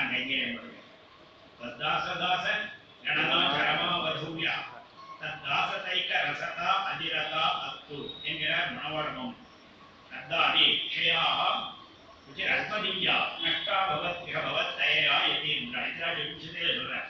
நான் கைங்கரியம் பண்ணுவேன் தத்தாசதாச கணனா சரமா வதூயா தத்தாசதைக்க ரசதா அதிரதா அத்து என்கிறார் மணவாளமும் தத்தாதி விஷயாக உச்சிர அஸ்மதீயா நஷ்டா பவத்ய பவத்தயா எதி நடித்ராஜ விஷயத்திலே சொல்றார்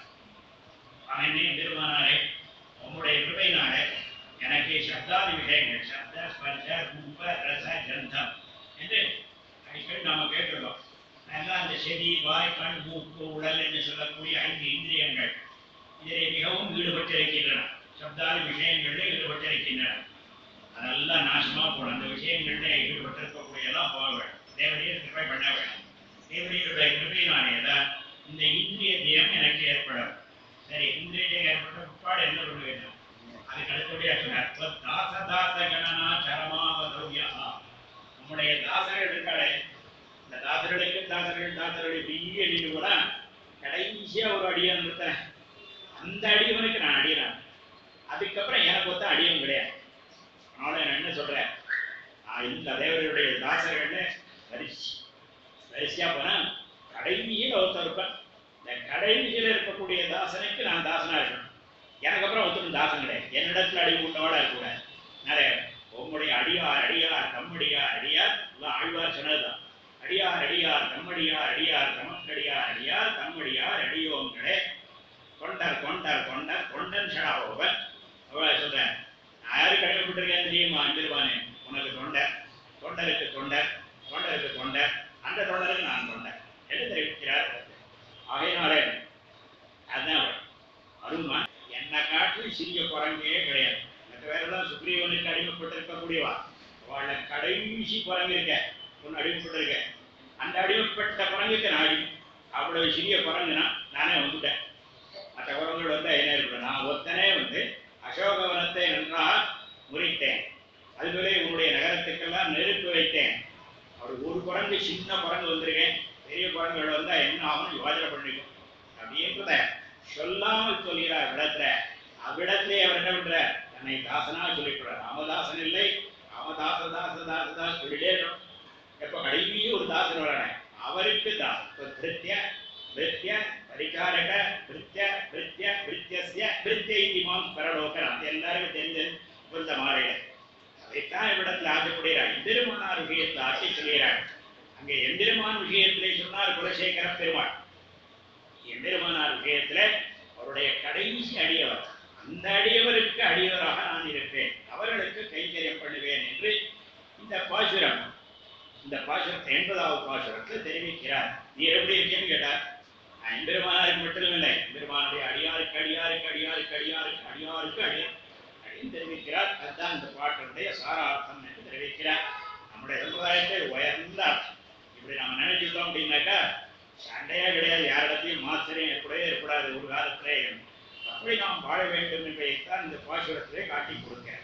அவனே பெருமானாரே உம்முடைய கிருபையினாலே எனக்கு சப்தாதி விஷயங்கள் சப்த ஸ்பர்ஷ ரூப ரச கந்தம் என்று அடிக்கடி நாம கேட்டிருக்கோம் அதெல்லாம் அந்த செடி வாய் கண் மூக்கு உடல் என்று சொல்லக்கூடிய ஐந்து இந்திரியங்கள் இதிலே மிகவும் ஈடுபட்டிருக்கின்றன சப்தாதி விஷயங்களில் ஈடுபட்டிருக்கின்றன அதெல்லாம் நாசமா போடும் அந்த விஷயங்களில் ஈடுபட்டிருக்கக்கூடிய எல்லாம் போக வேண்டும் தேவரையும் கிருபை பண்ண வேண்டும் தேவரையுடைய கிருபையினாலே தான் இந்த இந்திரிய ஜெயம் எனக்கு ஏற்படும் சரி இந்திரிய ஜெயம் ஏற்பட்ட பிற்பாடு என்ன பண்ண வேண்டும் அதுக்கு அடுத்தபடியாக சொன்னார் "ஸ்வ தாச தாச கணனா சரமாவதவ்யா நம்முடைய தாசர்கள் இருக்காளே இந்த தாசர்களுக்கு தாசர்கள் தாசர்கள் இப்படியே அடிட்டு போனா கடைசியா ஒரு அடியான் நிறுத்தேன் அந்த அடியவனுக்கு நான் அடியறேன் அதுக்கப்புறம் எனக்கு ஒத்த அடியும் கிடையாது அதனால நான் என்ன சொல்றேன் நான் இந்த தேவருடைய தாசர்கள்னு வரிசை வரிசையா போனா கடைசியில் ஒருத்தர் இருப்பேன் இந்த கடைசியில் இருக்கக்கூடிய தாசனுக்கு நான் தாசனா இருக்கணும் எனக்கு அப்புறம் ஒருத்தரும் தாசன் கிடையாது என்னிடத்துல அடி கூட்டவோட இருக்கக்கூடாது நிறைய உங்களுடைய அடியார் அடியார் தம்மடியார் அடியார் எல்லாம் ஆழ்வார் சொன்னதுதான் அடியார் அடியார் தம்மடியார் அடியார் தமக்கடியார் அடியார் தம்மடியார் அடியோங்களே தொண்டர் தொண்டர் தொண்டர் தொண்டன் ஷடாவோவன் அவ்வளோ சொல்றேன் நான் யாரு கடமைப்பட்டிருக்கேன் தெரியுமா அஞ்சிருவானே உனக்கு தொண்டர் தொண்டருக்கு தொண்டர் தொண்டருக்கு தொண்டர் அந்த தொண்டருக்கு நான் தொண்டர் என்று தெரிவிக்கிறார் ஆகையினாலே அதான் அருமா என்னை காட்டிலும் சிறிய குரங்கே கிடையாது மற்ற வேறெல்லாம் சுக்ரீவனுக்கு அடிமைப்பட்டிருக்கக்கூடியவா அவளை கடைசி குரங்கு இருக்க ஒன்று அடிமைப்பட்டிருக்க அந்த அடிமைப்பட்ட குரங்குக்கு நான் அடி அவ்வளவு சிறிய குரங்குனா நானே வந்துட்டேன் மற்ற குரங்குகள் வந்து என்ன இருக்கணும் நான் ஒத்தனே வந்து அசோகவனத்தை நன்றாக முறித்தேன் அதுபோல உன்னுடைய நகரத்துக்கெல்லாம் நெருப்பு வைத்தேன் அவர் ஒரு குரங்கு சின்ன குரங்கு வந்திருக்கேன் பெரிய குரங்குகள் வந்தா என்ன ஆகும்னு யோசனை பண்ணிக்கும் அப்படின்றத சொல்லாமல் சொல்கிறார் விடத்துல அவ்விடத்திலே அவர் என்ன பண்றார் தன்னை தாசனா சொல்லிக்கிறார் ராமதாசன் இல்லை ராமதாச தாச தாச தாச சொல்லிட்டே இருக்கணும் எப்ப கடைசியும் ஒரு தாசன் வரானே அவருக்கு தாசன் இப்ப திருத்திய பிருத்திய பரிகாரக பிருத்திய பிருத்திய பிருத்தியஸ்ய பிருத்திய இமாம் பரலோகர் அது எல்லாருக்கும் தெரிஞ்சது இப்ப இந்த மாலையில அதைத்தான் இவ்விடத்தில் ஆசைப்படுகிறார் எந்திரமானார் விஷயத்தில் ஆசை சொல்கிறார் அங்கே எந்திரமான் விஷயத்திலே சொன்னார் குலசேகர பெருமாள் எம்பெருமானார் விஷயத்துல அவருடைய கடைசி அடியவர் அந்த அடியவருக்கு அடியவராக நான் இருப்பேன் அவர்களுக்கு கைங்கரியம் பண்ணுவேன் என்று இந்த பாசுரம் இந்த பாசுரத்தை எண்பதாவது பாசுரத்தில் தெரிவிக்கிறார் நீ எப்படி இருக்கேன்னு கேட்டார் நான் எம்பெருமானாருக்கு மட்டும் இல்லை எம்பெருமானுடைய அடியாருக்கு அடியாருக்கு அடியாருக்கு அடியாருக்கு அடியாருக்கு அடியார் அப்படின்னு தெரிவிக்கிறார் அதுதான் இந்த பாட்டினுடைய சாரார்த்தம் என்று தெரிவிக்கிறார் நம்முடைய சமுதாயத்தில் உயர்ந்த அர்த்தம் இப்படி நாம நினைச்சுட்டோம் அப்படின்னாக்கா சண்டையே கிடையாது யாரிடத்தையும் மாத்திரையும் ஏற்படவே ஏற்படாது ஒரு காலத்திலே அப்படி நாம் வாழ வேண்டும் என்பதைத்தான் இந்த பாசுரத்திலே காட்டி கொடுக்கிறேன்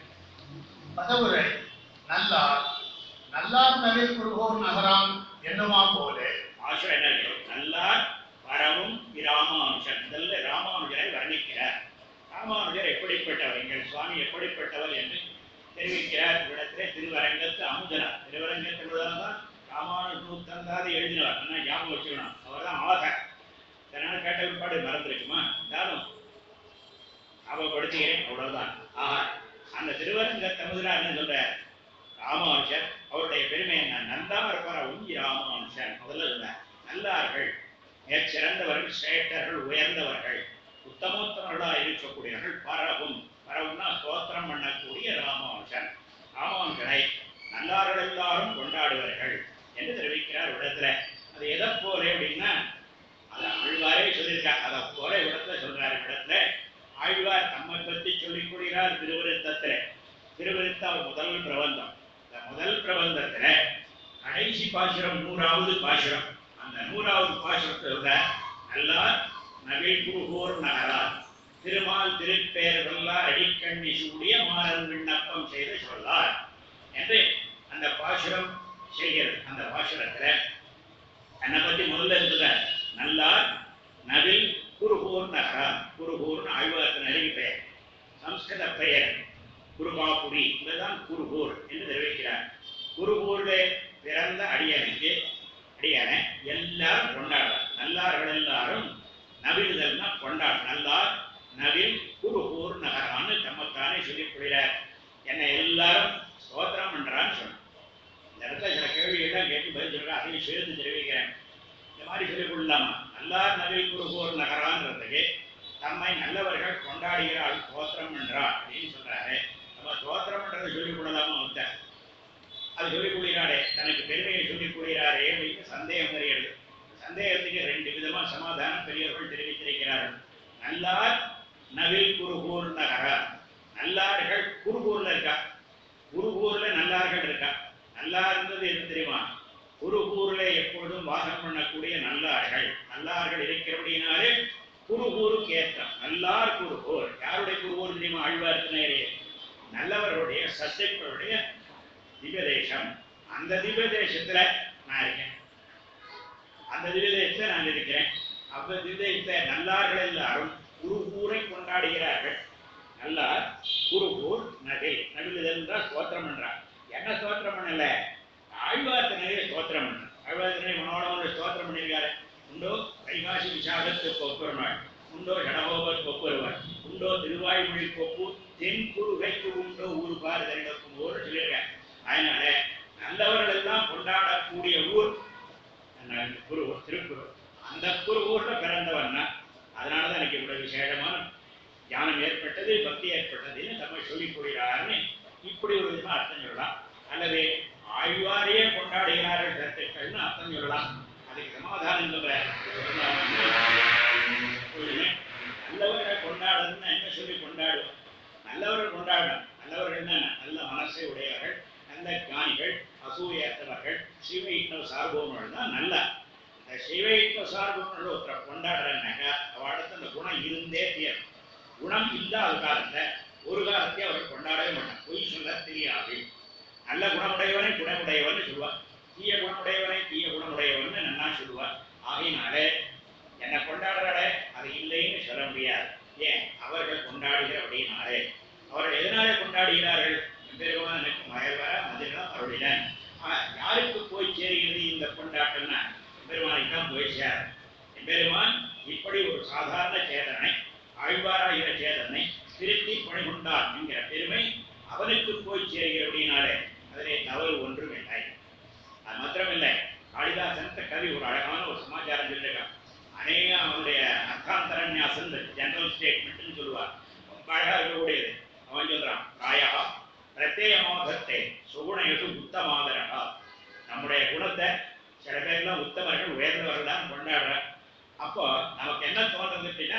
பதவுரை நல்லார் நல்லார் நவில் குருகோர் நகராம் என்னுமா போலே பாசுரம் என்ன இருக்கு? நல்லார் வரவும் ராமானுஜன் முதல்ல ராமானுஜரை வர்ணிக்கிறார் ராமானுஜர் எப்படிப்பட்டவர் எங்கள் சுவாமி எப்படிப்பட்டவர் என்று தெரிவிக்கிறார் இவ்விடத்திலே திருவரங்கத்து அமுதனார் திருவரங்கத்து தான் ராமானுஜ நூத்தந்தாது எழுதினவர் ஆனால் ஞாபகம் வச்சுக்கணும் அவர் தான் ஆதர் இதனால கேட்ட பிற்பாடு மறந்துருக்குமா இருந்தாலும் ஞாபகப்படுத்துகிறேன் அவ்வளவுதான் ஆஹா அந்த திருவரங்க தமுதனார் என்ன சொல்றார் ராமானுஜர் அவருடைய பெருமை என்ன நன்றாக இருப்பார் உஞ்சி ராமானுஜன் முதல்ல சொன்னார் நல்லார்கள் மிகச்சிறந்தவர்கள் சிரேஷ்டர்கள் உயர்ந்தவர்கள் உத்தமோத்தமர்களாக இருக்கக்கூடியவர்கள் பரவும் பரவும்னா ஸ்தோத்திரம் பண்ணக்கூடிய ராமானுஜன் ராமானுஜனை நல்லார்கள் எல்லாரும் கொண்டாடுவார்கள் என்று தெரிவிக்கிறார் இடத்துல அது எதை போல அப்படின்னா அது ஆழ்வாரே சொல்லியிருக்கார் அதை போல இடத்துல சொல்றாரு இடத்துல ஆழ்வார் தம்மை பற்றி சொல்லிக் கொள்கிறார் திருவிருத்தத்துல திருவிருத்தம் முதல் பிரபந்தம் இந்த முதல் பிரபந்தத்துல கடைசி பாசுரம் நூறாவது பாசுரம் அந்த நூறாவது பாசுரத்துல நல்லார் நவில் குருகோர் நகரார் திருமால் திருப்பேர் வல்லார் அடிக்கண்ணி சூடிய மாறன் விண்ணப்பம் செய்து சொல்லார் என்று அந்த பாசுரம் செய்கிறது அந்த பாசுரத்துல என்னை பத்தி முதல்ல இருக்குத நல்லார் நவில் குருகூர் நகரம் குருகூர்னு ஆழ்வாரத்தின் அருகி பெயர் சம்ஸ்கிருத பெயர் குருகாபுரி இதுதான் குருகூர் என்று தெரிவிக்கிறார் குருகூரிலே பிறந்த அடியனுக்கு அடியனை எல்லாரும் கொண்டாடுறார் நல்லார்கள் நவிலுதல்னா கொண்டாடு நல்லார் நவில் குருகூர் நகரான்னு தமக்கானே சொல்லிக் கொள்கிறார் என்னை எல்லாரும் ஸ்தோத்திரம் பண்றான்னு சொன்னான் இந்த இடத்துல சில கேள்விகள்லாம் கேட்டு பதில் சொல்றேன் அதையும் சேர்த்து தெரிவிக்கிறேன் இந்த மாதிரி சொல்லிக் கொள்ளலாமா நல்லார் நவில் குருகூர் நகரான்றதுக்கு தம்மை நல்லவர்கள் கொண்டாடுகிறாள் ஸ்தோத்திரம் பண்றாள் அப்படின்னு சொல்றாரு நம்ம ஸ்தோத்திரம் பண்றதை சொல்லிக் கொள்ளலாமா அவர்கிட்ட அது சொல்லிக் கொள்கிறாரே தனக்கு பெருமையை சொல்லிக் கொள்கிறாரே அப்படின்னு சந்தேகம் வருகிறது சந்தேகத்துக்கு ரெண்டு விதமா சமாதானம் பெரியவர்கள் தெரிவித்திருக்கிறார்கள் நல்லார் நவில் குருகூர் நகர நல்லார்கள் குருகூர்ல இருக்கா குருகூர்ல நல்லார்கள் இருக்கா நல்லார்ன்றது என்ன தெரியுமா குருகூர்ல எப்பொழுதும் வாசம் பண்ணக்கூடிய நல்லார்கள் நல்லார்கள் இருக்கிறபடினாலே குருகூருக்கு ஏற்றம் நல்லார் குருகூர் யாருடைய குருகூர் தெரியுமா ஆழ்வார்த்தினரே நல்லவர்களுடைய சத்துக்களுடைய திவ்யதேசம் அந்த திவ்யதேசத்துல நான் இருக்கேன் அந்த திவ்யதேசத்துல நான் இருக்கிறேன் அந்த திவ்யதேசத்தை நல்லார்கள் எல்லாரும் குருகூரை கொண்டாடுகிறார்கள் நல்லார் குருகூர் நகை நடுவில் என்றால் ஸ்தோத்திரம் பண்றார் என்ன ஸ்தோத்திரம் பண்ணல ஆழ்வார்த்தனையை ஸ்தோத்திரம் பண்ண ஆழ்வார்த்தனை மனோடமான ஸ்தோத்திரம் பண்ணியிருக்காரு உண்டோ வைகாசி விசாகத்துக்கு ஒப்புறநாள் உண்டோ ஜடகோபர் ஒப்புருவார் உண்டோ திருவாய்மொழி கொப்பு தென் குருகைக்கு உண்டோ ஊர் பாரு தரிடக்கும் ஊர் சொல்லியிருக்கேன் அதனால நல்லவர்கள் எல்லாம் கொண்டாடக்கூடிய ஊர் என்ன குரு திருக்குரு அந்த குரு ஊர்ல பிறந்தவன் தான் அதனாலதான் எனக்கு இவ்வளவு விசேஷமான ஞானம் ஏற்பட்டது பக்தி ஏற்பட்டதுன்னு தமிழ் சொல்லிக் கொள்கிறார்னு இப்படி ஒரு விதமா அர்த்தம் சொல்லலாம் அல்லது ஆழ்வாரையே கொண்டாடுகிறார்கள் கருத்துக்கள்னு அர்த்தம் சொல்லலாம் அதுக்கு சமாதானம் சொல்ற நல்லவர்களை கொண்டாடுறதுன்னா என்ன சொல்லி கொண்டாடுவோம் நல்லவர்கள் கொண்டாடணும் நல்லவர்கள் என்ன நல்ல மனசை உடையவர்கள் நல்ல ஞானிகள் அசூயற்றவர்கள் சிவ இஷ்ணவ சார்பவர்கள் தான் நல்ல இந்த சிவ இஷ்ணவ சார்பவர்கள் ஒருத்தரை கொண்டாடுறேன்னாக்கா அவடத்து அந்த குணம் இருந்தே தீரும் குணம் இல்லாத காலத்துல ஒரு காலத்தையும் அவர் கொண்டாடவே மாட்டார் பொய் சொல்ல தெரியாது நல்ல குணமுடையவனை குணமுடையவன் சொல்லுவார் தீய குணமுடையவனை தீய குணமுடையவன் நன்னா சொல்லுவார் ஆகையினாலே என்னை கொண்டாடுறாளே அது இல்லைன்னு சொல்ல முடியாது ஏன் அவர்கள் கொண்டாடுகிறபடினாலே அவர்கள் எதனாலே கொண்டாடுகிறார்கள் பெருமான் எனக்கு மயவர மதினம் அருளினன் ஆனா யாருக்கு போய் சேருகிறது இந்த கொண்டாட்டம்னா பெருமானுக்கு தான் போய் சேரும் பெருமான் இப்படி ஒரு சாதாரண சேதனை ஆழ்வாராகிற சேதனை திருத்தி பணிகொண்டான் என்கிற பெருமை அவனுக்கு போய் சேர்கிறபடினாலே அதிலே தவறு ஒன்றும் இல்லை அது மாத்திரமில்லை காளிதாசன் கவி ஒரு அழகான ஒரு சமாச்சாரம் சொல்லியிருக்கான் அநேக அவனுடைய அர்த்தாந்தரன்யாசன் ஜெனரல் ஸ்டேட்மெண்ட்னு சொல்லுவார் ரொம்ப அழகா இருக்கக்கூடியது அவன் சொல்றான் ராயா பிரத்யேகமாகத்தே சுகுணேஷு உத்தமாதரகா நம்முடைய குணத்தை சில பேர்லாம் உத்தமர்கள் உயர்ந்தவர்கள் தான் கொண்டாடுற அப்போ நமக்கு என்ன தோன்றது அப்படின்னா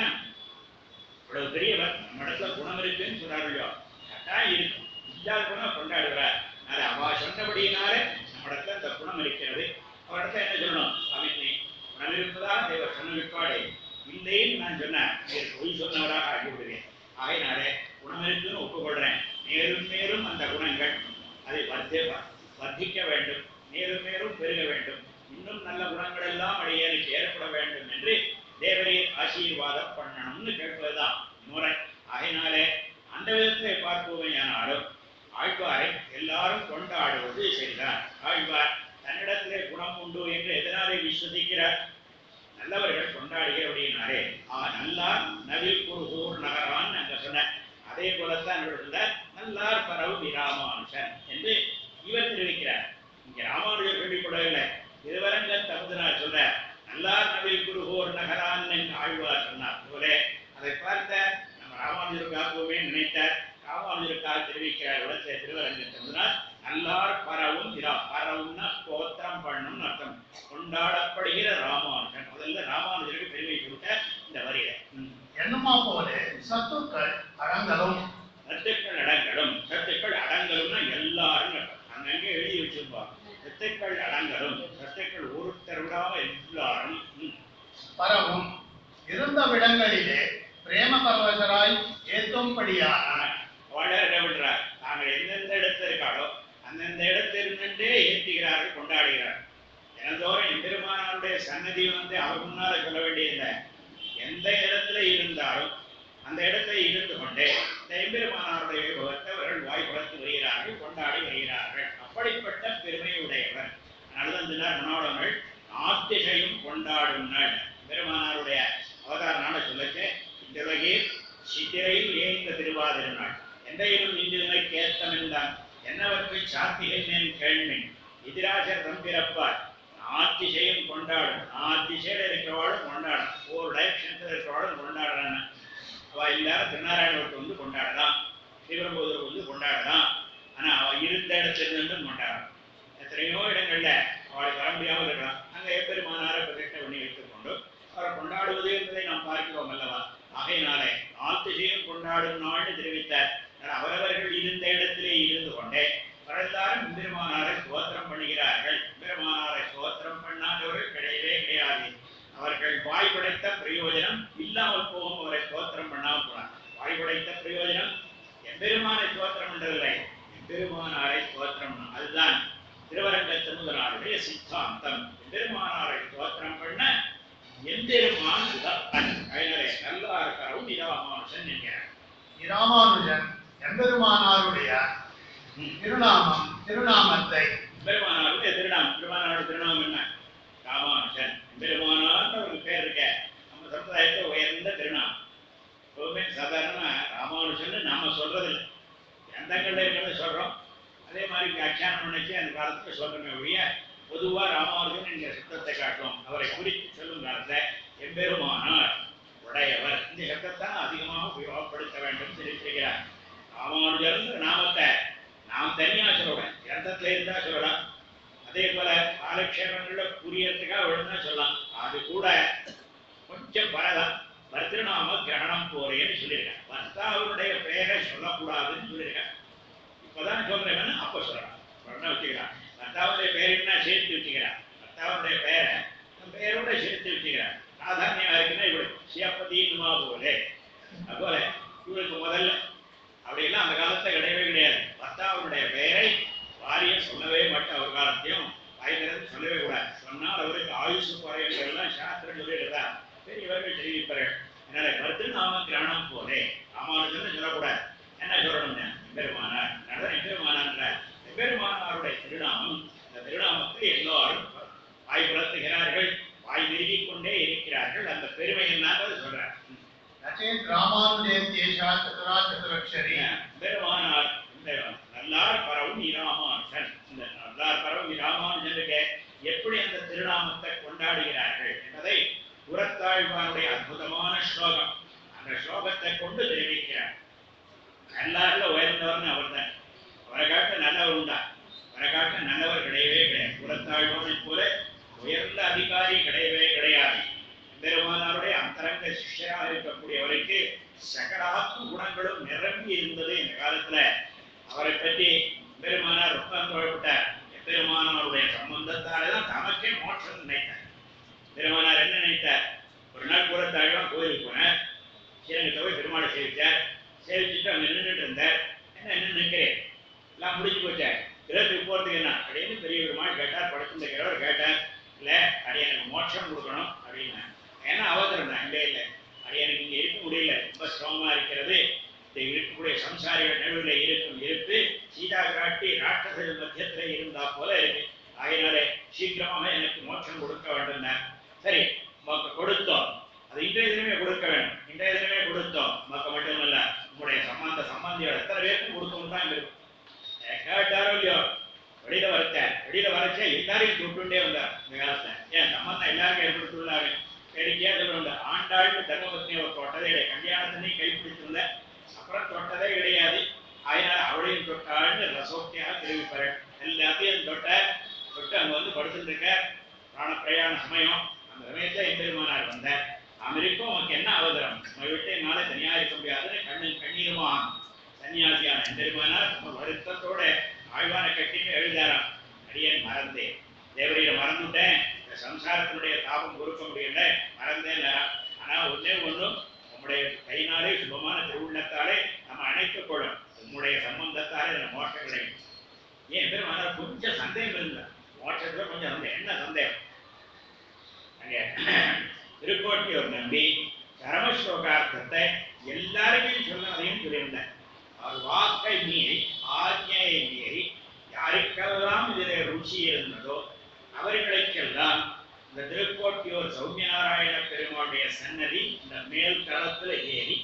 இவ்வளவு பெரியவர் நம்ம இடத்துல குணம் இருக்குன்னு சொல்றாரு இல்லையோ கட்டாயம் இருக்கும் இல்லாத குணம் கொண்டாடுகிறார் அதனால அவ சொன்னபடியினாலே நம்ம இடத்துல இந்த குணம் இருக்கிறது அவ இடத்துல என்ன சொல்லணும் சுவாமி குணம் இருப்பதா தேவர் சொன்ன விற்பாடு இல்லைன்னு நான் சொன்னேன் நீர் பொய் சொன்னவராக ஆகிவிடுவேன் ஆகையினாலே குணம் இருக்குன்னு ஒப்புக்கொள்றேன் மேலும் மேலும் அந்த குணங்கள் அதை வர்த்தி வர்த்திக்க வேண்டும் மேலும் மேலும் பெருக வேண்டும் இன்னும் நல்ல குணங்கள் எல்லாம் அடியேனுக்கு ஏற்பட வேண்டும் என்று தேவரீர் ஆசீர்வாதம் பண்ணணும்னு கேட்பதுதான் முறை ஆகையினாலே அந்த விதத்தை பார்ப்போமையானாலும் ஆழ்வாரை எல்லாரும் கொண்டாடுவது சரிதான் ஆழ்வார் தன்னிடத்திலே குணம் உண்டு என்று எதனாலே விஸ்வசிக்கிறார் நல்லவர்கள் கொண்டாடுகிறபடினாலே ஆ நல்லார் நவில் குருகூர் நகரான் அங்க சொன்ன அதே போலத்தான் இவர் நல்லார் பரவு விராமானுஷன் என்று இவர் தெரிவிக்கிறார் இங்க ராமானுஜர் சொல்லிக் கொள்ளவில்லை திருவரங்க தகுதினார் சொல்ற நல்லார் நவில் குருகோர் நகரான் என்று ஆழ்வார் சொன்னார் போல அதை பார்த்த நம்ம ராமானுஜருக்காகவுமே நினைத்தார் ராமானுஜருக்காக தெரிவிக்கிறார் இடத்துல திருவரங்க தகுதினார் நல்லார் பரவும் இரா பரவும்னா ஸ்தோத்திரம் பண்ணணும்னு அர்த்தம் கொண்டாடப்படுகிற ராமானுஜன் முதல்ல ராமானுஜருக்கு பெருமை கொடுத்த இந்த வரியில ம். என்னுமா போலே சத்துக்கள் அடங்கலும் சத்துக்கள் அடங்கலும் சத்துக்கள் அடங்கலும்னா எல்லாரும் அர்த்தம். அங்கங்க எழுதி வச்சிருப்பாங்க சத்துக்கள் அடங்கலும் சத்துக்கள் ஒருத்தர் விடாம எல்லாரும் ம். பரவும் இருந்த விடங்களிலே பிரேம பரவசராய் ஏத்தும்படியான வளர விடுறார் தாங்கள் எந்தெந்த இடத்துல இருக்காளோ அந்தந்த இடத்துல இருந்துட்டே ஏற்றுகிறார்கள் கொண்டாடுகிறார் தினந்தோறும் எம்பெருமானாருடைய சன்னதி வந்து அவர் முன்னால சொல்ல வேண்டியதில்லை எந்த இடத்துல இருந்தாலும் அந்த இடத்துல இருந்து கொண்டே இந்த எம்பெருமானாருடைய விபவத்தை அவர்கள் வாய்ப்புறத்து வருகிறார்கள் கொண்டாடி வருகிறார்கள் அப்படிப்பட்ட பெருமையுடையவர் அதனாலதான் சொன்னார் மனோடங்கள் நாத்திசையும் கொண்டாடும் நாள் பெருமானாருடைய அவதார நாள் எந்தையிலும் இன்றினை கேத்தம் என்றான் என்னவற்றை சாத்திகள் கேள்வின் எதிராசர் தம்பிறப்பார் நாத்திசையும் கொண்டாடும் நாத்திசையில இருக்கிறவாளும் கொண்டாடும் ஒரு டைரக்ஷன்ல இருக்கிறவாளும் கொண்டாடுறாங்க அவ எல்லாரும் திருநாராயணத்தை வந்து கொண்டாடலாம் சிவபோதர் வந்து கொண்டாடலாம் ஆனா அவ இருந்த இடத்துல இருந்து கொண்டாடலாம் எத்தனையோ இடங்கள்ல அவளுக்கு வர முடியாமல் இருக்கலாம் அங்க எப்பெருமானாரை பிரதிஷ்டை பண்ணி வைத்துக் கொண்டு அவர் கொண்டாடுவது என்பதை நாம் பார்க்கிறோம் அல்லவா ஆகையினாலே நாத்திசையும் கொண்டாடும் நாள்னு தெரிவித்தார் ஆனால் அவரவர்கள் இருந்த இடத்திலே இருந்து கொண்டே வரலாறும் பெருமானாரை ஸ்தோத்திரம் பண்ணுகிறார்கள் பெருமானாரை ஸ்தோத்திரம் பண்ணாதவர்கள் கிடையவே கிடையாது அவர்கள் வாய் படைத்த பிரயோஜனம் இல்லாமல் போகும் அவரை ஸ்தோத்திரம் பண்ணாமல் போனார் வாய் படைத்த பிரயோஜனம் எம்பெருமானை ஸ்தோத்திரம் பண்றதில்லை எம்பெருமானாரை ஸ்தோத்திரம் பண்ண- அதுதான் திருவரங்கத்து முதலாளுடைய சித்தாந்தம் எம்பெருமானாரை ஸ்தோத்திரம் பண்ண எம்பெருமான் உதப்பன் அதனாலே நல்லா இருக்கிறவும் இரவாமானுஷன் என்கிறார் இராமானுஜன் எம்பெருமானாருடைய திருநாமம் திருநாமத்தை பெருமானாருடைய திருநாமம் பெருமானாருடைய திருநாமம் என்ன ராமானுஜன் பெருமானார்னு ஒரு பேர் இருக்க நம்ம சமுதாயத்தில் உயர்ந்த திருநாமம் எப்பவுமே சாதாரண ராமானுஜன் நாம சொல்றது இல்லை எந்தங்கள்ல இருக்கிறத சொல்றோம் அதே மாதிரி வியாக்கியானம் நினைச்சு அந்த காலத்துல சொல்றோமே ஒழிய பொதுவா ராமானுஜன் என்கிற சப்தத்தை காட்டும் அவரை குறித்து சொல்லும் காலத்துல எம்பெருமானார் உடையவர் இந்த சப்தத்தான் அதிகமாக உபயோகப்படுத்த வேண்டும் தெரிவிக்கிறார் ராமானுஜர்ங்கிற நாமத்தை நாம் தனியா சொல்லலாம் கிரந்தத்துல இருந்தா சொல்லலாம் அதே போல காலக்ஷேபங்கள்ல புரியறதுக்காக ஒழுங்கா சொல்லலாம் அது கூட கொஞ்சம் பரதம் பர்திருநாம கிரகணம் போறேன்னு சொல்லியிருக்கேன் பர்த்தாவுடைய பெயரை சொல்லக்கூடாதுன்னு சொல்லியிருக்கேன் இப்பதான் சொல்றேன் அப்ப சொல்லலாம் உடனே வச்சுக்கிறான் பர்த்தாவுடைய பெயர் என்ன சேர்த்து வச்சுக்கிறான் பர்த்தாவுடைய பெயரை தன் பெயரோட சேர்த்து வச்சுக்கிறான் சாதாரணியா இருக்குன்னா இவரு சிவப்பதினுமா போலே அதுபோல இவருக்கு முதல்ல அப்படியெல்லாம் அந்த காலத்துல கிடையவே கிடையாது பர்த்தாவுடைய பெயரை வாரியம் சொல்லவே மாட்டேன் அவர் காலத்தையும் வாய்க்கிறது சொல்லவே கூடாது சொன்னால் அவருக்கு ஆயுசு குறையெல்லாம் சாஸ்திரம் சொல்லிடுறா பெரியவர்கள் தெரிவிப்பார்கள் அதனால கருத்து நாம கிரகணம் போலே ராமானுஜன் சொல்லக்கூடாது என்ன சொல்லணும்னா பெருமானார் நடன பெருமானான்ற பெருமானாருடைய திருநாமம் இந்த திருநாமத்தை எல்லாரும் வாய் புலத்துகிறார்கள் வாய் விருகிக் கொண்டே இருக்கிறார்கள் அந்த பெருமை என்னன்றது சொல்றார் நச்சேத் ராமானுஜேத்யேஷா சதுரா சதுரக்ஷரி பெருமானார் இந்த நல்லார் பரவும் இராமானுஜன் இந்த நல்லார் பரவும் இராமானுஜனுக்கு எப்படி அந்த திருநாமத்தை கொண்டாடுகிறார்கள் என்பதை புறத்தாழ்வானுடைய அற்புதமான ஸ்லோகம் அந்த ஸ்லோகத்தை கொண்டு தெரிவிக்கிறார் நல்லார்ல உயர்ந்தவர்னு அவர்தான் அவரை காட்ட நல்லவர் உண்டா அவரை காட்ட நல்லவர் கிடையவே கிடையாது புறத்தாழ்வானை போல உயர்ந்த அதிகாரி கிடையவே கிடையாது பெருமானாருடைய அந்தரங்க சிஷ்யராக இருக்கக்கூடியவருக்கு சகலாத்ம குணங்களும் நிரம்பி இருந்தது இந்த காலத்துல அவரை பற்றி பெருமானார் ரொம்ப அனுபவப்பட்டார் பெருமானாருடைய சம்பந்தத்தாலே தான் தமக்கே மோட்சம் நினைத்தார் பெருமானார் என்ன நினைத்தார் ஒரு நாள் புறத்தாழ்வான் கோயிலுக்கு போனார் ஸ்ரீரங்கத்தை போய் பெருமாளை சேவிச்சார் சேவிச்சுட்டு அங்க நின்றுட்டு இருந்தார் என்ன என்ன நிற்கிறேன் எல்லாம் முடிஞ்சு போச்சார் கிரகத்துக்கு போறதுக்கு என்ன அப்படின்னு பெரிய பெருமாள் கேட்டார் படுத்திருந்த கிழவர் கேட்டார் இல்ல அடி எனக்கு மோட்சம் கொடுக்கணும் அப்படின்னா ஏன்னா அவசரம் தான் இல்லை இல்லை அது எனக்கு இங்க இருக்க முடியல ரொம்ப சிரமமா இருக்கிறது இந்த இருக்கக்கூடிய சம்சாரிகள் நடுவில் இருக்கும் இருப்பு சீதா காட்டி ராட்சசர்கள் மத்தியத்துல இருந்தா போல இருக்கு ஆகையினாலே சீக்கிரமாக எனக்கு மோட்சம் கொடுக்க வேண்டும் சரி உமக்கு கொடுத்தோம் அது இன்றைய தினமே கொடுக்க வேண்டும் இன்றைய தினமே கொடுத்தோம் உமக்கு மட்டுமல்ல உங்களுடைய சம்பந்த சம்பந்தியோட எத்தனை பேருக்கும் கொடுக்கணும் தான் இருக்கும் அஹ் கேட்டாரோ இல்லையோ வெளியில வரச்ச வெளியில வரச்ச எல்லாரையும் தொட்டுண்டே வந்தார் இந்த காலத்துல ஏன் சம்பந்தம் எல்லாருக்கும் ஏற்படுத்தியுள்ளாரு வேடிக்கையா சொல்லுவாங்க ஆண்டாள்னு தர்மபத்னி அவர் தொட்டதே கிடையாது கல்யாணத்தினையும் கைப்பிடிச்சிருந்த அப்புறம் தொட்டதே கிடையாது அதனால அவளையும் தொட்டாள்னு ரசோக்தியாக தெரிவிப்பார்கள் எல்லாத்தையும் தொட்ட தொட்டு அங்க வந்து படுத்துட்டு இருக்க பிராண பிரயாண சமயம் அந்த சமயத்துல எம்பெருமானார் வந்தார் அமெரிக்கும் உனக்கு என்ன அவசரம் நம்ம விட்டு என்னால தனியா இருக்க முடியாதுன்னு கண்ணு கண்ணீருமா சன்னியாசியான எம்பெருமானார் ரொம்ப வருத்தத்தோட ஆழ்வான கட்டின்னு எழுதாராம் அடியேன் மறந்தேன் தேவரையில மறந்துட்டேன் இந்த சம்சாரத்தினுடைய தாபம் பொறுக்க முடியல மறந்தேன் ஆனா ஒன்னே ஒண்ணும் உம்முடைய கையினாலே சுபமான திருவுள்ளத்தாலே நம்ம அணைத்துக் கொள்ளும் உம்முடைய சம்பந்தத்தாலே எனக்கு மோட்சம் கிடைக்கும் ஏன் பெருமானார் கொஞ்சம் சந்தேகம் இருந்தா மோட்சத்துல கொஞ்சம் சந்தேகம் என்ன சந்தேகம் அங்க திருக்கோட்டியூர் நம்பி கரமஸ்லோகார்த்தத்தை எல்லாருமே சொன்னதையும் சொல்லியிருந்தார் அவர் வாக்கை மீறி ஆజ్ఞையை மீறி யாருக்கெல்லாம் இதில் ருச்சி இருந்ததோ அவர்களுக்கெல்லாம் இந்த திருக்கோட்டியூர் சௌமியநாராயண பெருமாளுடைய சன்னதி இந்த மேல் தளத்துல ஏறி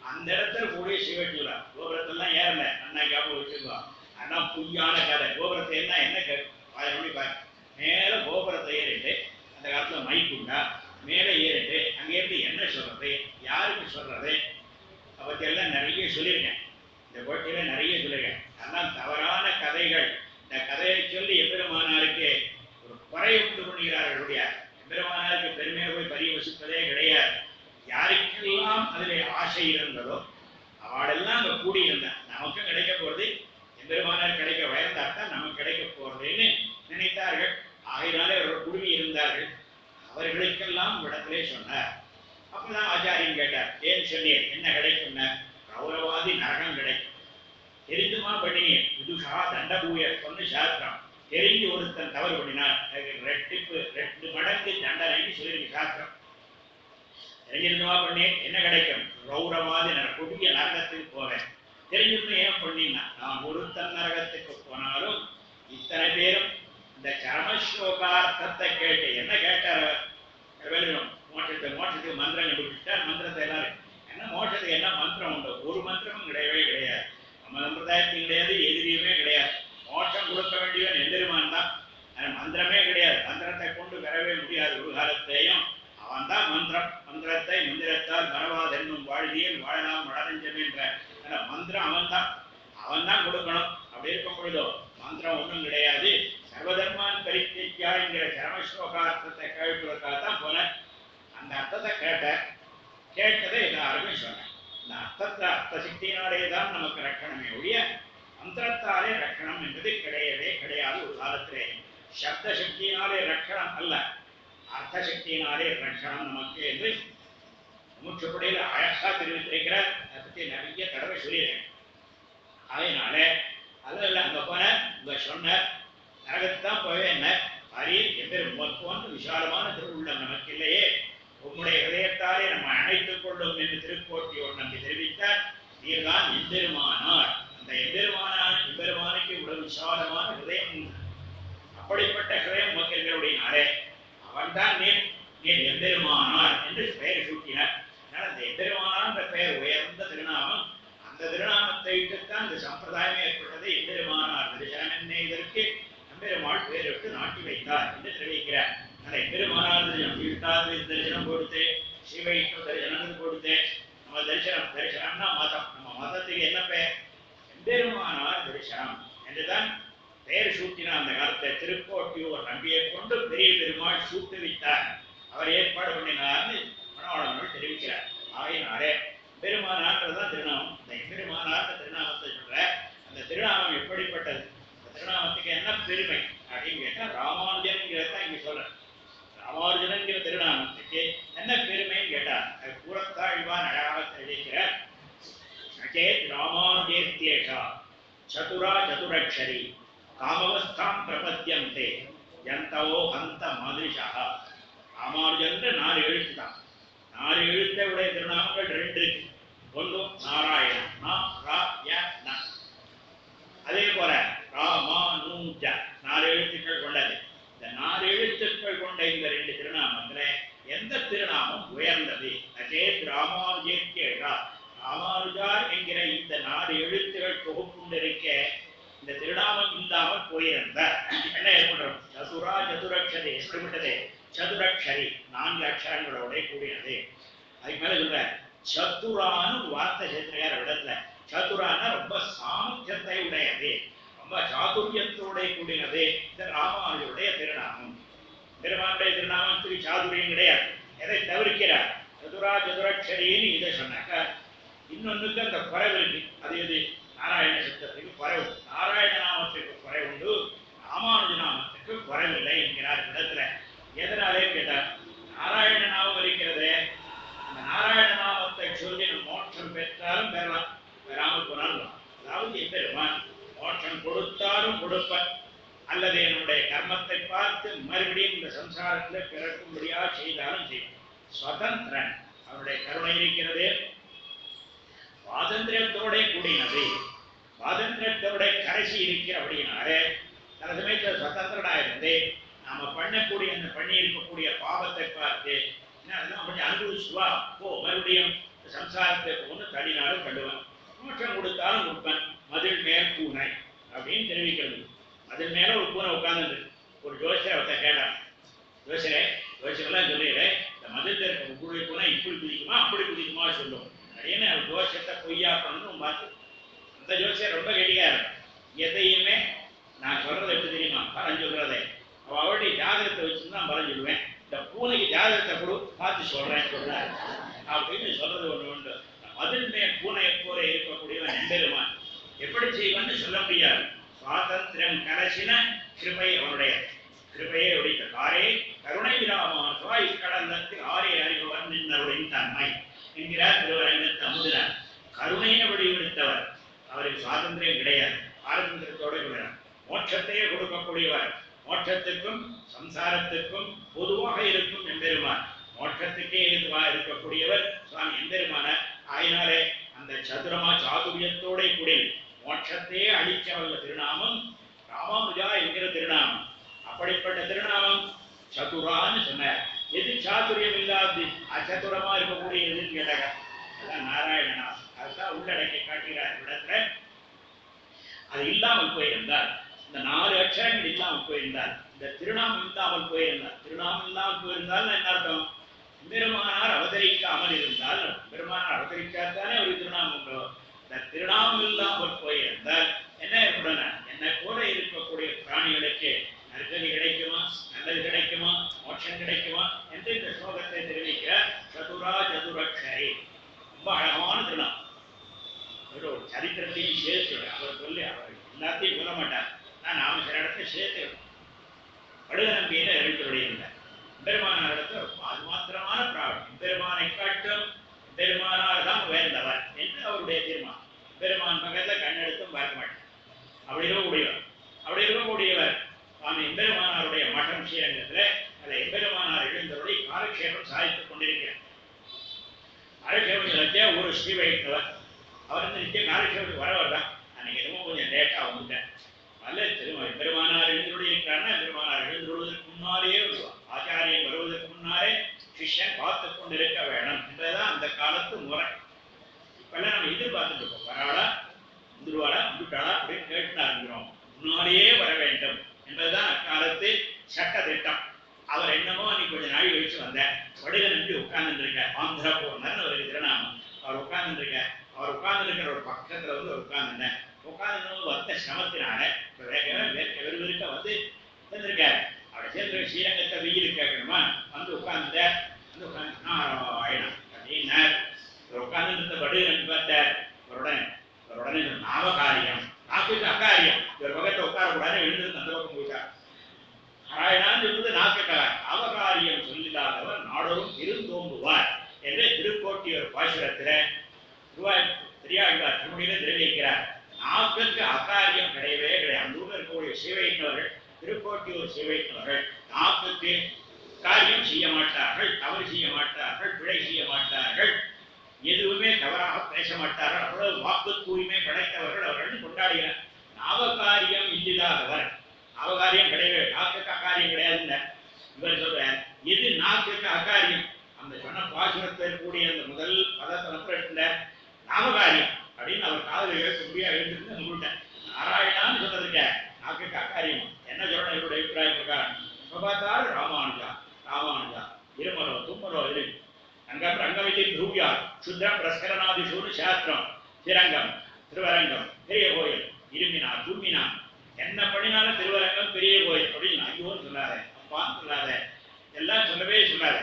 அந்த இடத்துல கூடிய சிவட்டியூரா கோபுரத்தெல்லாம் ஏறல அண்ணா ஞாபகம் வச்சுக்கோ அதான் பொய்யான கதை கோபுரத்தை என்ன என்ன ஆயிரம் பாரு மேல கோபுரத்தை ஏறிட்டு அந்த காலத்துல மைக்குண்டா மேலே ஏறிட்டு அங்கேருந்து என்ன சொல்றது யாருக்கு சொல்றது அதை பத்தி எல்லாம் நிறைய சொல்லியிருக்கேன் இந்த போட்டியில நிறைய சொல்லியிருக்கேன் அதெல்லாம் தவறான கதைகள் இந்த கதையை சொல்லி எம்பெருமானாருக்கு ஒரு குறை உண்டு பண்ணுகிறார்கள் ஒழிய எம்பெருமானாருக்கு பெருமையை போய் பரிவசிப்பதே கிடையாது யாருக்கெல்லாம் அதிலே ஆசை இருந்ததோ அவளெல்லாம் அங்க கூடியிருந்தான் நமக்கும் கிடைக்க போறது எம்பெருமானார் கிடைக்க வயர்ந்தாத்தான் நமக்கு கிடைக்க போறதுன்னு நினைத்தார்கள் ஆகையினாலே அவர்கள் குடுமி இருந்தார்கள் அவர்களுக்கெல்லாம் இடத்திலே சொன்னார் அப்பதான் ஆச்சாரியன் கேட்டார் ஏன் சொன்னீர் என்ன கிடைக்கும்னா கௌரவாதி நரகம் கிடைக்கும் தெரிந்துமா பண்ணினீர் விதுஷா தண்டபூய சொன்ன சாஸ்திரம் தெரிஞ்சு ஒருத்தன் தவறு பண்ணினார் அதுக்கு ரெட்டிப்பு ரெண்டு மடங்கு தண்டனைன்னு சொல்லியிருக்கு சாஸ்திரம் தெரிஞ்சிருந்தமா பண்ணேன் என்ன கிடைக்கும் கௌரவாதி நர கொடிய நரகத்துக்கு போறேன் தெரிஞ்சிருந்து ஏன் பண்ணினா நான் ஒருத்தன் நரகத்துக்கு போனாலும் இத்தனை பேரும் இந்த சரமஸ்லோகார்த்தத்தை கேட்டு என்ன கேட்டார் அவர் வெளியும் மோட்சத்தை மோட்சத்துக்கு மந்திரம் கண்டுபிடிச்சார் மந்திரத்தை எல்லாரும் என்ன மோட்சத்துக்கு என்ன மந்திரம் உண்டு ஒரு மந்திரமும் கிடையவே கிடையாது நம்ம சம்பிரதாயத்துக்கு கிடையாது எதிரியுமே கிடையாது மோட்சம் கொடுக்க வேண்டியவன் எந்திருமான் தான் ஆனா மந்திரமே கிடையாது மந்திரத்தை கொண்டு பெறவே முடியாது ஒரு காலத்திலேயும் அவன் தான் மந்திரம் மந்திரத்தை மந்திரத்தால் மறவாதென்னும் வாழ்வியல் வாழலாம் வளரஞ்சம் என்ற ஆனா மந்திரம் அவன் தான் அவன் தான் கொடுக்கணும் அப்படி இருக்கும் பொழுதோ மந்திரம் ஒன்றும் கிடையாது சர்வதர்மான் பரித்தியா என்கிற சரமஸ்லோகார்த்தத்தை கேட்பதற்காக தான் போனேன் அந்த அர்த்தத்தை கேட்டேன் கேட்டதை எல்லாருக்கும் சொன்னேன் இந்த அர்த்தத்தை அர்த்த சக்தியினாலே தான் நமக்கு ரட்சணமே ஒழிய மந்திரத்தாலே ரட்சணம் என்பது கிடையவே கிடையாது ஒரு காலத்திலே சப்த சக்தியினாலே ரட்சணம் அல்ல அர்த்த சக்தியினாலே ரட்சணம் நமக்கு என்று மூச்சுப்படியில் அழகா தெரிவித்திருக்கிறார் அதை பற்றி நிறைய தடவை சொல்லியிருக்கேன் அதனால அதில் அங்க போன இங்க சொன்ன நரகத்தான் போவே என்ன அரியர் எம்பெரும் போன்ற விசாலமான திருவுள்ளம் நமக்கு இல்லையே உம்முடைய ஹிரதயத்தாலே நம்ம அணைத்துக் கொள்ளும் என்று திருக்கோட்டியோர் நம்பி தெரிவித்தார் நீர்தான் எம்பெருமானார் அந்த எம்பெருமானார் எம்பெருமானுக்கு இவ்வளவு விசாலமான ஹிருதயம் உண்டு. அப்படிப்பட்ட ஹிருதயம் மக்களுடையினாலே அவன்தான் நீர் நீர் எம்பெருமானார் என்று பெயர் சூட்டினார் அதனால அந்த எம்பெருமானார் என்ற பெயர் உயர்ந்த திருநாமம் அந்த திருநாமத்தை இட்டுத்தான் இந்த சம்பிரதாயம் ஏற்பட்டது எம்பெருமானார் தரிசனம் என்ன இதற்கு எம்பெருமாள் பெயரிட்டு நாட்டி வைத்தார் என்று தெரிவிக்கிறார் அதனால எம்பெருமானார் தரிசனம் ஈட்டாது தரிசனம் கொடுத்து சிவைஷ்ணு தரிசனம் கொடுத்து நம்ம தரிசனம் தரிசனம்னா மதம் நம்ம மதத்துக்கு என்ன பெயர் எம்பெருமானார் தரிசனம் என்றுதான் பெயர் சூட்டின அந்த காலத்தை திருக்கோட்டியூர் நம்பியை கொண்டு பெரிய பெருமாள் சூட்டுவித்தார் அவர் ஏற்பாடு பண்ணினார்னு மனோடங்கள் தெரிவிக்கிறார் ஆகையினாலே பெருமானார்ன்றதுதான் திருநாமம் இந்த பெருமானார் திருநாமத்தை சொல்ற அந்த திருநாமம் எப்படிப்பட்டது அந்த திருநாமத்துக்கு என்ன பெருமை அப்படின்னு கேட்டா ராமானுஜன்ங்கிறத தான் இங்க சொல்றேன் ராமானுஜன்கிற திருநாமத்துக்கு என்ன பெருமைன்னு கேட்டா அது கூறத்தாழ்வான் அழகாக தெரிவிக்கிறார் நச்சேத் ராமானுஜேத்யேஷா சதுரா சதுரக்ஷரி காமவஸ்தாம் பிரபத்தியந்தே யந்தவோ ஹந்த மாதிரிஷா ராமானுஜன்ற நாலு எழுத்து தான் நாலு எழுத்தை உடைய திருநாமங்கள் ரெண்டு இருக்கு ஒன்று நாராயணன் நா ரா ய ந அதே போல ராமானுஜ நாலு எழுத்துக்கள் கொண்டது இந்த நாலு எழுத்துக்கள் கொண்ட இந்த ரெண்டு திருநாமத்துல எந்த திருநாமம் உயர்ந்தது அஜேத் ராமானுஜேத்யேஷா ராமானுஜா என்கிற இந்த நாலு எழுத்துகள் தொகுப்புண்டிருக்க இந்த திருநாமம் இல்லாமல் போயிருந்தார் என்ன ஏற்படுறோம் சதுரா சதுரக்ஷரி எப்படிப்பட்டது சதுரக்ஷரி நான்கு அக்ஷரங்களோட கூடியது அதுக்கு மேல சொல்ற சத்துரான்னு ஒரு வார்த்தை சேர்த்திருக்கார் இடத்துல சதுரான்னா ரொம்ப சாமர்த்தியத்தை உடையது ரொம்ப சாதுரியத்தோட கூடியது இந்த ராமானுஜருடைய திருநாமம் பெருமானுடைய திருநாமத்துக்கு சாதுரியம் கிடையாது எதை தவிர்க்கிறார் சதுரா சதுரக்ஷரின்னு இதை சொன்னாக்கா இன்னொன்னுக்கு அந்த குறைவு இருக்கு அது எது நாராயண சப்தத்துக்கு குறைவு நாராயண நாமத்துக்கு குறைவுண்டு ராமானுஜ நாமத்துக்கு குறைவில்லை என்கிறார் இடத்துல எதனாலே கேட்டார் நாராயண நாமம் இருக்கிறதே அந்த நாராயண நாமத்தை சொல்லி நம்ம மோட்சம் பெற்றாலும் பெறலாம் பெறாமல் போனாலும் அதாவது எம்பெருமான் மோட்சம் கொடுத்தாலும் கொடுப்பன் அல்லது என்னுடைய கர்மத்தை பார்த்து மறுபடியும் இந்த சம்சாரத்தில் பிறக்கும்படியா செய்தாலும் செய்யும் சுதந்திரன் அவருடைய கருணை இருக்கிறதே சுவாதந்திரத்தோட கூடினது சுவாதந்திரத்தோட கடைசி இருக்கிற அப்படின்னாலே சில சமயத்தில் சுதந்திரனா இருந்து நாம பண்ணக்கூடிய அந்த பண்ணி இருக்கக்கூடிய பாவத்தை பார்த்து என்ன அதெல்லாம் கொஞ்சம் அனுபவிச்சுவா போ மறுபடியும் சம்சாரத்தை போன்னு தள்ளினாலும் தள்ளுவேன் மோட்சம் கொடுத்தாலும் கொடுப்பேன் மதில் மேல் பூனை அப்படின்னு தெரிவிக்கிறது மதில் மேல ஒரு பூனை உட்கார்ந்து ஒரு ஜோசியர் ஒருத்தன் கேட்டான் ஜோசியரே ஜோசியரெல்லாம் சொல்லிடுறேன் இந்த மதில் இருக்கக்கூடிய பூனை இப்படி குதிக்குமா அப்படி குதிக்குமா சொல்லும் அப்படின்னு அவர் ஜோசியத்தை பொய்யா பண்ணணும் பார்த்து அந்த ஜோசியர் ரொம்ப கெட்டிக்காரு எதையுமே நான் சொல்றது எப்படி தெரியுமா பலன் சொல்றதே அவ அவளுடைய ஜாதகத்தை வச்சு தான் பலன் சொல்லுவேன் இந்த பூனைக்கு ஜாதகத்தை கொடு பார்த்து சொல்றேன் சொல்றாரு அப்படின்னு சொல்றது ஒண்ணு உண்டு மதில் மேல் பூனை போல இருக்கக்கூடியவன் எம்பெருமான் எப்படி செய்வன்னு சொல்ல முடியாது சுவாதந்திரம் கலசின கிருபை அவனுடைய கிருபையை உடைத்த காரே கருணை விராமாசுவா இக்கடந்தத்தில் ஆரே அறிபவர் நின்னருடைய தன்மை என்கிறார் திருவரங்கத்து அமுதனார் கருணையை வடிவெடுத்தவர் அவருக்கு சுவாதந்திரம் கிடையாது ஆரம்பத்திற்கோடு கிடையாது மோட்சத்தையே கொடுக்கக்கூடியவர் மோட்சத்துக்கும் சம்சாரத்துக்கும் பொதுவாக இருக்கும் எம்பெருமான் மோட்சத்துக்கே இதுவா இருக்கக்கூடியவர் சுவாமி எம்பெருமானார் ஆயினாலே அந்த சதுரமா சாதுரியத்தோட கூடிய மோட்சத்தையே அளிச்சவல்ல திருநாமம் ராமானுஜா என்கிற திருநாமம் அப்படிப்பட்ட திருநாமம் சதுரான்னு சொன்னார் எது சாதுரியம் இல்லாது அச்சதுரமா இருக்கக்கூடிய எதுன்னு கேட்டாங்க அதான் நாராயணனா அதுதான் உள்ளடக்கி காட்டுகிறார் இடத்துல அது இல்லாமல் போயிருந்தார் இந்த நாலு அக்ஷரங்கள் இல்லாமல் போயிருந்தார் இந்த திருநாமம் இல்லாமல் போயிருந்தார் திருநாமம் இல்லாமல் போயிருந்தால் என்ன அர்த்தம் பெருமானார் அவதரிக்காமல் இருந்தால் பெருமானார் அவதரிக்காதானே ஒரு திருநாமம் உண்டு இந்த திருநாமம் இல்லாமல் போயிருந்தால் என்ன ஏற்படுன என்னை போல இருக்கக்கூடிய பிராணிகளுக்கு நற்கதி கிடைக்குமா நல்லது கிடைக்குமா மோட்சம் கிடைக்குமா என்று இந்த ஸ்லோகத்தை தெரிவிக்க சதுரா சதுரக்ஷரி ரொம்ப அழகான திருநாமம் ஒரு ஒரு சரித்திரத்தையும் சேர்த்து அவர் சொல்லி அவர் எல்லாத்தையும் சொல்ல மாட்டார் நான் நாம சில இடத்துல சேர்த்து படுக நம்பியில எழுத்துடைய பெருமானார் இடத்துல அது மாத்திரமான பிராவணம் பெருமானை காட்டும் பெருமானார் தான் உயர்ந்தவர் என்று அவருடைய தீர்மானம் பெருமான் பக்கத்துல கண்ணெடுத்தும் பார்க்க மாட்டார் அப்படி இருக்கக்கூடியவர் அப்படி இருக்கக்கூடியவர் சுவாமி எம்பெருமானாருடைய மட்டம் ஸ்ரீரங்கத்துல அந்த எம்பெருமானார் எழுந்தவரை காலக்ஷேபம் சாதித்துக் கொண்டிருக்கிறார் காலக்ஷேபம் ஒரு ஸ்ரீ வைத்தவர் அவர் வந்து நித்திய காலக்ஷேபத்துக்கு வரவர் தான் அன்னைக்கு என்னமோ கொஞ்சம் லேட்டா வந்துட்டேன் நல்ல திரும்ப பெருமானார் எழுந்தருடைய இருக்கிறான்னா பெருமானார் எழுந்துருவதற்கு முன்னாலேயே வருவார் ஆச்சாரியன் வருவதற்கு முன்னாலே சிஷ்யன் பார்த்து கொண்டிருக்க வேணும் என்பதுதான் அந்த காலத்து முறை இப்பெல்லாம் நம்ம எதிர்பார்த்துட்டு இருக்கோம் வராளா வந்துருவாளா வந்துட்டாளா அப்படின்னு கேட்டு இருக்கிறோம் முன்னாலேயே வர வேண்டும் என்பதுதான் அக்காலத்து சட்ட திட்டம் அவர் என்னமோ அன்னைக்கு கொஞ்சம் நாள் கழிச்சு வந்தார் வடுக நம்பி உட்கார்ந்து இருக்க ஆந்திரா போனார்னு ஒரு திருநாமம் அவர் உட்கார்ந்து இருக்க அவர் உட்கார்ந்து இருக்கிற ஒரு பக்கத்துல வந்து உட்கார்ந்துட்டேன் உட்கார்ந்து வந்த சிரமத்தினால வேக வேர்க்க வெறுவிருக்க வந்து சேர்ந்திருக்காரு அவரை சேர்ந்து ஸ்ரீரங்கத்தை வெயில் கேட்கணுமா வந்து உட்கார்ந்த வந்து உட்கார்ந்து நாராயணா அப்படின்னார் இவர் உட்கார்ந்து இருந்த வடு நம்பி பார்த்தார் இவருடன் இவருடனே நாமகாரியம் நாக்குக்கு அக்காரியம் இவர் பக்கத்தை உட்காரக்கூடாது எழுந்து அந்த பக்கம் போயிட்டார் நாராயணான்னு சொல்றது நாக்கக்கார் அவகாரியம் சொல்லில்லாதவர் நாடோறும் இருந்தோம்புவார் என்று திருக்கோட்டியூர் பாசுரத்துல ரூபாய் பெரியாழ்வார் திருமணியில தெரிவிக்கிறார் நாக்குக்கு அகாரியம் கிடையவே கிடையாது அந்த ஊர்ல இருக்கக்கூடிய சிவையினவர்கள் திருக்கோட்டியூர் சிவையினவர்கள் நாக்குக்கு காரியம் செய்ய மாட்டார்கள் தவறு செய்ய மாட்டார்கள் பிழை செய்ய மாட்டார்கள் எதுவுமே தவறாக பேச மாட்டார்கள் அவ்வளவு வாக்கு தூய்மை படைத்தவர்கள் அவர்கள் கொண்டாடுகிறார் நாவகாரியம் இல்லாதவர் அவகாரியம் கிடையவே நாக்குக்கு அகாரியம் கிடையாதுங்க இவர் சொல்றார் எது நாக்குக்கு அகாரியம் அந்த சொன்ன பாசுரத்தில் கூடிய அந்த முதல் பதத்தை மட்டும் எடுத்துட்டார் நாமகாரியம் அப்படின்னு அவர் காதல எழுத்து முடியா எழுத்துட்டு சொல்லிட்டேன் நாராயணான்னு சொல்றதுக்க நாக்குக்கு அகாரியம் என்ன சொல்லணும் என்னுடைய அபிப்பிராயம் பிரகாரம் இப்ப பார்த்தாலும் ராமானுஜா ராமானுஜா இருமலோ தும்மலோ இரு அங்கம் ரங்கவிதி த்ரூவியா சுத்ரம் பிரஸ்கரநாதிஷூர் சாஸ்திரம் திரங்கம் திருவரங்கம் பெரிய கோயில் இருமினா தும்மினா என்ன பண்ணினாலும் திருவரங்கம் பெரிய கோயில் அப்படின்னு ஐயோன்னு சொல்லாத அப்பான்னு சொல்லாத எல்லாம் சொல்லவே சொல்லாத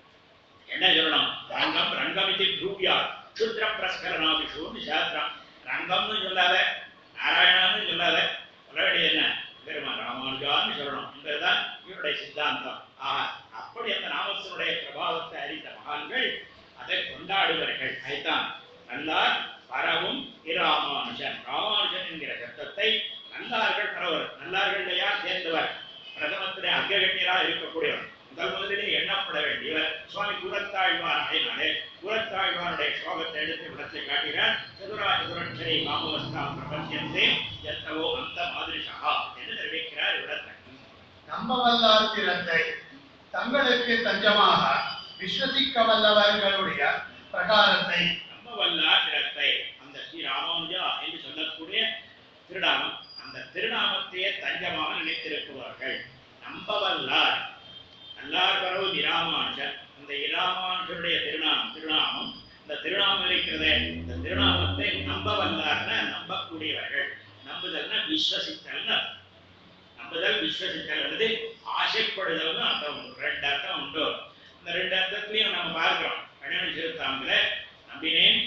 என்ன சொல்லணும் ரங்கம் ரங்கமிதி த்ரூவியா சுத்ர பிரஸ்கரநாதிஷூர்னு சாஸ்திரம் ரங்கம்னு சொல்லாத நாராயணான்னு சொல்லாத சொல்ல வேண்டியது என்ன பெருமான் ராமானுஜான்னு சொல்லணும் என்பதுதான் இவருடைய சித்தாந்தம் ஆஹா அப்படி அந்த நாமத்தினுடைய பிரபாவத்தை அறிந்த மகான்கள் அதை கொண்டாடுவார்கள் அதுதான் நல்லார் பரவும் இராமானுஜன் ராமானுஜன் என்கிற சத்தத்தை நல்லார்கள் பரவர் நல்லார்கள் யார் சேர்ந்தவர் பிரதமத்திலே அங்ககண்யராக இருக்கக்கூடியவர் முதல் முதலிலே எண்ணப்பட வேண்டியவர் சுவாமி குரத்தாழ்வார் ஆயினாலே குரத்தாழ்வாருடைய ஸ்லோகத்தை எடுத்து விடத்தை காட்டுகிறார் சதுரா சதுரட்சரை மாமவஸ்தாம் பிரபஞ்சத்தே எத்தவோ அந்த மாதிரிஷா என்று தெரிவிக்கிறார் விடத்தை நம்பவல்லார் திறத்தை தங்களுக்கு தஞ்சமாக விஸ்வசிக்க வல்லவர்களுடைய பிரகாரத்தை நம்ம வல்லார் திறத்தை அந்த ஸ்ரீ ராமானுஜா என்று சொல்லக்கூடிய திருநாமம் அந்த திருநாமத்தையே தஞ்சமாக நினைத்திருக்கிறார்கள் நம்ப வல்லார் அல்லார் பரவு இராமானுஜர் அந்த இராமானுஜருடைய திருநாமம் திருநாமம் இந்த திருநாமம் இருக்கிறதே இந்த திருநாமத்தை நம்ப வல்லார்னா நம்பக்கூடியவர்கள் நம்புதல்னா விஸ்வசித்தல்னு அர்த்தம். நம்புதல் விஸ்வசித்தல் அல்லது ஆசைப்படுதல்னு அர்த்தம் உண்டு ரெண்டு அர்த்தம் உண்டு இந்த ரெண்டு அர்த்தத்திலையும் நம்ம பார்க்கிறோம் கணினி சிறுத்தாமில் நம்பினேன்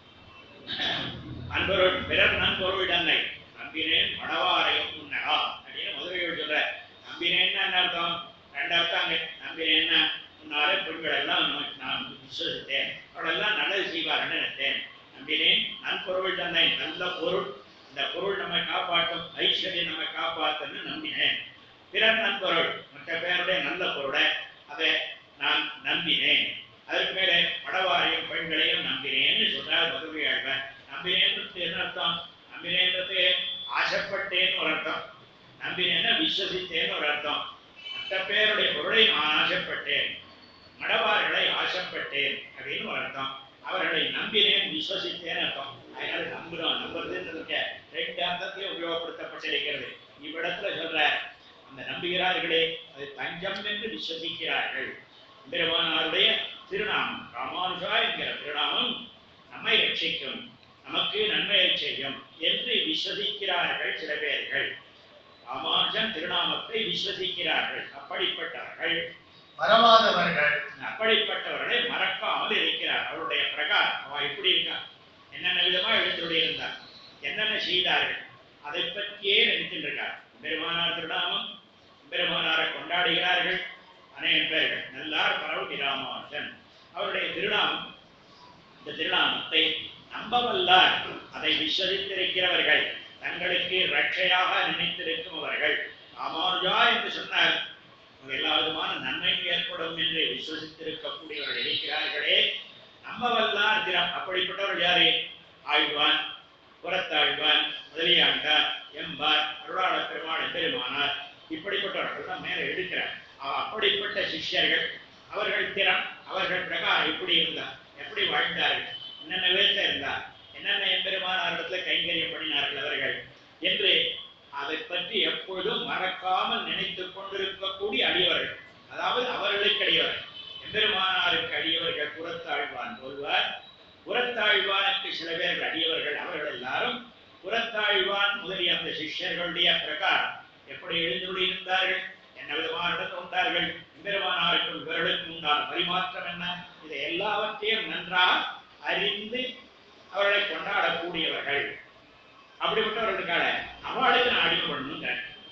அன்பொருள் பிறர் நண்பொருள் தன்னை நம்பினேன் மடவாரையும் முன்னடா அப்படின்னு முதலியோடு சொல்ற நம்பினேன்னா என்ன அர்த்தம் ரெண்டு அர்த்தம் அங்க நம்பினேன்னா முன்னாலே பெண்கள் எல்லாம் நமக்கு நான் விசுவசித்தேன் அவளெல்லாம் நல்லது செய்வார்னு நினைத்தேன் நம்பினேன் நன்பொருள் தன்னை நல்ல பொருள் இந்த பொருள் நம்மை காப்பாற்றும் ஐஸ்வர்யம் நம்மை காப்பாற்றுன்னு நம்பினேன் பிறர் நன்பொருள் மற்ற பேருடைய நல்ல பொருளை அதை நான் நம்பினேன் அதற்கு மேலே மடவாரையும் பெண்களையும் நம்பினேன்னு சொல்றார் மதுரை ஆழ்வார் நம்பினேன்றது என்ன அர்த்தம் நம்பினேன்றது ஆசைப்பட்டேன்னு ஒரு அர்த்தம் நம்பினேன்னா விஸ்வசித்தேன்னு ஒரு அர்த்தம் மற்ற பேருடைய பொருளை நான் ஆசைப்பட்டேன் மடவார்களை ஆசைப்பட்டேன் அப்படின்னு ஒரு அர்த்தம் அவர்களை நம்பினேன் விஸ்வசித்தேன் அர்த்தம் அதனால நம்புறோம் நம்புறதுன்றதுக்கு ரெண்டு அர்த்தத்தையும் உபயோகப்படுத்தப்பட்டிருக்கிறது இவ்விடத்துல சொல்ற அந்த நம்புகிறார்களே அது தஞ்சம் என்று விஸ்வசிக்கிறார்கள் பெருமானாருடைய திருநாமம் ராமானுஜா என்கிற திருநாமம் நம்மை ரட்சிக்கும் நமக்கு நன்மையை செய்யும் என்று விஸ்வசிக்கிறார்கள் சில பேர்கள் ராமானுஜன் திருநாமத்தை விஸ்வசிக்கிறார்கள் அப்படிப்பட்டவர்கள் மறவாதவர்கள் அப்படிப்பட்டவர்களை மறக்காமல் இருக்கிறார் அவருடைய பிரகாரம் அவ எப்படி இருக்கா என்னென்ன விதமா எழுந்துடைய இருந்தார் என்னென்ன செய்தார்கள் அதை பற்றியே நினைத்துட்டு இருக்கார் பெருமானார் திருநாமம் பெருமானாரை கொண்டாடுகிறார்கள் அநேக பேர்கள் நல்லார் பரவு ராமானுஜன் அவருடைய திருநாமம் இந்த திருநாமத்தை நம்பவல்லார் அதை விஸ்வசித்திருக்கிறவர்கள் தங்களுக்கு ரட்சையாக நினைத்திருக்கும் அவர்கள் ராமானுஜா என்று சொன்னார் நமக்கு எல்லா விதமான நன்மையும் ஏற்படும் என்று விசுவசித்திருக்கக்கூடியவர்கள் இருக்கிறார்களே நம்பவல்லார் திறம் அப்படிப்பட்டவர்கள் யாரு ஆழ்வான் புறத்தாழ்வான் முதலியாண்டார் எம்பார் அருளாள பெருமாள் பெருமானார் இப்படிப்பட்டவர்கள் தான் மேலே எடுக்கிறார் அவ- அப்படிப்பட்ட சிஷ்யர்கள் அவர்கள் திறம் அவர்கள் பிரகாரம் எப்படி இருந்தார் எப்படி வாழ்ந்தார்கள் என்னென்ன விதத்தில் இருந்தார் என்னென்ன எம்பெருமானாரிடத்துல கைங்கரியம் பண்ணினார்கள் அவர்கள் என்று அதை பற்றி எப்பொழுதும் மறக்காமல் நினைத்துக் கொண்டிருக்கக்கூடிய அடியவர்கள் அதாவது அவர்களுக்கு அடியவர்கள் எம்பெருமானாருக்கு அடியவர்கள் புறத்தாழ்வான் சொல்வார் புறத்தாழ்வானுக்கு சில பேர்கள் அடியவர்கள் அவர்கள் எல்லாரும் புறத்தாழ்வான் முதலிய அந்த சிஷ்யர்களுடைய பிரகாரம் எப்படி எழுந்துள்ளி இருந்தார்கள் என்ன விதமான இடத்தில் உண்டார்கள் எம்பெருமானாருக்கும் இவர்களுக்கும் உண்டான பரிமாற்றம் என்ன இதை எல்லாவற்றையும் நன்றாக அறிந்து அவர்களை கொண்டாடக்கூடியவர்கள் அப்படிப்பட்டவர்களுக்கான அவளுக்கு நான் அடிமை பண்ணணுங்க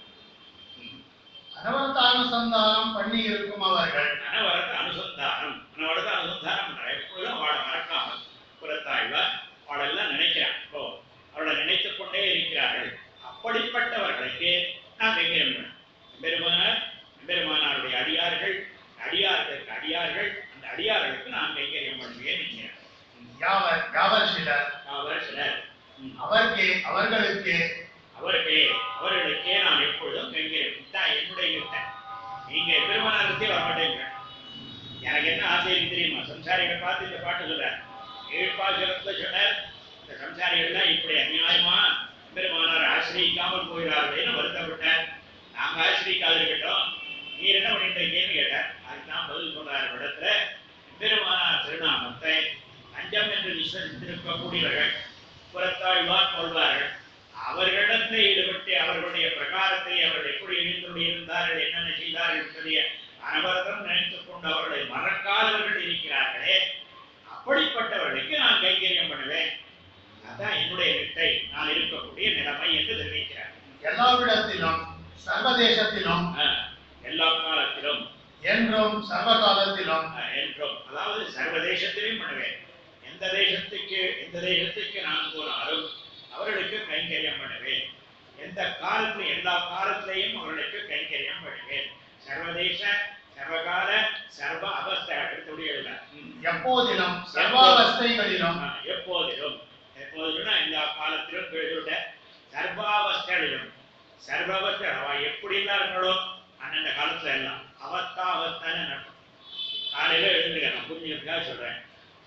அனவர்த்தானுசந்தானம் பண்ணி இருக்கும் அவர்கள் மனவரத்து அனுசந்தானம் மனவரத்து அனுசந்தானம் பண்றார் எப்பொழுதும் அவளை மறக்காமல் புறத்தாழ்வார் அவளெல்லாம் நினைக்கிறான் இப்போ அவளை நினைத்துக் கொண்டே இருக்கிறார்கள் அப்படிப்பட்டவர்களுக்கு நான் கைங்கரியம் பெருமானார் பெருமானாருடைய அடியார்கள் அடியார்களுக்கு அடியார்கள் அந்த அடியார்களுக்கு நான் கைங்கரியம் பண்ணுவேன் என்கிறார் யாவர் யாவர் சிலர் அவர் சிலர் ம். அவர்க்கே அவர்களுக்கு அவர்களே அவர்களுக்கே நான் எப்பொழுதும் கைங்கரியம் இதான் என்னுடைய யுத்தம் நீங்க பெருமானாரத்தே வரமாட்டேங்க எனக்கு என்ன ஆசை இருக்கு தெரியுமா சம்சாரிகளை பார்த்து இந்த பாட்டு சொல்றார் ஏழ்பாசுரத்துல சொன்னார் இந்த சம்சாரிகள்லாம் இப்படி அநியாயமா பெருமானார் ஆசிரியிக்காமல் போகிறார்களேன்னு வருத்தப்பட்டார் நாங்க ஆசிரிக்காது இருக்கட்டும் நீர் என்ன பண்ணிட்டு இருக்கேன்னு கேட்டார் அதுக்கு நான் பதில் சொல்றாரு இடத்துல பெருமானார் திருநாமத்தை அஞ்சம் என்று விஸ்வசித்திருக்கக்கூடியவர்கள் புறத்தாழ்வார் கொள்வார்கள் அவர்களிடத்தில் ஈடுபட்டு அவர்களுடைய பிரகாரத்தை அவர்கள் எப்படி எழுந்துள்ளி இருந்தார்கள் என்னென்ன செய்தார்கள் என்பதைய அனவரதம் நினைத்துக் கொண்டு அவர்களை மறக்காதவர்கள் இருக்கிறார்களே அப்படிப்பட்டவர்களுக்கு நான் கைங்கரியம் பண்ணுவேன் அதான் என்னுடைய நிட்டை நான் இருக்கக்கூடிய நிலைமை என்று தெரிவிக்கிறார் எல்லாவிடத்திலும் சர்வதேசத்திலும் ஆஹ், எல்லா காலத்திலும் என்றும் சர்வகாலத்திலும் ஆஹ், என்றும் அதாவது சர்வதேசத்திலும் பண்ணுவேன் எந்த தேசத்துக்கு எந்த தேசத்துக்கு நான் போனாலும் அவர்களுக்கு கைங்கரியம் பண்ணுவேன் எந்த காலத்தில் எல்லா காலத்திலையும் அவர்களுக்கு கைங்கரியம் பண்ணுவேன் சர்வதேச சர்வகால சர்வ அவஸ்தை அடுத்தபடி எழுத எப்போதிலும் சர்வாவஸ்தைகளிலும் ஆஹ், எப்போதிலும் எப்போதிலும் எல்லா காலத்திலும் எழுத சர்வாவஸ்தைகளிலும் சர்வாவஸ்தை அவ எப்படி இருந்தார்களோ அந்தந்த காலத்துல எல்லாம் அவஸ்தா அவஸ்தான்னு நடக்கும் காலையில எழுந்துக்க நான் புரிஞ்சுக்கிறதுக்காக சொல்றேன்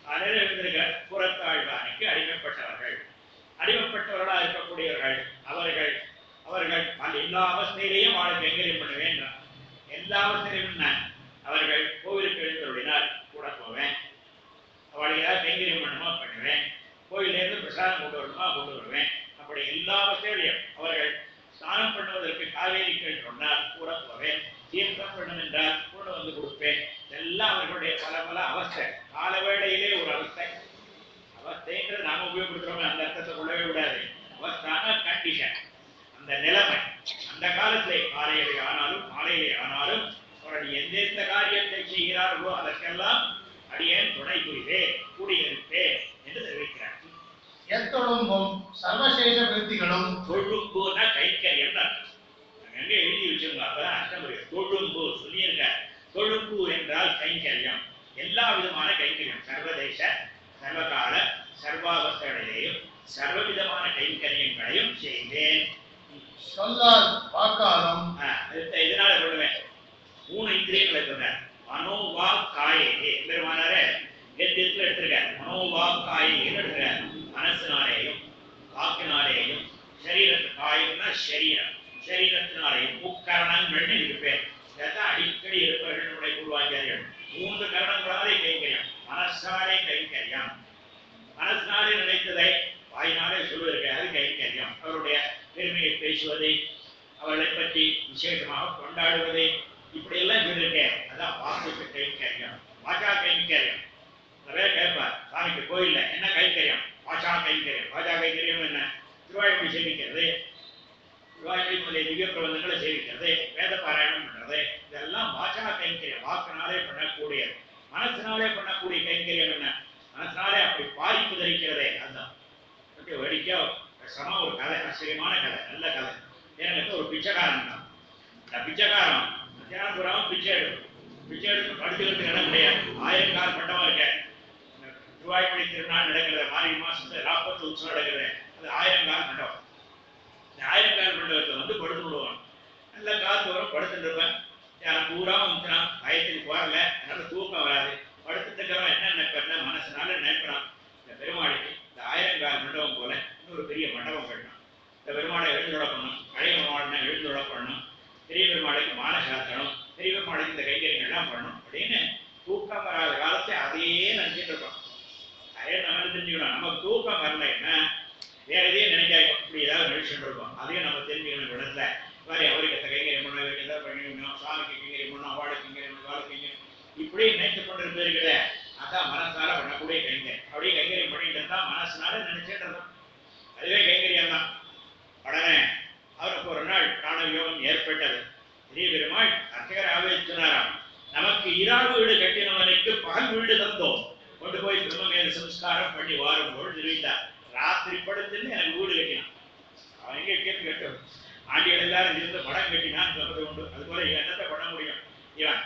அதில் இருந்திருக்கிற புறத்தாழ்வானுக்கு அடிமைப்பட்டவர்கள் அடிமைப்பட்டவர்களா இருக்கக்கூடியவர்கள் அவர்கள் அவர்கள் பல எல்லா அவஸ்தையிலையும் வாழ கைங்கரியம் பண்ணுவேன் எல்லா அவஸ்தையிலும் நான் அவர்கள் கோவிலுக்கு எழுந்தருளினால் கூட போவேன் அவளை ஏதாவது கைங்கரியம் பண்ணுமா பண்ணுவேன் கோயிலேருந்து பிரசாதம் கொண்டு வரணுமா கொண்டு வருவேன் அப்படி எல்லா அவஸ்தையிலையும் அவர்கள் ஸ்நானம் பண்ணுவதற்கு காவேரிக்கு சொன்னால் கூட போவேன் தீர்த்தம் பண்ணும் என்றால் கொண்டு வந்து கொடுப்பேன் இதெல்லாம் அவர்களுடைய பல பல அவஸ்தை கால வேளையிலே ஒரு அவஸ்தை அவஸ்தைன்றது நாம உபயோகப்படுத்துறோம் அந்த அர்த்தத்தை கொள்ளவே விடாது அவஸ்தான கண்டிஷன் அந்த நிலைமை அந்த காலத்திலே காலையிலே ஆனாலும் மாலையிலே ஆனாலும் அவர்கள் எந்தெந்த காரியத்தை செய்கிறார்களோ அதற்கெல்லாம் அடியேன் துணை புரிவேன் கூடியிருப்பேன் என்று தெரிவிக்கிறார் எத்தொழும்பும் சர்வசேஷ விருத்திகளும் தொழும்புனா கைக்கரியம் தான் எங்க எழுதி வச்சிருங்க அப்பதான் அர்த்தம் புரியும் தொழும்பு சொல்லியிருக்க தொழும்பு என்றால் கைங்கரியம் எல்லா விதமான கைங்கரியம் சர்வதேச சர்வகால சர்வாவஸ்தைகளையும் சர்வவிதமான கைங்கரியங்களையும் செய்தேன் சொல்லால் வாக்காலும் ஆஹ் அடுத்த இதனால சொல்லுவேன் மூணு இந்திரியங்களை சொன்னேன் மனோவா காயே பெருமானாரே கெத்தியத்துல எடுத்திருக்காரு மனோவா காயேன்னு எடுத்திருக்காரு மனசினாலேயும் வாக்கினாலேயும் சரீரத்து காயம்னா சரீரம் சரீரத்தினாலேயும் முக்கரணங்கள்னு இருக்கு பேர் இதான் அடிக்கடி இருப்பவர்கள் நம்முடைய குருவாச்சாரியர்கள் மூன்று கரணங்களாலே கைங்கரியம் மனசாலே கைங்கரியம் மனசினாலே நினைத்ததை வாயினாலே சொல்வதற்கு அது கைங்கரியம் அவருடைய பெருமையை பேசுவதை அவளை பற்றி விசேஷமாக கொண்டாடுவதை இப்படி எல்லாம் சொல்லியிருக்கேன் அதான் வாக்குக்கு கைங்கரியம் வாச்சா கைங்கரியம் நிறைய கேட்பார் சாமிக்கு கோயில்ல என்ன கைங்கரியம் வாச்சா கைங்கரியம் வாச்சா கைங்கரியம் என்ன திருவாய்மொழி சேவிக்கிறது திருவாய்மொழி முதலிய திவ்ய பிரபந்தங்களை சேவிக்கிறது வேத பாராயணம் பண்றது இதெல்லாம் வாச்சா கைங்கரியம் வாக்கினாலே பண்ணக்கூடியது மனசினாலே பண்ணக்கூடிய கைங்கரியம் என்ன மனசினாலே அப்படி பாதிப்பு தரிக்கிறதே அதுதான் ஓகே வேடிக்கையா சம ஒரு கதை ஆச்சரியமான கதை நல்ல கதை எனக்கு வந்து ஒரு பிச்சைக்காரன் தான் அந்த பிச்சைக்காரன் மத்தியானம் பூராவும் பிச்சை எடுக்கும் பிச்சை எடுத்து படுத்துக்கிறதுக்கு இடம் கிடையாது ஆயிரம் கால் மட்டமா இருக்க இந்த திருவாய்மொழி திருநாள் நடக்கிறது மார்கழி மாசத்துல ராப்பத்து உற்சவம் நடக்கிறது அது ஆயிரம் கால் மண்டபம் இந்த ஆயிரம் கால் மண்டபத்தை வந்து படுத்து விடுவான் நல்ல காத்து வரும் படுத்துட்டு இருப்பேன் யாரும் பூரா வந்துட்டான் பயத்துக்கு போறல அதனால தூக்கம் வராது படுத்துட்டு இருக்கிறவன் என்ன நினைப்பேன் மனசுனால நினைக்கிறான் இந்த பெருமாளுக்கு இந்த ஆயிரம் கால் மண்டபம் போல இன்னொரு பெரிய மண்டபம் கட்டணும் இந்த பெருமாளை எழுந்துட பண்ணணும் பழைய பெருமாளை எழுந்துட பண்ணணும் பெரிய பெருமாளுக்கு மாலை சாத்தணும் பெரிய பெருமாளுக்கு இந்த கைங்கரியங்கள் எல்லாம் பண்ணணும் அப்படின்னு தூக்கம் வராத காலத்தை அதையே நினைச்சிட்டு இருப்போம் அதே நம்ம தெரிஞ்சுக்கணும் நமக்கு தூக்கம் வரலைன்னா வேற எதையும் நினைக்காது இப்படி ஏதாவது நினைச்சுட்டு இருக்கோம் அதையும் நம்ம தெரிஞ்சுக்கணும் இந்த இடத்துல மாதிரி அவருக்கு எத்த கைங்கரியம் பண்ணணும் இவருக்கு எதாவது பண்ணிக்கணும் சாமிக்கு கைங்கரியம் பண்ணணும் அவளுக்கு கைங்கரியம் பண்ணணும் அவளுக்கு கைங்கரியம் இப்படி நினைத்து கொண்டு இருக்கிற அதான் மனசால பண்ணக்கூடிய கைங்கரியம் அப்படியே கைங்கரியம் பண்ணிட்டு இருந்தா மனசுனால நினைச்சிட்டு இருந்தோம் அதுவே கைங்கரியம் தான் உடனே அவருக்கு ஒரு நாள் பிராண யோகம் ஏற்பட்டது பெரிய பெருமாள் அர்ச்சகர் ஆவேசினாராம் நமக்கு இராவு வீடு கட்டினவனுக்கு பகல் வீடு தந்தோம் கொண்டு போய் பிரம்மமேத சம்ஸ்காரம் பண்ணி வாரும் பொழுது தெரிவித்தார் ராத்திரி படுத்துன்னு எனக்கு வீடு கட்டினான் அவன் எங்க கேட்டு கேட்டு ஆண்டிகள் எல்லாரும் இருந்து படம் கட்டினான் சொல்றது உண்டு அது போல இவன் என்னத்தை பண்ண முடியும் இவன்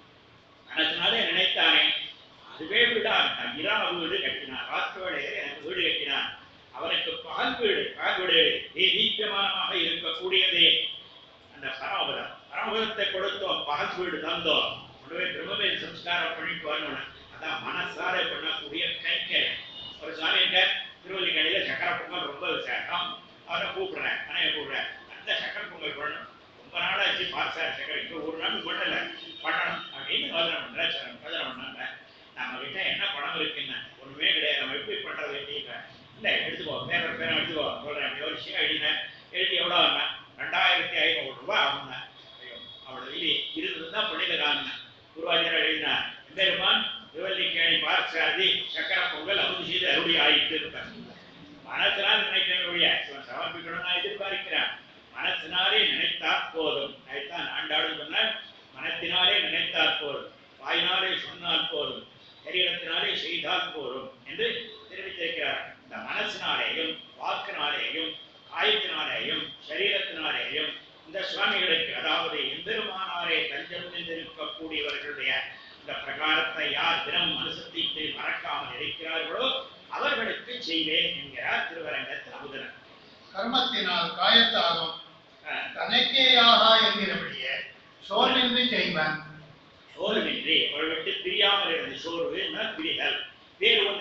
மனசினாலே நினைத்தானே அதுவே வீடா இருந்தான் இராவு வீடு கட்டினான் ராத்திரி வேளையிலே எனக்கு வீடு கட்டினான் அவனுக்கு பகல் வீடு பகல் வீடு தீபியமானமாக இருக்கக்கூடியதே அந்த பரமபதம் பரமபதத்தை கொடுத்தோம் பகல் வீடு தந்தோம் உடனே பிரம்மவே சம்ஸ்காரம் பண்ணிட்டு வரணும் அதான் மனசார பண்ணக்கூடிய கைங்கரியம் ஒரு சாமி இருக்க திருவல்லிக்கடையில சக்கரை பொங்கல் ரொம்ப விசேஷம் அவரை கூப்பிடுறேன் அணைய கூப்பிடுறேன் அந்த சக்கரை பொங்கல் பண்ணணும் ரொம்ப நாளாச்சு பார்சார் சக்கரை இப்போ ஒரு நாள் பண்ணல பண்ணணும் அப்படின்னு யோசனை பண்ற சரி யோசனை பண்ணாங்க நம்ம கிட்ட என்ன பணம் இருக்குன்னு ஒண்ணுமே கிடையாது நம்ம எப்படி பண்றது அப்படின்னு இல்ல எடுத்துக்கோ பேப்பர் பேரம் எடுத்துக்கோ சொல்றேன் ஒரு விஷயம் எழுதினேன் எழுதி எவ்வளோ வந்தா ரெண்டாயிரத்தி ஐநூறு ரூபாய் ஆகுங்க ஐயோ அவ்வளவு இல்லை இருந்ததுன்னா பண்ணிக்கிறாங்க குருவாஜர் எழுதினா பெருமான் திருவல்லிக்கேணி பார்சாதி சக்கர பொங்கல் அமுது செய்து அருளி ஆயிட்டு இருப்பார் மனசினால் நினைக்கிறவனுடைய இவன் சமர்ப்பிக்கணும் நான் எதிர்பார்க்கிறேன் மனசினாலே நினைத்தாற் போதும் அதைத்தான் ஆண்டாடும் சொன்னால் மனத்தினாலே நினைத்தாற் போதும் வாயினாலே சொன்னால் போதும் சரீரத்தினாலே செய்தால் போதும் என்று தெரிவித்திருக்கிறார் இந்த மனசினாலேயும் வாக்கினாலேயும் காயத்தினாலேயும் சரீரத்தினாலேயும் இந்த சுவாமிகளுக்கு அதாவது எம்பெருமானாரே தஞ்சம் நின்றிருக்கக்கூடியவர்களுடைய இந்த பிரகாரத்தை யார் தினம் மனுசத்திட்டு மறக்காமல் இருக்கிறார்களோ அவர்களுக்கு செய்வேன் என்கிறார் திருவரங்கத்தில் அமுதனர் கர்மத்தினால் காயத்தாலும் அஹ், தனக்கேயாகா என்கிறபடியே சோர்வின்றி செய்வன் சோர்வின்றி அவள் விட்டு பிரியாமல் இருந்து சோர்வுன்னா பிரிதல் வேறு ஒன்று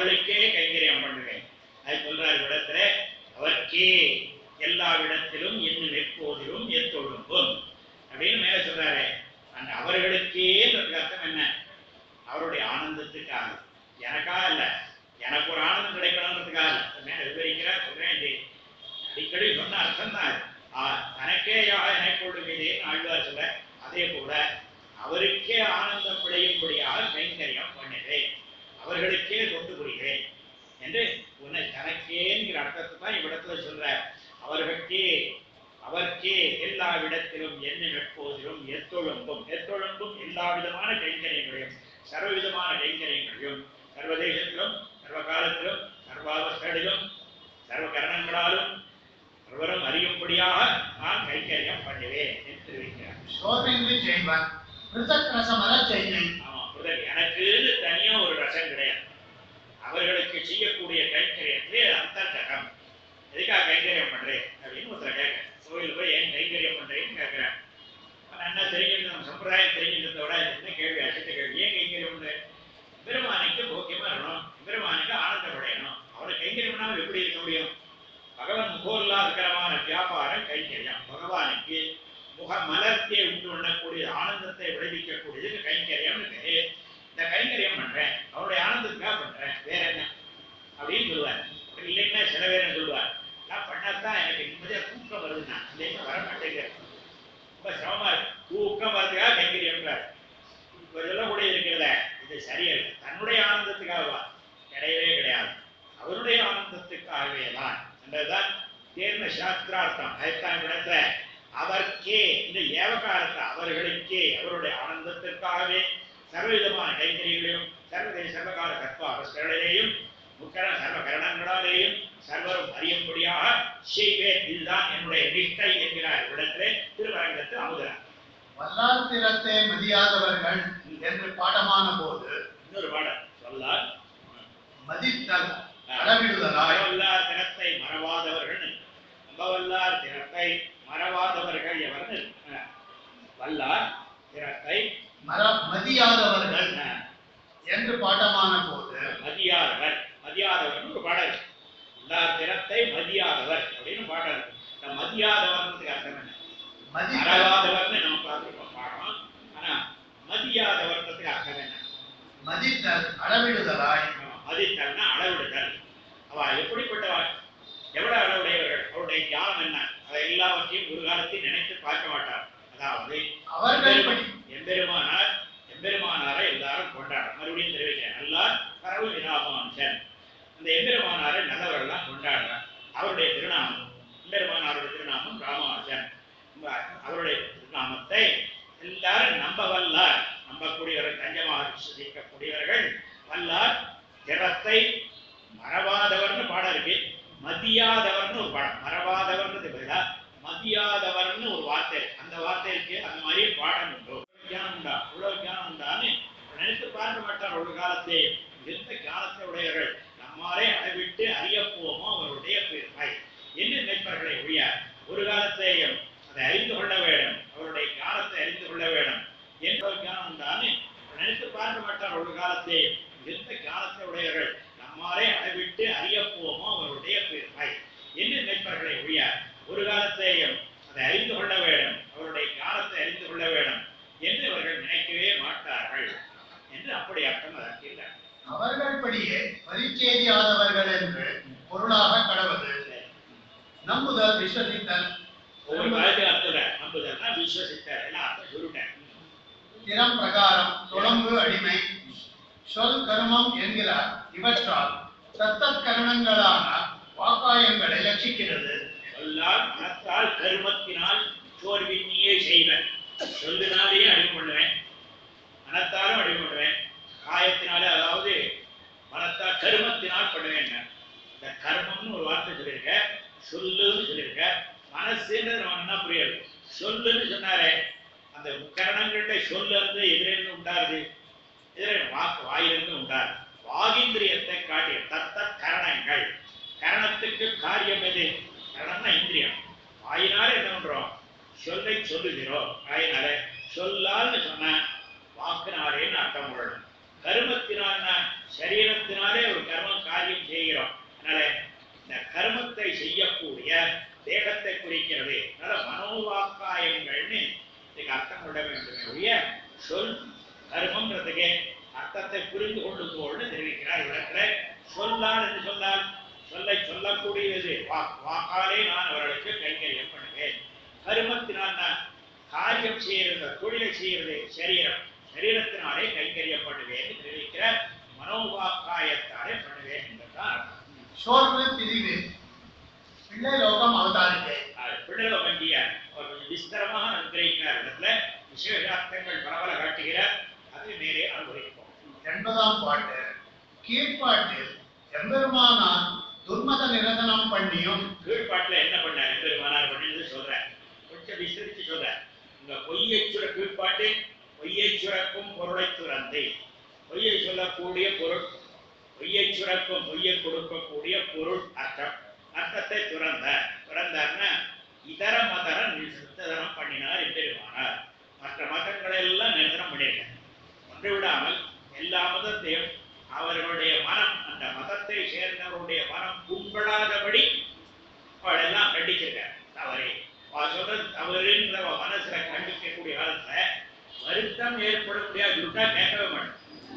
அவர்களுக்கே கைங்கரியம் பண்ணுவேன் அது சொல்றாரு இடத்துல அவர்க்கே எல்லா இடத்திலும் என்னும் எப்போதிலும் எத்தொழும்பும் அப்படின்னு மேல சொல்றாரு அந்த அவர்களுக்கே அர்த்தம் என்ன அவருடைய ஆனந்தத்துக்காக எனக்கா இல்ல எனக்கு ஒரு ஆனந்தம் கிடைக்கணுன்றதுக்காக இல்ல அது மேல விவரிக்கிறார் சொல்றேன் இது அடிக்கடி சொன்ன அர்த்தம் தான் அது. ஆ, தனக்கேயாக எனக்கொள்ளுவதே ஆழ்வார் சொல்ல அதே போல அவருக்கே ஆனந்தம் விளையும்படியாக கைங்கரியம் பண்ணுகிறேன் அவர்களுக்கே தொண்டு புரிகிறேன் என்று உன்னை தனக்கேங்கிற அர்த்தத்தை தான் இவ்விடத்துல சொல்ற அவர்களுக்கே அவர்க்கே எல்லா விடத்திலும் என்ன எப்போதிலும் எத்தொழும்பும் எத்தொழும்பும் எல்லா விதமான கைங்கரியங்களையும் சர்வவிதமான கைங்கரியங்களையும் சர்வதேசத்திலும் சர்வ காலத்திலும் சர்வாவஸ்தையிலும் சர்வ கரணங்களாலும் சர்வரும் அறியும்படியாக நான் கைங்கரியம் பண்ணுவேன் என்று தெரிவிக்கிறார் சோர்வின்றி செய்வன் பிருத்தக் ரசமர செய்வேன் ஆமா புரிதல் எனக்குன்னு தனியா ஒரு ரசம் கிடையாது அவர்களுக்கு செய்யக்கூடிய கைங்கரியத்திலே அந்தர்ககம் எதுக்காக கைங்கரியம் பண்றேன் அப்படின்னு ஒருத்தர் கேட்க கோயில் போய் ஏன் கைங்கரியம் பண்றேன்னு கேட்கிறேன் நல்லா தெரிஞ்சிருந்த நம்ம சம்பிரதாயம் தெரிஞ்சிருந்தத விட இது என்ன கேள்வி அசித்த கேள்வி ஏன் கைங்கரியம் பண்றேன் பெருமானுக்கு போக்கியமா இருக்கணும் பெருமானுக்கு ஆனந்தப்படையணும் அவனை கைங்கரியம் பண்ணாமல் எப்படி இருக்க முடியும் பகவான் முகோல்லாதகரமான வியாபாரம் கைங்கரியம் பகவானுக்கு முக மலர்த்தியை உண்டு பண்ணக்கூடிய ஆனந்தத்தை விளைவிக்கக்கூடியது கைங்கரியம்னு பேரு இந்த கைங்கரியம் பண்றேன் அவருடைய ஆனந்தத்துக்காக பண்றேன் வேற என்ன அப்படின்னு சொல்லுவார் அப்படி இல்லைன்னா சில பேர் என்ன சொல்லுவார் நான் பண்ணாதான் எனக்கு நிம்மதியா தூக்கம் வருதுன்னா இல்லைன்னா வர மாட்டேங்குது ரொம்ப சிரமமா இருக்கு தூக்கம் வரதுக்காக கைங்கரியம்ன்றார் இப்ப சொல்லக்கூடிய இருக்கிறத இது சரியல்ல தன்னுடைய ஆனந்தத்துக்காகவா கிடையவே கிடையாது அவருடைய ஆனந்தத்துக்காகவே தான் என்றதுதான் தேர்ந்த சாஸ்திரார்த்தம் அதுதான் இடத்துல அவர்க்கே இந்த ஏவகாரத்தை அவர்களுக்கே அவருடைய ஆனந்தத்திற்காகவே சர்வவிதமான கைங்கரியங்களையும் சர்வதேச சர்வகால தத்துவ அவஸ்தகளிலேயும் முக்கர சர்வ கரணங்களாலேயும் சர்வரும் அறியும்படியாக செய்வேன் இதுதான் என்னுடைய நிஷ்டை என்கிறார் இடத்திலே திருவரங்கத்து அமுதரார் வல்லார் திறத்தே மதியாதவர்கள் என்று பாடமான போது இன்னொரு பாடல் சொல்லார் மதித்தல் அளவிடுதலாய் மறவல்லார் தினத்தை மறவாதவர்கள் நம்பவல்லார் தினத்தை மறவாதவர்கள் எவர்னு அஹ், வல்லார் தினத்தை மர மதியாதவர்கள் அஹ், என்று பாடமான போது மதியாதவர் மதியாதவர்னு ஒரு பாடல் வல்லார் தினத்தை மதியாதவர் அப்படின்னு பாடல் இருக்கு. இந்த மதியாதவர்ன்றதுக்கு அர்த்தம் என்ன மதித்தல் மறவாதவர்னு நம்ம பார்த்துருக்கோம் பாடம் ஆனா மதியாதவர்ன்றதுக்கு அர்த்தம் என்ன மதித்தல் அளவிடுதலாய் மதித்தல்னா அளவிடுதல் அவ எப்படிப்பட்டவா எவ்வளவு அளவுடையவர்கள் அவருடைய ஞானம் என்ன அதை எல்லாவற்றையும் ஒரு காலத்தில் நினைத்து பார்க்க மாட்டார் அதாவது அவர்கள் படி எம்பெருமானார் எம்பெருமானாரை எல்லாரும் கொண்டாடுற மறுபடியும் தெரிவிக்கிறேன் எல்லார் பரவு வினாபாம்சன் அந்த எம்பெருமானாரை நல்லவர்கள்லாம் கொண்டாடுறார் அவருடைய திருநாமம் எம்பெருமானாருடைய திருநாமம் ராமானுஜன் அவருடைய திருநாமத்தை எல்லாரும் நம்ப வல்லார் நம்பக்கூடியவர்கள் தஞ்சமாக விசுவசிக்கக்கூடியவர்கள் வல்லார் திறத்தை மறவாதவர்னு பாடம் இருக்கு மதியாதவர்னு ஒரு பாடம் மறவாதவர்ன்றது பதிலா மதியாதவர்னு ஒரு வார்த்தை இருக்கு. அந்த வார்த்தைக்கு அந்த மாதிரி பாடம் உண்டு ஞானம் உண்டா இவ்வளவு ஞானம் உண்டான்னு நினைத்து பார்க்க மாட்டார் ஒரு காலத்தை எந்த ஞானத்தை உடையவர்கள் நம்மாலே அளவிட்டு அறியப்போமோ அவருடைய பெருமை என்று நினைப்பார்களை ஒழிய ஒரு காலத்தையும் அதை அறிந்து கொள்ள வேண்டும் அவருடைய ஞானத்தை அறிந்து கொள்ள வேண்டும் என்ற ஒரு ஞானம் உண்டான்னு நினைத்து பார்க்க மாட்டார் ஒரு காலத்தை எந்த ஞானத்தை உடையவர்கள் நம்மாலே அளவிட்டு அறியப்போமோ அவருடைய பெருமை என்று நினைப்பார்களை ஒழிய ஒரு காலத்தையும் அதை அறிந்து கொள்ள வேண்டும் அவருடைய ஞானத்தை அறிந்து கொள்ள வேண்டும் என்று அவர்கள் நினைக்கவே மாட்டார்கள் என்று அப்படி அர்த்தம் அதற்கு இல்லை அவர்கள் படியே பரிச்சேதியாதவர்கள் என்று பொருளாக கடவது நம்புதல் விஸ்வசித்தல் ஒவ்வொரு காலத்துக்கு அர்த்தம் இல்லை. நம்புதல்னா விசுவசித்தார் எல்லாம் அர்த்தம் சொல்லிட்டேன் திறம் பிரகாரம் தொடங்கு அடிமை சொல் கருமம் என்கிறார் இவற்றால் தத்தத் கரணங்களான வாக்காயங்களை லட்சிக்கிறது சொல்லால் மனத்தால் கருமத்தினால் சோர்வின்னியே செய்வன் சொல்லினாலேயே அடிமை பண்ணுவேன் மனத்தாலும் அடிமை பண்ணுவேன் காயத்தினாலே அதாவது மனத்தால் கருமத்தினால் பண்ணுவேன் இந்த கர்மம்னு ஒரு வார்த்தை சொல்லியிருக்க சொல்லுன்னு சொல்லியிருக்க மனசுன்றது நம்ம என்ன புரியாது சொல்லுன்னு சொன்னாரே அந்த கரணங்கள்ல சொல்லு வந்து எதிரிலிருந்து உண்டாருது எதிரே வாக்கு வாயிலிருந்து உண்டாரு வாகிந்திரியத்தை காட்டிய தத்த கரணங்கள் கரணத்துக்கு காரியம் எது கரணம்னா இந்திரியம் வாயினால என்ன பண்றோம் சொல்லை சொல்லுகிறோம் வாயினால சொல்லால்னு சொன்ன வாக்குனாலேன்னு அர்த்தம் கொள்ளணும் கருமத்தினால்னா சரீரத்தினாலே ஒரு கர்மம் காரியம் செய்கிறோம் அதனால இந்த கர்மத்தை செய்யக்கூடிய தேகத்தை குறிக்கிறது அதனால மனோவாக்காயங்கள்னு இதுக்கு அர்த்தம் கொள்ள வேண்டுமே ஒழிய சொல் கர்மம்ன்றதுக்கு அர்த்தத்தை புரிந்து கொள்ளும் போல்னு தெரிவிக்கிறார் இடத்துல சொல்லால் என்று சொன்னால் சொல்லை சொல்லக்கூடியது வா- வாக்காலே நான் அவர்களுக்கு கைங்கரியம் பண்ணுவேன் கருமத்தினால் நான் காரியம் செய்யறது தொழிலை செய்யறது சரீரம் சரீரத்தினாலே கைங்கரியம் பண்ணுவேன் என்று தெரிவிக்கிற மனோவாக்காயத்தாலே பண்ணுவேன் என்பதுதான் அர்த்தம். சோர்வு பிரிவு பிள்ளை லோகம் அவதாரிக்கை அது பிள்ளைகள் வண்டிய ஒரு கொஞ்சம் விஸ்தரமாக அனுகிரகிக்கிறார் இடத்துல விசேஷார்த்தங்கள் பரவல காட்டுகிறார் அது மேலே அனுபவிப்போம் எண்பதாம் பாட்டு கீழ்ப்பாட்டில் எம்பெருமானார் துர்மத நிரசனம் பண்ணியும் கீழ்பாட்டுல என்ன பண்ணார் பெருமானார் பண்ணது சொல்றார் கொஞ்சம் விஸ்தரிச்சு சொல்றார் இந்த பொய்யை சுர கீழ்பாட்டு பொய்யை சுரக்கும் பொருளை துறந்து பொய்யை சொல்லக்கூடிய பொருள் பொய்யை சுரக்கும் பொய்யை கொடுக்கக்கூடிய பொருள் அர்த்தம் அர்த்தத்தை துறந்த துறந்தார்னா இதர மதர நிறுத்தனம் பண்ணினார் பெருமானார் மற்ற மதங்களை எல்லாம் நிறுத்தனம் பண்ணியிருக்கார் ஒன்று விடாமல் எல்லா மதத்தையும் அவர்களுடைய மனம் அந்த மதத்தை சேர்ந்தவருடைய மனம் புண்படாதபடி அவளெல்லாம் கண்டிச்சிருக்கார் தவறே அவ சொல்றது தவறுன்ற அவ மனசுல கண்டிக்கக்கூடிய காலத்துல வருத்தம் ஏற்பட முடியாது விட்டா கேட்கவே மாட்டேன்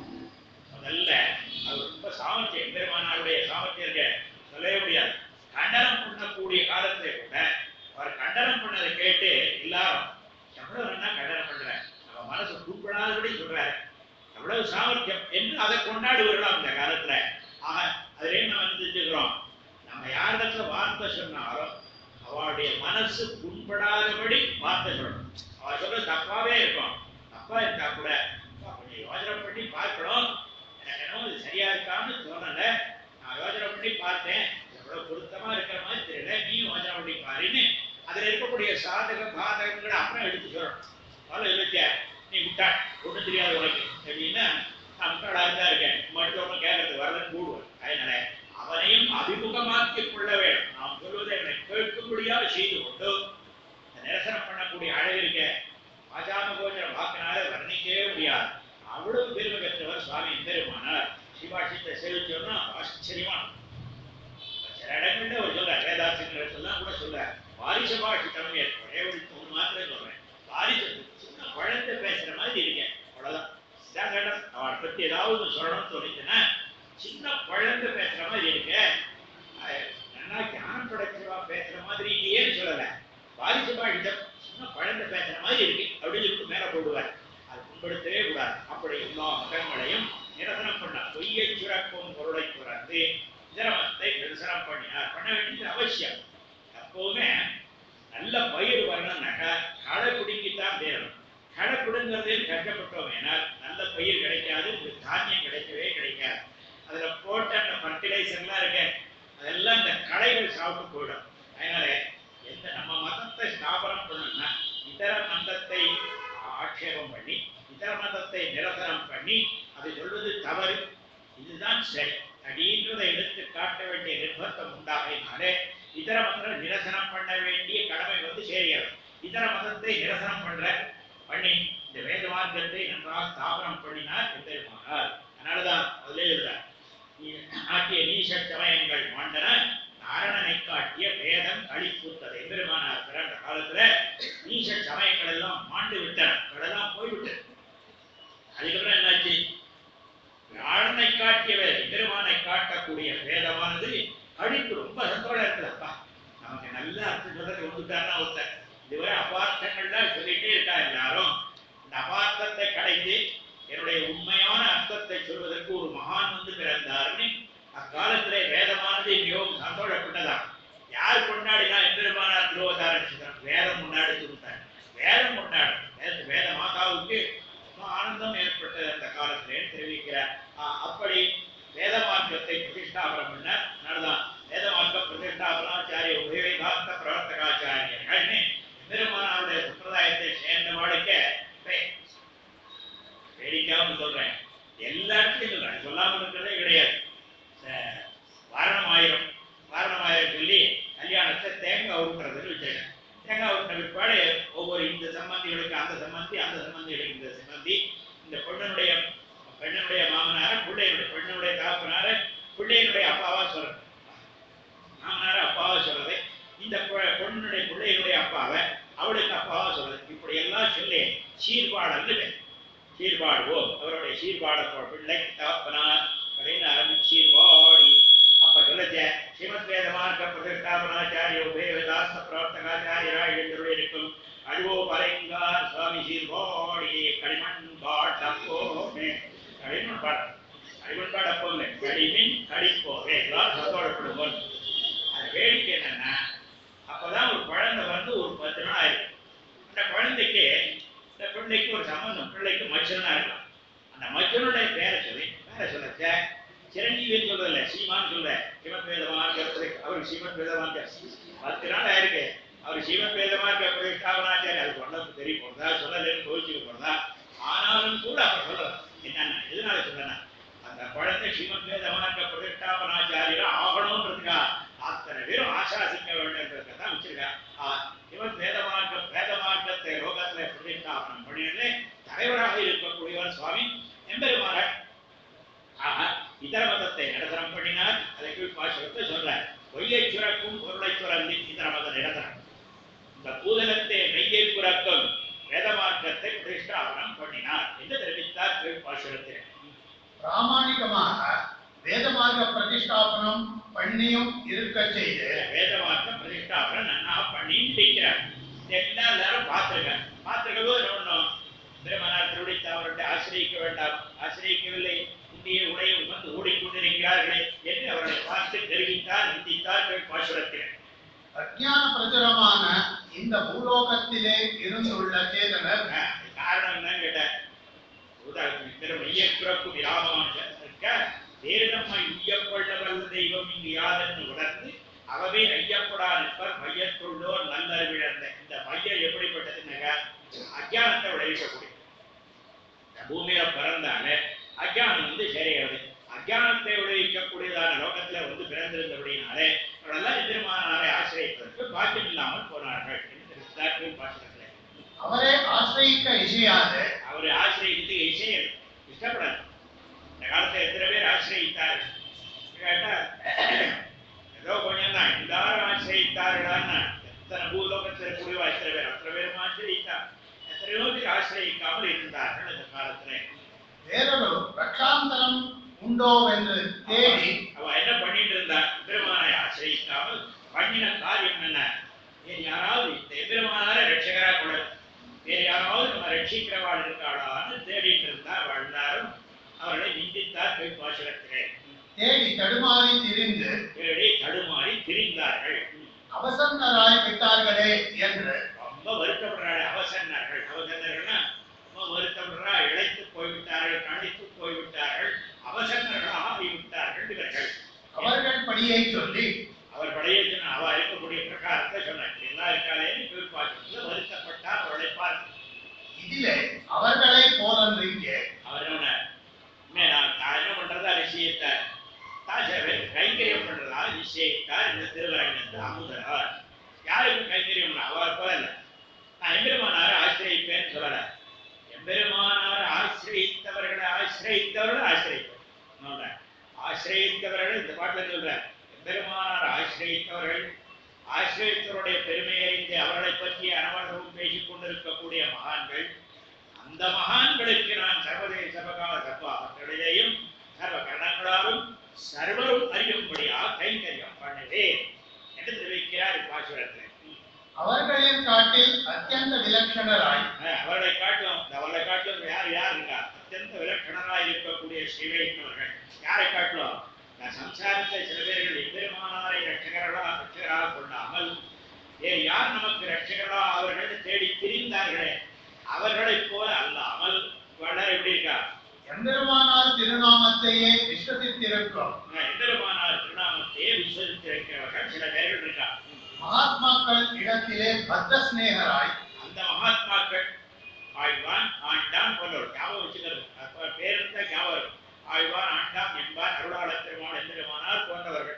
முதல்ல அவர் ரொம்ப சாமர்த்தியம் பெருமானாருடைய சாமர்த்தியத்தை சொல்லவே முடியாது கண்டனம் பண்ணக்கூடிய காலத்துல கூட அவர் கண்டனம் பண்ணதை கேட்டு எல்லாரும் எவ்வளவு வேணா கண்டனம் பண்றாரு நம்ம மனசு புண்படாதபடி சொல்றாரு எவ்வளவு சாமர்த்தியம் என்று அதை கொண்டாடுவார்களாம் இந்த காலத்துல ஆக அதிலே நம்ம தெரிஞ்சுக்கிறோம் நம்ம யாரிடத்துல வார்த்தை சொன்னாலும் அவளுடைய மனசு புண்படாதபடி வார்த்தை சொல்லணும் அவ சொல்றது தப்பாவே இருக்கும் தப்பா இருந்தா கூட அப்பா, கொஞ்சம் யோசனை பண்ணி பார்க்கணும் எனக்கு என்னமோ இது சரியா இருக்கான்னு தோணல நான் யோசனை பண்ணி பார்த்தேன் எவ்வளவு பொருத்தமா இருக்கிற மாதிரி தெரியல நீ யோசனை பண்ணி பாருன்னு அதுல இருக்கக்கூடிய சாதக பாதகங்களை அப்புறம் எடுத்து சொல்லணும் அவ்வளவு இருக்க நீ முட்டாள் ஒண்ணும் தெரியாது உனக்கு அப்படின்னா நான் முட்டாளா இருந்தா இருக்கேன் மற்றவங்க கேட்கறது வரலன்னு கூடுவேன் அதனால அவனையும் அபிமுகமாக்கிக் கொள்ள வேண்டும் நாம் சொல்வதை அவனை கேட்கும்படியாக செய்து கொண்டு இந்த நிரசனம் பண்ணக்கூடிய அழகு இருக்க ஆச்சாம கோச்சர வாக்கினால வர்ணிக்கவே முடியாது அவ்வளவு பெருமை பெற்றவர் சுவாமி பெருமானார் சிவாஷித்தை சேவிச்சோம்னா ஆச்சரியமான சில இடங்கள்ல அவர் சொல்றார் வேதாசங்கள் எல்லாம் கூட சொல்றார் வாரிச பாஷித்தம் ஒரே ஒரு ஒன்று மாத்திரம் சொல்றேன் வாரிசு சின்ன குழந்தை பேசுற மாதிரி இருக்கேன் அவ்வளவுதான் இதான் கேட்டேன் அவளை பத்தி ஏதாவது ஒண்ணு சொல்லணும்னு தோணிச்சுன்னா சின்ன குழந்தை பேசுற மாதிரி இருக்க அஹ் நல்லா ஞானம் படைச்சவா பேசுற மாதிரி இல்லையேன்னு சொல்லல வாரிசு பாஷித்தம் சின்ன குழந்தை பேசுற மாதிரி இருக்கு அப்படின்னு சொல்லிட்டு மேல போடுவார் அது புண்படுத்தவே கூடாது அப்படி எல்லா மதங்களையும் நிரசனம் பண்ண பொய்யை சுரக்கும் பொருளை துறந்து இதரமத்தை நிரசனம் பண்ணினார் பண்ண வேண்டியது அவசியம் எப்பவுமே நல்ல பயிர் வரணும்னாக்கா களை பிடுங்கித்தான் தேரணும் களை பிடுங்கிறதே கஷ்டப்பட்டோம் ஏனால் நல்ல பயிர் கிடைக்காது உங்களுக்கு தானியம் கிடைக்கவே கிடைக்காது அதுல போட்ட அந்த ஃபர்டிலைசர்லாம் இருக்கு அதெல்லாம் இந்த களைகள் சாப்பிட்டு போயிடும் அதனால எந்த நம்ம மதத்தை ஸ்தாபனம் பண்ணணும்னா இதர மதத்தை ஆட்சேபம் பண்ணி இதர மதத்தை நிரசனம் பண்ணி அதை சொல்வது தவறு இதுதான் சரி அப்படின்றதை எடுத்து காட்ட வேண்டிய நிர்பந்தம் உண்டாகினாலே இதர மதத்தை நிரசனம் பண்ண வேண்டிய கடமை வந்து சேர்கிறது இதர மதத்தை நிரசனம் பண்ற பண்ணி இந்த வேத மார்க்கத்தை நன்றாக ஸ்தாபனம் பண்ணினார் பெருமானார் அதனாலதான் அதிலே எழுதுறார் நீ- ஆக்கிய நீச சமயங்கள் மாண்டன நாரணனை காட்டிய வேதம் அழிப்புத்தது எம்பெருமானார் பிறந்த காலத்துல நீச சமயங்கள் எல்லாம் மாண்டு விட்டன அதெல்லாம் போய்விட்டது அதுக்கப்புறம் என்னாச்சு நாரணனை காட்டிய வேதம் பெருமானை காட்டக்கூடிய வேதமானது அழிப்பு ரொம்ப சந்தோஷம் இருக்குதுப்பா நமக்கு நல்ல அர்த்தம் சொல்றது ஒன்றுட்டாருன்னா ஒருத்தர் இதுவரை அபார்த்தங்கள்லாம் சொல்லிட்டே இருக்கா எல்லாரும் இந்த அபார்த்தத்தை கடைந்து என்னுடைய உண்மையான அர்த்தத்தை சொல்வதற்கு ஒரு மகான் வந்து பிறந்தார்னு அக்காலத்திலே வேதமானது மிகவும் சந்தோஷப்பட்டதா யார் கொண்டாடினா எம்பெருமானார் திருவதார நட்சத்திரம் வேதம் முன்னாடி கொடுத்தார் வேதம் கொண்டாடும் வேத வேத மாதாவுக்கு ரொம்ப ஆனந்தம் ஏற்பட்டது அந்த காலத்திலே தெரிவிக்கிறார் ஆ, அப்படி வேத மார்க்கத்தை பிரதிஷ்டாபனம் பண்ணார் அதனாலதான் வேத மார்க்க பிரதிஷ்டாபனாச்சாரிய உபயோகார்த்த பிரவர்த்தகாச்சாரியர்கள்னு பெருமானாருடைய சம்பிரதாயத்தை சேர்ந்த வாழ்க்கை வேடிக்காம சொல்றேன் எல்லா இடத்துலையும் சொல்றேன் சொல்லாம இருக்கிறதே கிடையாது அஹ் வாரணம் ஆயிரம் வாரணம் ஆயிரம் சொல்லி கல்யாணத்தை தேங்காய் உருட்டுறதுன்னு வச்சிருக்கேன் தேங்காய் உருட்ட பிற்பாடு ஒவ்வொரு இந்த சம்பந்திகளுக்கு அந்த சம்பந்தி அந்த சம்பந்திகளுக்கு இந்த சம்பந்தி இந்த பொண்ணனுடைய பெண்ணனுடைய மாமனார பிள்ளையுடைய பெண்ணனுடைய தகப்பனார பிள்ளையினுடைய அப்பாவா சொல்றது மாமனார அப்பாவா சொல்றது இந்த பொ- பொண்ணுடைய பிள்ளையினுடைய அப்பாவை அவளுக்கு அப்பாவா சொல்றது இப்படி எல்லாம் சொல்லி சீர்பாடல்னு பேர். சீர்பாடுவோம் அவருடைய சீர்பாட பிள்ளை தகப்பனார் அப்படின்னு ஆரம்பிச்சு சீர்பாடி அப்ப சொல்லச்ச ஸ்ரீமத் வேதமார்க்க பிரதிஷ்டாபனாச்சாரிய உபயவேதாஸ்த பிரவர்த்தகாச்சாரியரா எழுந்தருள் இருக்கும் அழுவோ பரைங்கார் சுவாமி சீர்பாடி களிமண் பாட்டப்போமே களிமண் பாட களிமண் பாடப்போமே களிமின் கடிப்போமே எல்லாம் சத்தோடப்படும் போது அது வேடிக்கை என்னன்னா அப்பதான் ஒரு குழந்தை வந்து ஒரு பத்து நாள் ஆயிருக்கு அந்த குழந்தைக்கு இந்த பிள்ளைக்கு ஒரு சம்பந்தம் பிள்ளைக்கு மச்சனா இருக்கலாம் அந்த மச்சனுடைய பேரை சொல்லி பேரை சொல்லச்ச சிரஞ்சீவின்னு சொல்றதில்ல சீமான்னு சொல்ற சிவத் வேதமார்க்க அவர் சிவத் வேதமார்க்க பத்து நாள் ஆயிருக்கு அவர் சிவத் வேதமார்க்க பிரதிஷ்டாபனாச்சாரி அது சொன்னது தெரிய போறதா சொல்லலன்னு கோவிச்சுக்க போறதா ஆனாலும் கூட அவர் சொல்றார் என்னன்னா எதனால சொல்றேன்னா அந்த குழந்தை ஸ்ரீமத் வேதமார்க்க பிரதிஷ்டாபனாச்சாரியரா ஆகணும்ன்றதுக்கா அத்தனை பேரும் ஆசாசிக்க வேண்டும்ன்றதுக்கு தான் வச்சிருக்கா இவன் வேதமார்க்க வேதமார்க்கத்தை லோகத்துல பிரதிஷ்டாபனம் பண்ணினது தலைவராக இருக்கக்கூடியவர் சுவாமி எம்பெருமானார் ஆக இதர மதத்தை நிரந்தரம் பண்ணினார் அதை கீழ் பாசுரத்தை சொல்றார் பொய்யை சுரக்கும் பொருளை சுரந்தி இதர மத நிரந்தரம் இந்த பூதலத்தை மெய்யை புறக்கும் வேதமார்க்கத்தை பிரதிஷ்டாபனம் பண்ணினார் என்று தெரிவித்தார் கீழ் பாசுரத்தில் பிராமாணிகமாக வேதமார்க்க பிரதிஷ்டாபனம் பண்ணியும் இருக்க செய்து வேதமார்க்க பிரதிஷ்டாபனம் நன்னா பண்ணி முடிக்கிறார் எல்லா எல்லாரும் பார்த்திருக்காங்க பார்த்திருக்க போது ஒன்றும் பெருமனார் திருவிழித்து அவருடைய ஆசிரியக்க வேண்டாம் ஆசிரியக்கவில்லை இந்திய உடைய வந்து ஓடிக்கொண்டிருக்கிறார்களே என்று அவர்களை பார்த்து தெரிவித்தார் நிந்தித்தார் பாசுரத்தில் அஜ்ஞான பிரச்சுரமான இந்த பூலோகத்திலே இருந்துள்ள சேதனர் காரணம் என்னன்னு கேட்டார் உதாரணம் மையப்பிறப்பு விராமானுஷன் இருக்க வேறு நம்மை உய்யக்கொள்ள வல்ல தெய்வம் இங்கு யாதென்று உணர்ந்து அவவே ஐயப்படா நிற்பர் மையத்துள்ளோர் நல்லறிவிழந்த இந்த மையம் எப்படிப்பட்டதுன்னாக்கா அஜானத்தை விளைவிக்கக்கூடிய இந்த பூமியில பிறந்தாலே அஜானம் வந்து சரியாது அஜானத்தை விளைவிக்கக்கூடியதான லோகத்துல வந்து பிறந்திருந்தபடினாலே அவரெல்லாம் எதிர்மானாரை ஆசிரியப்பதற்கு பாக்கியம் இல்லாமல் போனார்கள் என்று திருத்தாற்று பாசுரத்தில் அவரை ஆசிரியிக்க இசையாது அவர் ஆசிரியத்து இசையம் இஷ்டப்படாது இந்த காலத்துல எத்தனை பேர் ஆசிரியித்தார் கேட்டா ஏதோ கொஞ்சம் தான் எல்லாரும் ஆசிரியித்தார்களான்னா எத்தனை பூலோகத்தில் கூடியவா எத்தனை பேர் அத்தனை பேரும் ஆசிரியித்தார் எத்தனையோ பேர் ஆசிரியிக்காமல் இருந்தார்கள் இந்த காலத்துல வேறொரு ரக்ஷாந்தரம் உண்டோ என்று தேடி அவ என்ன பண்ணிட்டு இருந்தா பெருமானை ஆசிரியிக்காமல் பண்ணின காரியம் என்ன வேறு யாராவது இந்த எம்பெருமானாரை ரட்சகரா கொள்ள வேறு யாராவது நம்ம ரட்சிக்கிறவாள் இருக்காளான்னு தேடிட்டு இருந்தா வாழ்ந்தாரும் அவர்களை நிந்தித்தார் கை பாசுரத்திலே தேடி தடுமாறி திரிந்து தேடி தடுமாறி திரிந்தார்கள் அவசன்னராய் விட்டார்களே என்று ரொம்ப வருத்தப்படுறாரு அவசன்னார்கள் அவசன்னர்கள்னா ரொம்ப வருத்தப்படுறா இழைத்து போய்விட்டார்கள் கணித்து போய்விட்டார்கள் அவசன்னர்களாக ஆகிவிட்டார்கள் இவர்கள் அவர்கள் படியை சொல்லி அவர் படையேற்றின அவ இருக்கக்கூடிய பிரகாரத்தை சொன்னார் எல்லாம் இருக்காளேன்னு கீழ்ப்பாக்கத்துல வருத்தப்பட்டார் அவர்களை பார்த்து இதிலே அவர்களை போலன்று இங்கே அவர் என்ன இனிமே நான் தான் என்ன பண்றதா நிச்சயித்தார் தாஜாவே கைங்கரியம் பண்றதா நிச்சயித்தார் இந்த திருவரங்கத்து அமுதரார் யாருக்கு கைங்கரியம் பண்ண? அவர் போல இல்ல நான் எம்பெருமானாரை ஆசிரியப்பேன்னு சொல்லல எம்பெருமானார் ஆசிரியத்தவர்களை ஆசிரியத்தவர்களை ஆசிரியப்பேன் ஆசிரியத்தவர்கள் இந்த பாட்டுல சொல்ற எம்பெருமானார் ஆசிரியத்தவர்கள் ஆசிரியத்தவருடைய பெருமை அறிந்து அவர்களை பற்றி அனவரமும் பேசிக் கொண்டிருக்கக்கூடிய மகான்கள் அந்த மகான்களுக்கு நான் சர்வதேச சபகால சர்வாபங்களிலேயும் சர்வ கரணங்களாலும் சர்வரும் அறியும்படியாக கைங்கரியம் பண்ணுவேன் என்று தெரிவிக்கிறார் பாசுரத்தில் அவர்களின் காட்டில் அத்தியந்த விலட்சணராய் அவர்களை காட்டும் அவர்களை காட்டும் யார் யார் இருக்கா அத்தியந்த விலட்சணராய் இருக்கக்கூடிய ஸ்ரீவைஷ்ணவர்கள் யாரை காட்டிலும் இந்த சம்சாரத்தை சில பேர்கள் எம்பெருமானாரை ரட்சகர்களா ரட்சகராக கொள்ளாமல் வேறு யார் நமக்கு ரட்சகர்களா அவர்கள் தேடி திரிந்தார்களே அவர்களைப் போல அல்லாமல் வளர் எப்படி இருக்கா எம்பெருமானார் திருநாமத்தையே விஸ்வசித்திருக்கும் எம்பெருமானார் திருநாமத்தையே விஸ்வசித்திருக்கிறவர்கள் சில பேர்கள் இருக்கா மகாத்மாக்கள் இடத்திலே பத்த சிநேகராய் அந்த மகாத்மாக்கள் ஆழ்வான் ஆண்டான் போன்றவர் ஞாபகம் வச்சுக்கிறது அப்ப பேர் இருந்தா ஞாபகம் இருக்கும். ஆழ்வான் ஆண்டாம் என்பார் அருளாள பெருமாள் எம்பெருமானார் போன்றவர்கள்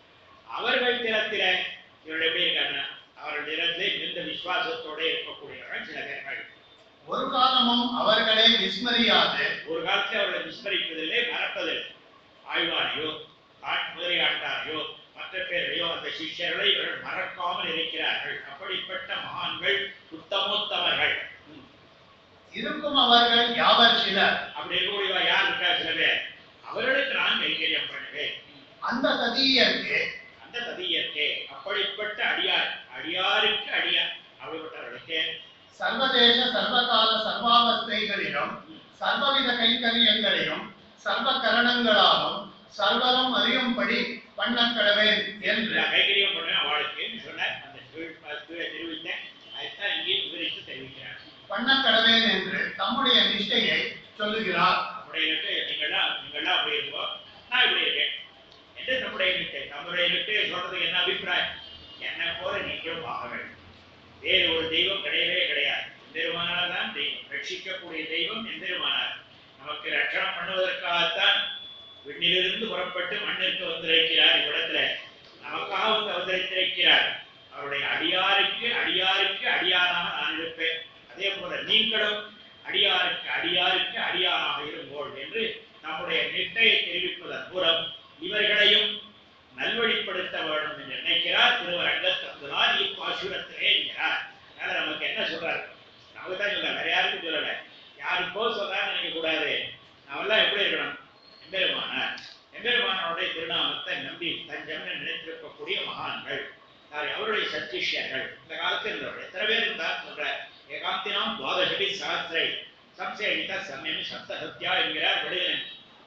அவர்கள் திறத்தில இவர்கள் எப்படி இருக்காங்க அவர்கள் திறந்து மிகுந்த விசுவாசத்தோட இருக்கக்கூடியவர்கள் சில பேர்கள் ஒரு காலமும் அவர்களை விஸ்மரியாது ஒரு காலத்தில் அவர்களை விஸ்மரிப்பதில்லை மறப்பதில்லை ஆழ்வாரையோ ஆண் முதலியாண்டாரையோ மற்ற பேரையோ அந்த சிஷ்யர்களை இவர்கள் மறக்காமல் இருக்கிறார்கள் அப்படிப்பட்ட மகான்கள் உத்தமோத்தமர்கள் ம். இருக்கும் அவர்கள் யாவர் சிலர் அப்படி இருக்கக்கூடியவா யார் இருக்கா சில பேர் அவர்களுக்கு நான் கைங்கரியம் பண்ணுவேன் அந்த ததியருக்கு அந்த ததியற்கே அப்படிப்பட்ட அடியார் அடியாருக்கு அடியார் அப்படிப்பட்டவர்களுக்கு சர்வதேச சர்வகால சர்வாவஸ்தைகளிலும் சர்வவித கைங்கரியங்களையும் சர்வ கரணங்களாலும் சர்வரும் அறியும்படி பண்ணக்கடவேன் என்று நான் கைங்கரியம் பண்ணுவேன் அவளுக்கு சொன்னார் அந்த கீழ் தெரிவித்தேன் அதுதான் இங்கே விவரித்து தெரிவிக்கிறார் பண்ணக்கடவேன் என்று தம்முடைய நிஷ்டையை சொல்லுகிறார் நம்முடைய நிட்டு நீங்கள்லாம் நீங்கள்லாம் அப்படி இருக்கோ நான் இப்படி இருக்கேன் என்று நம்முடைய நிட்டு நம்முடைய நிட்டு சொல்றதுக்கு என்ன அபிப்பிராயம் என்னை போல நீங்களும் ஆக வேண்டும் வேறு ஒரு தெய்வம் கிடையவே கிடையாது எம்பெருமானார் தான் தெய்வம் ரட்சிக்கக்கூடிய தெய்வம் எம்பெருமானார் நமக்கு ரட்சணம் பண்ணுவதற்காகத்தான் விண்ணிலிருந்து புறப்பட்டு மண்ணிற்கு வந்திருக்கிறார் இவ்விடத்துல நமக்காக வந்து அவதரித்திருக்கிறார் அவருடைய அடியாருக்கு அடியாருக்கு அடியாராக நான் இருப்பேன் அதே போல நீங்களும் அடியாருக்கு அடியாருக்கு அடியாராக இருங்கோள் என்று நம்முடைய நிட்டையை தெரிவிப்பதன் மூலம் இவர்களையும் நல்வழிப்படுத்த வேண்டும் என்று நினைக்கிறார் திருவரங்க தந்துனார் இப்பாசுரத்திலே என்கிறார் அதனால நமக்கு என்ன சொல்றாரு நமக்கு தான் சொல்ல வேற யாருக்கும் சொல்லல யாருக்கோ சொல்றாரு நினைக்க கூடாது நாமெல்லாம் எப்படி இருக்கணும் எம்பெருமானார் எம்பெருமானோடைய திருநாமத்தை நம்பி தஞ்சம்னு நினைத்திருக்கக்கூடிய மகான்கள் யார் அவருடைய சத்திஷ்யர்கள் இந்த காலத்தில் இருந்தவர்கள் எத்தனை பேர் இருந்தார் சொல்ற ஏகாந்தினாம் துவாதசபி சகசிரை சம்சேகித சமயம் சப்த சத்யா என்கிறார் விடுகிறேன்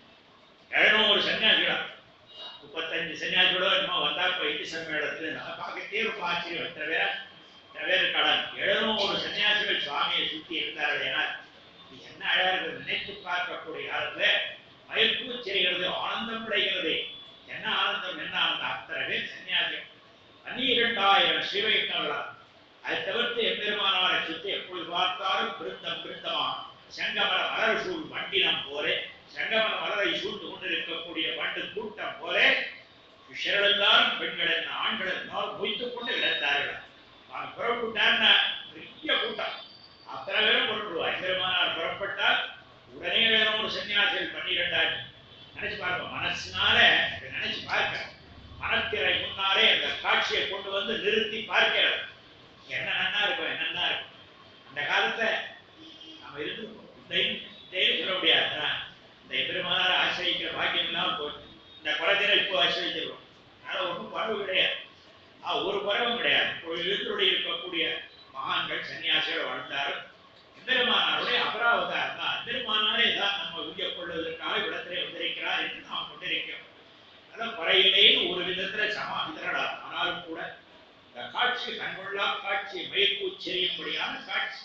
எழுநூறு சன்னியாசிகளா முப்பத்தஞ்சு சன்னியாசிகளோ என்னமோ வந்தா இப்ப இந்து சம்மேளனத்துல நான் பார்க்கத்தே ரொம்ப ஆச்சரியம் எத்தனை பேர் எத்தனை பேர் இருக்காளா எழுநூறு சன்னியாசிகள் சுவாமியை சுத்தி இருந்தார்கள் ஏன்னா இது என்ன அழகா இருக்குது நினைத்து பார்க்கக்கூடிய காலத்துல மயப்பு செய்கிறது ஆனந்தம் அடைகிறது என்ன ஆனந்தம் என்ன ஆனந்தம் அத்தனை பேர் சன்னியாசிகள் பன்னிரண்டாயிரம் ஸ்ரீவைஷ்ணவர்களா அதை தவிர்த்து எம்பெருமானாரை சுத்தி எப்பொழுது பார்த்தாலும் பிருந்தம் பிருந்தமா செங்கமர மலர் சூழ் வண்டினம் போலே செங்கமர மலரை சூழ்ந்து கொண்டிருக்கக்கூடிய வண்டு கூட்டம் போலே சிஷ்யர்களெல்லாம் பெண்கள் என்ன ஆண்கள் எல்லாம் மொய்த்துக் கொண்டு இழந்தார்கள் நான் புறப்பட்டார்னா பெரிய கூட்டம் அத்தனை பேரும் புறப்படுவா எம்பெருமானார் புறப்பட்டால் உடனே வேணும் ஒரு சன்னியாசிகள் பன்னிரெண்டாயிரம் நினைச்சு பார்க்க மனசினால இதை நினைச்சு பார்க்க மனத்திரை முன்னாலே அந்த காட்சியை கொண்டு வந்து நிறுத்தி பார்க்கிறது என்ன நன்னா இருக்கும் என்னன்னா இருக்கும் அந்த காலத்துல நம்ம இருந்திருக்கோம் இந்த இதையும் சொல்ல முடியாது ஆனா, இந்த எம்பெருமானார் ஆசிரியிக்கிற பாக்கியம் இல்லாமல் போச்சு இந்த குலத்தினர் இப்போ ஆசிரியச்சிருக்கோம் அதனால ஒன்றும் குறவு கிடையாது ஆ ஒரு குறவும் கிடையாது ஒரு எழுத்துடைய இருக்கக்கூடிய மகான்கள் சன்னியாசிகள் வாழ்ந்தார்கள் எம்பெருமானாருடைய அபராவதாரம் தான் எம்பெருமானாரே தான் நம்ம உய்ய கொள்வதற்காக இடத்திலே வந்திருக்கிறார் என்று நாம் கொண்டிருக்கிறோம் அதான் குறையிலேயும் ஒரு விதத்துல சமாளித்தரலாம் ஆனாலும் கூட இந்த காட்சி கண்கொள்ளா காட்சி மயக்கூச்செறியும்படியான காட்சி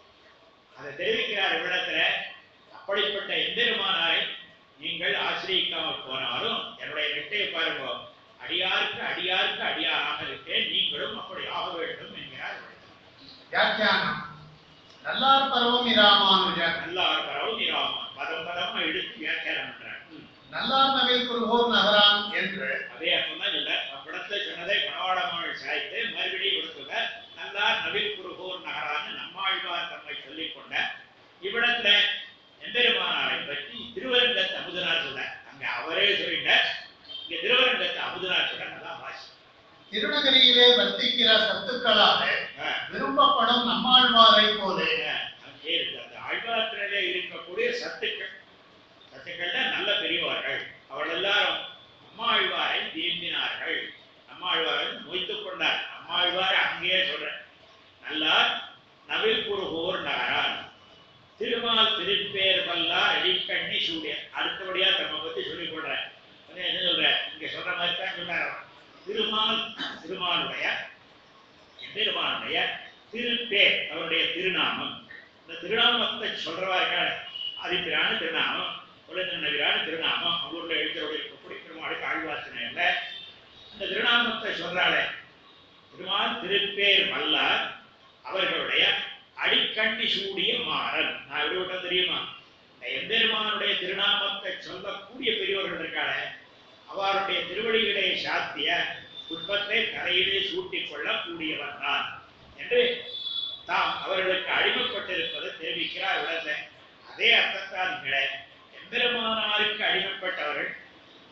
அதை தெரிவிக்கிறார் இவ்விடத்துல அப்படிப்பட்ட எம்பெருமானாரை நீங்கள் ஆசிரியக்காமல் போனாலும் என்னுடைய நெட்டையை பாருங்க அடியாருக்கு அடியாருக்கு அடியாராக இருக்கேன் நீங்களும் அப்படி ஆக வேண்டும் என்கிறார் வியாக்கியானம் நல்லார் பருவம் இராமானுஜர் நல்லார் பரவும் இராமன் பதம் பதமா எடுத்து வியாக்கியானம் பண்றார் ம். நல்லார் நவில் குருகோர் நகரான் என்று அதே அர்த்தம் தான் சொல்ல அவ்விடத்தை சொன்னதை பணவாடமாள் சாய்த்து மறுபடியும் கொடுத்துள்ள நல்லார் நவில் குருகூர் நகரான்னு நம்மாழ்வார் தம்மை சொல்லிக் கொண்ட இவ்விடத்துல எம்பெருமானாரை பற்றி திருவரங்கத்தை அமுதனார் சொல்ல அங்க அவரே சொல்லிட்ட இங்க திருவரங்கத்தை அமுதனார் சொல்ல நல்லா வாசி திருநகரியிலே வர்த்திக்கிற சத்துக்களாக ஆ, விரும்பப்படும் நம்மாழ்வாரை போலே ஆ, அங்கே இருக்கு அந்த ஆழ்வார்த்திலே இருக்கக்கூடிய சத்துக்கள் சத்துக்கள்ல நல்ல பெரியவார்கள் அவள் எல்லாரும் அம்மாழ்வாரை விரும்பினார்கள் அம்மாழ்வாரை மொய்த்துக் கொண்டார் அம்மாழ்வாரை அங்கேயே சொல்றேன் நல்லார் நவில் குருகோர் நகரார் திருமால் திருப்பேர் வல்லார் அடிக்கண்ணி சூடிய அடுத்தபடியா தம்மை பத்தி சொல்லிக் கொள்றேன் வந்து என்ன சொல்ற இங்க சொல்ற மாதிரி தான் சொன்னார் திருமால் திருமாலுடைய எம்பெருமானுடைய திருப்பேர் அவருடைய திருநாமம் இந்த திருநாமத்தை சொல்றவா இருக்காரு ஆதிப்பிரான திருநாமம் குலநவிரான திருநாமம் ஊர்ல எழுத்தரோடு இருக்கக்கூடிய பெருமாளுக்கு ஆழ்வாசனையில் இந்த திருநாமத்தை சொல்றாளே திருமால் திருப்பேர் வல்லார் அவர்களுடைய அடிக்கண்ணி சூடிய மாறன் நான் எப்படி விட்டா தெரியுமா இந்த எம்பெருமானுடைய திருநாமத்தை சொல்லக்கூடிய பெரியவர்கள் இருக்காளே அவருடைய திருவடிகளை சாத்திய புஷ்பத்தை கரையிலே சூட்டிக் கொள்ள கூடியவர் தான் என்று தாம் அவர்களுக்கு அடிமைப்பட்டிருப்பதை தெரிவிக்கிறார் உலக அதே அர்த்தத்தால் எம்பெருமானாருக்கு அடிமைப்பட்டவர்கள்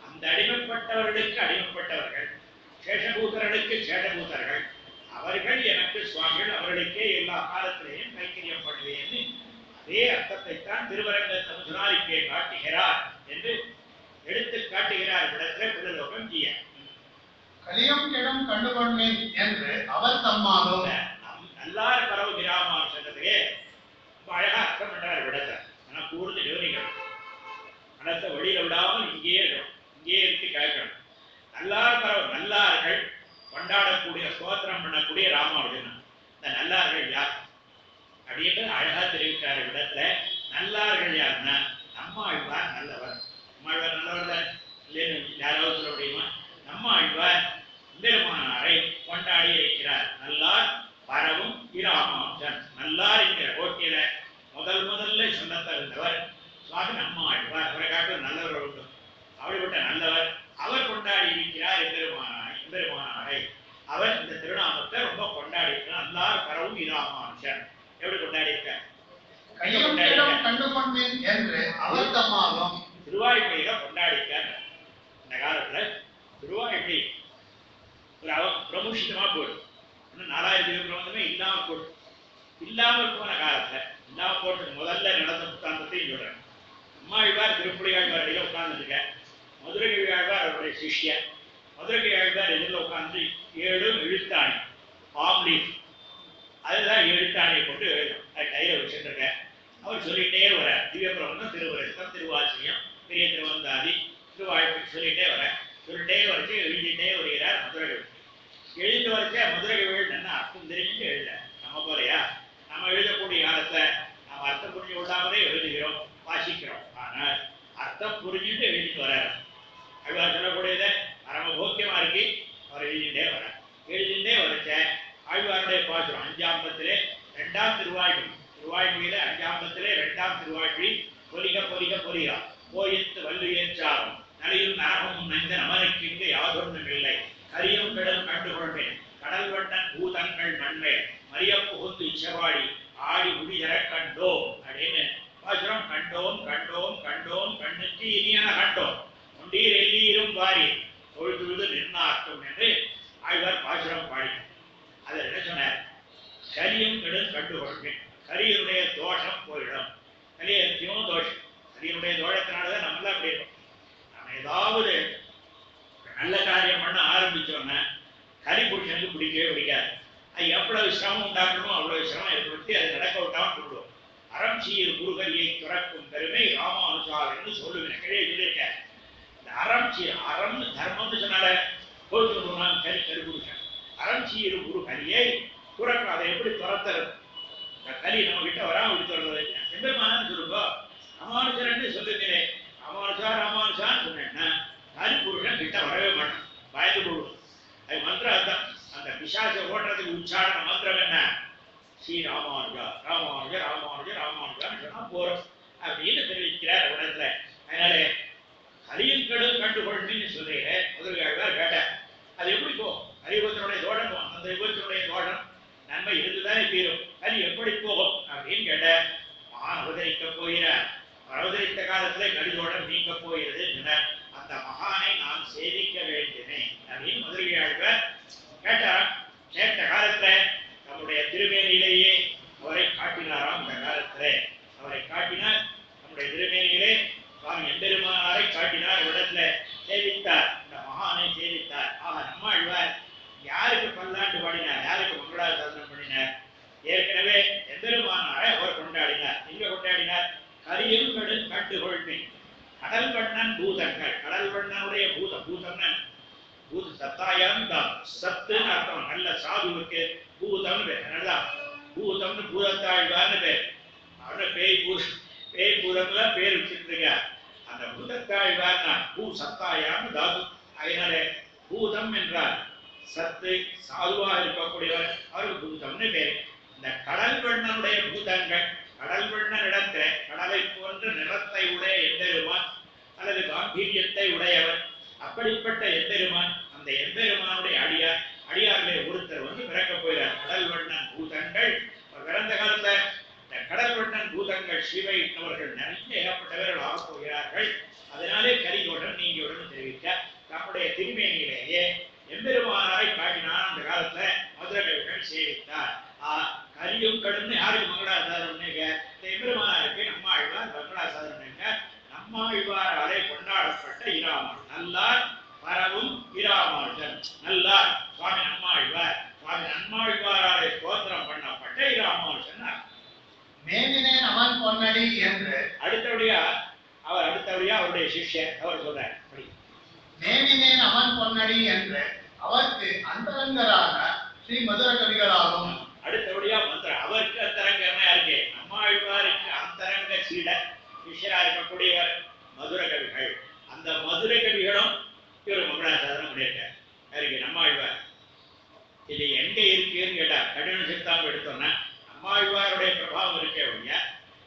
அடிமைப்பட்டவர்களுக்கு அடிமைப்பட்டவர்கள் சேஷபூதர்களுக்கு சேஷபூதர்கள் அவர்கள் எனக்கு சுவாமிகள் அவர்களுக்கே எல்லா காலத்திலேயும் கைக்கரியம் பண்ணுவேன்னு அதே அர்த்தத்தைத்தான் திருவரங்க தமுசுனாரிக்கே காட்டுகிறார் என்று எடுத்து காட்டுகிறார் இடத்துல பிள்ளலோகம் ஜீய கலியம் கெடும் கண்டுகொள்வேன் என்று அவர் தம்மாலும் நம் நல்லார் பரவு கிராமம் சொன்னதுக்கே ரொம்ப அழகா அர்த்தம் பண்றார் விடத்தை ஆனா கூர்ந்து கவனிக்கணும் மனத்தை வெளியில விடாமல் இங்கேயே இருக்கணும் இங்கேயே இருக்கு கேட்கணும் நல்லார் பரவு நல்லார்கள் கொண்டாடக்கூடிய ஸ்தோத்திரம் பண்ணக்கூடிய ராமானுஜன் இந்த நல்லார்கள் யார் அப்படின்னு அழகா தெரிவித்தார் விடத்துல நல்லார்கள் யாருன்னா நம்மாழ்வார் நல்லவர் நம்மாழ்வார் நல்லவர் தான் இல்லைன்னு யாராவது சொல்ல முடியுமா நம்மாழ்வார் பெருமானாரை கொண்டாடி இருக்கிறார் நல்லார் பரவும் இராமானுஜன் நல்லார் என்கிற போட்டியில முதல் முதல்ல சொன்ன தகுந்தவர் சுவாமி நம்மாழ்வார் அவரை காட்டும் நல்லவர் உண்டு அப்படிப்பட்ட நல்லவர் அவர் கொண்டாடி இருக்கிறார் எம்பெருமானாரை எம்பெருமானாரை அவர் இந்த திருநாமத்தை ரொம்ப கொண்டாடி இருக்கிறார் நல்லார் பரவும் இராமானுஜன் எப்படி கொண்டாடி இருக்கார் கையம் கெடும் கண்டுகொள்வேன் என்று அவர் தம்மாலும் திருவாய்மொழியில கொண்டாடிட்டார் இந்த காலத்துல திருவாய்மொழி ஒரு அவ பிரமுஷிதமா போயிடும் இன்னும் நாலாயிரத்தி பிரபந்தமே இல்லாம போயிடும் இல்லாமல் போன காலத்துல இல்லாம போட்டு முதல்ல நடந்த புத்தாந்தத்தையும் சொல்றேன் அம்மாழ்வார் திருப்புலியாழ்வார் அடியில் உட்கார்ந்துருக்க மதுரை ஆழ்வார் அவருடைய சிஷ்யன் மதுரை ஆழ்வார் எதிரில் உட்கார்ந்து ஏழு எழுத்தாணி பாம் லீஃப் அதுதான் எழுத்தாணியை போட்டு எழுதும் அது கையில வச்சுருக்கேன் அவர் சொல்லிட்டே வர திவ்யபிரபந்தம் திருவரசம் திருவாசியம் பெரிய திருவந்தாதி திருவாழ்ப்பு சொல்லிட்டே வர சொல்லிட்டே வரைச்சு எழுதிட்டே வருகிறார் மதுரை எழுதிட்டு வரைச்ச மதுரை எழுதுனா அர்த்தம் தெரிஞ்சுட்டு எழுத நம்ம போலையா நம்ம எழுதக்கூடிய காலத்தை நம்ம அர்த்தம் புரிஞ்சு விடாமலே எழுதுகிறோம் வாசிக்கிறோம் ஆனால் அர்த்தம் புரிஞ்சுட்டு எழுதிட்டு வர்றாரு அழ்வார் சொல்லக்கூடியதை பரம போக்கியமா இருக்கு அவர் எழுதிட்டே வர எழுதிட்டே வரைச்ச ஆழ்வாருடைய பாசுரம் அஞ்சாம்பத்திலே ரெண்டாம் திருவாய்மொழி திருவாய்மொழியில அஞ்சாம்பத்திலே ரெண்டாம் திருவாய்மொழி பொலிக பொலிக பொலிகா போயித்து வல்லு ஏற்றாரும் நலியும் நரகமும் நஞ்ச நமனுக்கு இங்கு யாதொன்றும் இல்லை கரியும் கடல் கண்டுகொள்வேன் கடல் வண்ணன் பூதங்கள் மண்மேல் மரிய புகுந்து இச்சவாடி ஆடி முடிதர கண்டோம் அப்படின்னு பாசுரம் கண்டோம் கண்டோம் கண்டோம் கண்ணுக்கு இனியன கண்டோம் உண்டீர் எல்லீரும் வாரி தொழுதுழுது நின்னாட்டும் என்று ஆழ்வார் பாசுரம் பாடி அதில் என்ன சொன்னார் கரியும் கெடும் கண்டுகொள்வேன் கரியினுடைய தோஷம் போயிடும் கலியத்தியும் தோஷம் கலியினுடைய தோஷத்தினாலதான் நம்மள அப்படி இருக்கும் நம்ம ஏதாவது நல்ல காரியம் பண்ண ஆரம்பிச்சோன்னா கலி புருஷனுக்கு பிடிக்கவே பிடிக்காது அது எவ்வளவு சிரமம் உண்டாக்கணுமோ அவ்வளவு சிரமம் ஏற்படுத்தி அது நடக்க விட்டாமல் கொள்வோம் அறம் சீர் குருகலியை துறக்கும் பெருமை ராமானுசாரன்னு சொல்லுவேன் கழிய சொல்லியிருக்கேன் இந்த அறம் சீர் அறம்னு தர்மம்னு சொன்னால கோச்சுருவான் கரி கருபுருஷன் அறம் சீர் குருகலியை துறக்கும் அதை எப்படி துரத்துறது இந்த கலி நம்ம கிட்ட வராம இப்படி சொல்றது எம்பெருமானு சொல்லுங்க ராமானுஜரன்னு சொல்லுகிறேன் ராமானுஜா ராமானுஜான்னு சொன்னேன்னா கலி புருஷன் கிட்ட வரவே மாட்டான் பயந்து போடுவோம் அது மந்திரம் அதுதான் அந்த பிசாசை ஓட்டுறதுக்கு உச்சாரண மந்திரம் என்ன ஸ்ரீ ராமானுஜா ராமானுஜ ராமானுஜ ராமானுஜான்னு சொன்னா போறோம் அப்படின்னு தெரிவிக்கிறார் உடத்துல அதனால ஹரியும் கடும் கண்டுகொள்ளுன்னு சொல்றீங்க முதல்வர் கேட்டேன் அது எப்படி போகும் ஹரிபத்தினுடைய தோஷம் போகும் அந்த விபத்தினுடைய தோஷம் நன்மை இருந்துதானே தீரும் அது எப்படி போகும் அப்படின்னு கேட்ட மகான் அவதரிக்க போகிறார் அவதரித்த காலத்துல கடிதோடம் நீங்க போகிறது சொன்னார். அந்த மகானை நான் சேவிக்க வேண்டுமே அப்படின்னு முதலியாழ்வர் கேட்டார் கேட்ட காலத்துல நம்முடைய திருமேனியிலேயே அவரை காட்டினாராம் இந்த காலத்துல அவரை காட்டினார் நம்முடைய திருமேனியிலே சுவாமி எம்பெருமானாரை காட்டினார் இடத்துல சேவித்தார் இந்த மகானை சேவித்தார் ஆக நம்மாழ்வார் யாருக்கு பல்லாண்டு பாடினார் யாருக்கு மங்களாசாசனம் பண்ணினார் ஏற்கனவே எம்பெருமானாரை அவர் கொண்டாடினார் எங்க கொண்டாடினார் கரியும் கடும் கட்டுகொள்வேன் கடல் வண்ணன் பூதங்கள் கடல் வண்ணனுடைய பூத பூதம்னு பூத சத்தாயம் தான் சத்துன்னு அர்த்தம் நல்ல சாதுவுக்கு பூதம்னு பேர் நல்லா பூதம்னு பூதத்தாழ்வான்னு பேர் அவன பேய் பூ பேய் பூதத்துல பேர் வச்சிருக்க அந்த பூதத்தாழ்வார் பூ சத்தாயான்னு தாது அதனால பூதம் என்றார் சத்து சாதுவாக இருக்கக்கூடியவர் அவருக்கு பூதம்னு பேர் இந்த கடல் வண்ணனுடைய பூதங்கள் கடல் வண்ணன் இடத்துல கடலை போன்ற நிறத்தை உடைய எம்பெருமான் அல்லது காம்பீரியத்தை உடையவர் அப்படிப்பட்ட எம்பெருமான் அந்த எம்பெருமானுடைய அடியார் அடியாரிலே ஒருத்தர் வந்து பிறக்க போகிறார் கடல் வண்ணன் பூதங்கள் அவர் பிறந்த காலத்துல இந்த கடல் வண்ணன் பூதங்கள் சிவை அவர்கள் நிறைய ஏகப்பட்டவர்கள் ஆகப் போகிறார்கள் அதனாலே கரிகோடன் நீங்கியுடன் தெரிவிக்க நம்முடைய திருமேனியிலேயே எம்பெருமானாரை காட்டினான் அந்த காலத்துல மதுரை கவிகள் சேவித்தார் ஆ, கலியும் கடுன்னு யாருக்கு மங்களாசாதனம்னுங்க இந்த எம்பெருமானாருக்கு நம்மாழ்வார் மங்களாசாதனம்னுங்க நம்மாழ்வாராலே கொண்டாடப்பட்ட இராமன் நல்லார் பரவும் இராமானுஜன் நல்லார் சுவாமி நம்மாழ்வார் சுவாமி நம்மாழ்வாராலே ஸ்தோத்திரம் பண்ணப்பட்ட இராமானுஜன் மேவினேன் அவன் பொன்னடி என்று அடுத்தபடியா அவர் அடுத்தபடியா அவருடைய சிஷ்யர் அவர் சொல்றார் அப்படி மேவினேன் அவன் பொன்னடி என்று அவருக்கு அந்தரங்கரான ஸ்ரீ மதுர கவிகளாலும் அடுத்தபடியா மந்திரம் அவருக்கு அந்தரங்கமா இருக்கு நம்மாழ்வாருக்கு அந்தரங்க சீடர் சிஷ்யரா இருக்கக்கூடியவர் மதுர கவிகள் அந்த மதுர கவிகளும் இவர் மங்களாசாதனம் பண்ணியிருக்கார் யாருக்கு நம்மாழ்வார் இது எங்க இருக்குன்னு கேட்டா கடின சித்தாம்பு எடுத்தோம்னா நம்மாழ்வாருடைய பிரபாவம் இருக்கே ஒழிய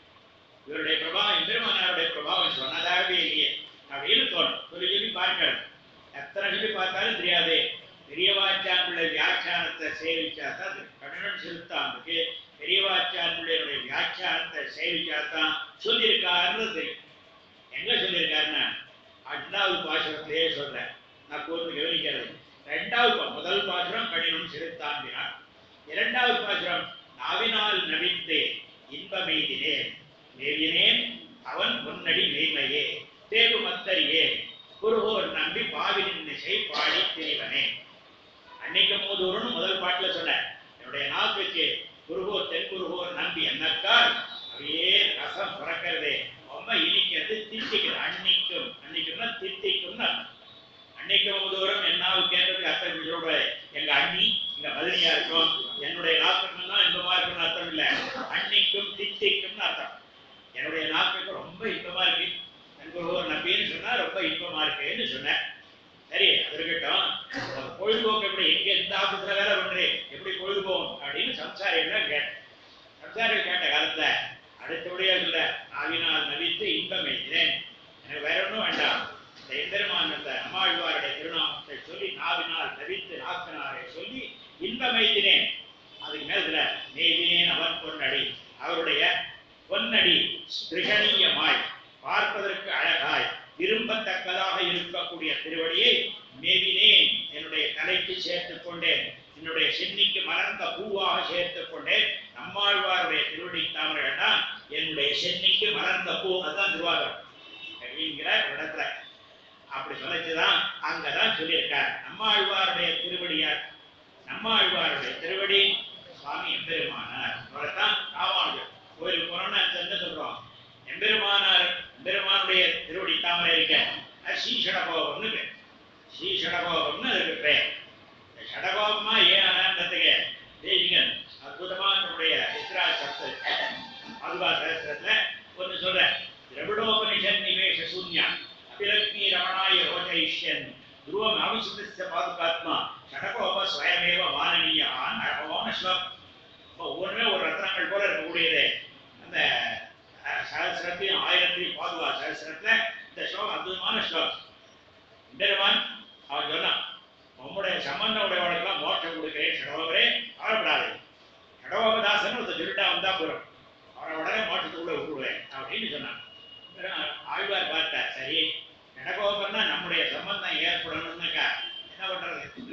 இவருடைய பிரபாவம் எம்பெருமானாருடைய பிரபாவம் சொன்னதாகவே இல்லையே அப்படின்னு தோணும் சொல்லி சொல்லி பார்க்கணும் எத்தனை சொல்லி பார்த்தாலும் தெரியாது பெரியவாச்சானுடைய வியாக்கியானத்தை சேவிச்சா தான் அது கண்ணன் செலுத்தாமுக்கு பெரியவாச்சானுடைய வியாக்கியானத்தை சேவிச்சா தான் சொல்லியிருக்காருன்னு தெரியும் எங்க சொல்லியிருக்காருன்னா அண்ணாவது பாசுரத்திலேயே சொல்றேன் நான் கூர்ந்து கவனிக்கிறது ரெண்டாவது பா- முதல் பாசுரம் கடினம் செலுத்தாம்பினார் இரண்டாவது பாசுரம் நாவினால் நவித்தே இன்பமெய்தினேன் மேவினேன் அவன் முன்னடி மெய்மையே தேவு மத்தரியே குருகோர் நம்பி பாவினின் இசை பாடி திரிவனே அன்னைக்கு மூதூர்னு முதல் பாட்டுல சொன்னேன் என்னுடைய நாக்குக்கு குருகோர் தென் குருகோர் நம்பி என்னக்கால் அப்படியே ரசம் பிறக்கிறதே ரொம்ப இனிக்கிறது திட்டிக்குது அன்னைக்கும் அன்னைக்கும்னா திட்டிக்கும்னு அர்த்தம். அன்னைக்கு மூதூரம் என்னாவு கேட்டதுக்கு அர்த்தம் சொல்ற எங்க அண்ணி இங்க மதுரையா இருக்கும் என்னுடைய நாக்குக்கும் தான் இன்பமா இருக்கும்னு அர்த்தம் இல்ல அன்னைக்கும் திட்டிக்கும்னு அர்த்தம் என்னுடைய நாக்குக்கு ரொம்ப இன்பமா இருக்கு என் குருகோர் நம்பின்னு சொன்னா ரொம்ப இன்பமா இருக்குன்னு சொன்னேன் சரி அது இருக்கட்டும் உங்க பொழுதுபோக்கு எப்படி எங்க எந்த ஆபத்துல வேலை பண்றேன் எப்படி பொழுதுபோகும் அப்படின்னு சம்சாரிகள் கேட்டேன் சம்சாரிகள் கேட்ட காலத்துல அடுத்தபடியா சொல்ல நாவினால் நவித்து இன்பம் எழுதினேன் எனக்கு வேற ஒண்ணும் வேண்டாம் இந்த எம்பெருமான் அந்த அம்மாழ்வாருடைய திருநாமத்தை சொல்லி நாவினால் நவித்து நாக்கினாரை சொல்லி இன்பம் எழுதினேன் அதுக்கு மேல நெய்தினேன் அவன் பொன்னடி அவருடைய பொன்னடி கிருகணீயமாய் பார்ப்பதற்கு அழகாய் விரும்பத்தக்கதாக இருக்கக்கூடிய திருவடியை மேவினேன் என்னுடைய தலைக்கு சேர்த்துக் கொண்டேன் என்னுடைய சென்னிக்கு மலர்ந்த பூவாக சேர்த்துக் கொண்டேன் நம்மாழ்வாருடைய திருவடி தாமரைகள் தான் என்னுடைய சென்னிக்கு மலர்ந்த பூ அதுதான் திருவாரூர் அப்படிங்கிற ஒரு இடத்துல அப்படி சொல்லிச்சுதான் அங்கதான் சொல்லியிருக்கார் நம்மாழ்வாருடைய திருவடியார் நம்மாழ்வாருடைய திருவடி சுவாமி எம்பெருமானார் அவரைத்தான் ராமானுஜர் கோயில் போனோம்னா என்ன சொல்றோம் எம்பெருமானார் எம்பெருமானுடைய திருவடி தாமரை இருக்க அது ஸ்ரீஷடகோபம்னு பேர் ஸ்ரீஷடகோபம்னு அதுக்கு பேர் இந்த ஷடகோபமா ஏன் ஆனந்தத்துக்கு தேசிகன் அற்புதமா நம்முடைய இஸ்ரா சப்த அதுவா சாஸ்திரத்துல ஒன்று சொல்ற திரவிடோபனிஷன் நிவேஷ சூன்யா அபிலக்ஷ்மி ரமணாய ரோஜயிஷ்யன் துருவம் அவிசுத்த பாதுகாத்மா ஷடகோப ஸ்வயமேவ வானனீயான் அழகான ஸ்லோகம் இப்போ ஒவ்வொன்றுமே ஒரு ரத்னங்கள் போல இருக்கக்கூடியது அந்த அஹ், சஹஸ்ரத்தையும் ஆயிரத்தையும் பாதுகா சஹஸ்ரத்துல இந்த ஸ்லோகம் அற்புதமான ஸ்லோகம் பெருமான் அவன் சொன்னான் உம்முடைய சம்பந்த உடையவளுக்கெல்லாம் மோட்சம் கொடுக்கிறேன் ஷடோபரே கவலைப்படாதே ஷடோபதாசன் ஒரு திருட்டா வந்தா போறோம் அவரை உடனே மோட்சத்துக்குள்ள விட்டுடுவேன் அப்படின்னு சொன்னான் பிறகு ஆழ்வார் பார்த்தார் சரி ஷடகோபர்னா நம்முடைய சம்பந்தம் ஏற்படணும்னாக்கா என்ன பண்றது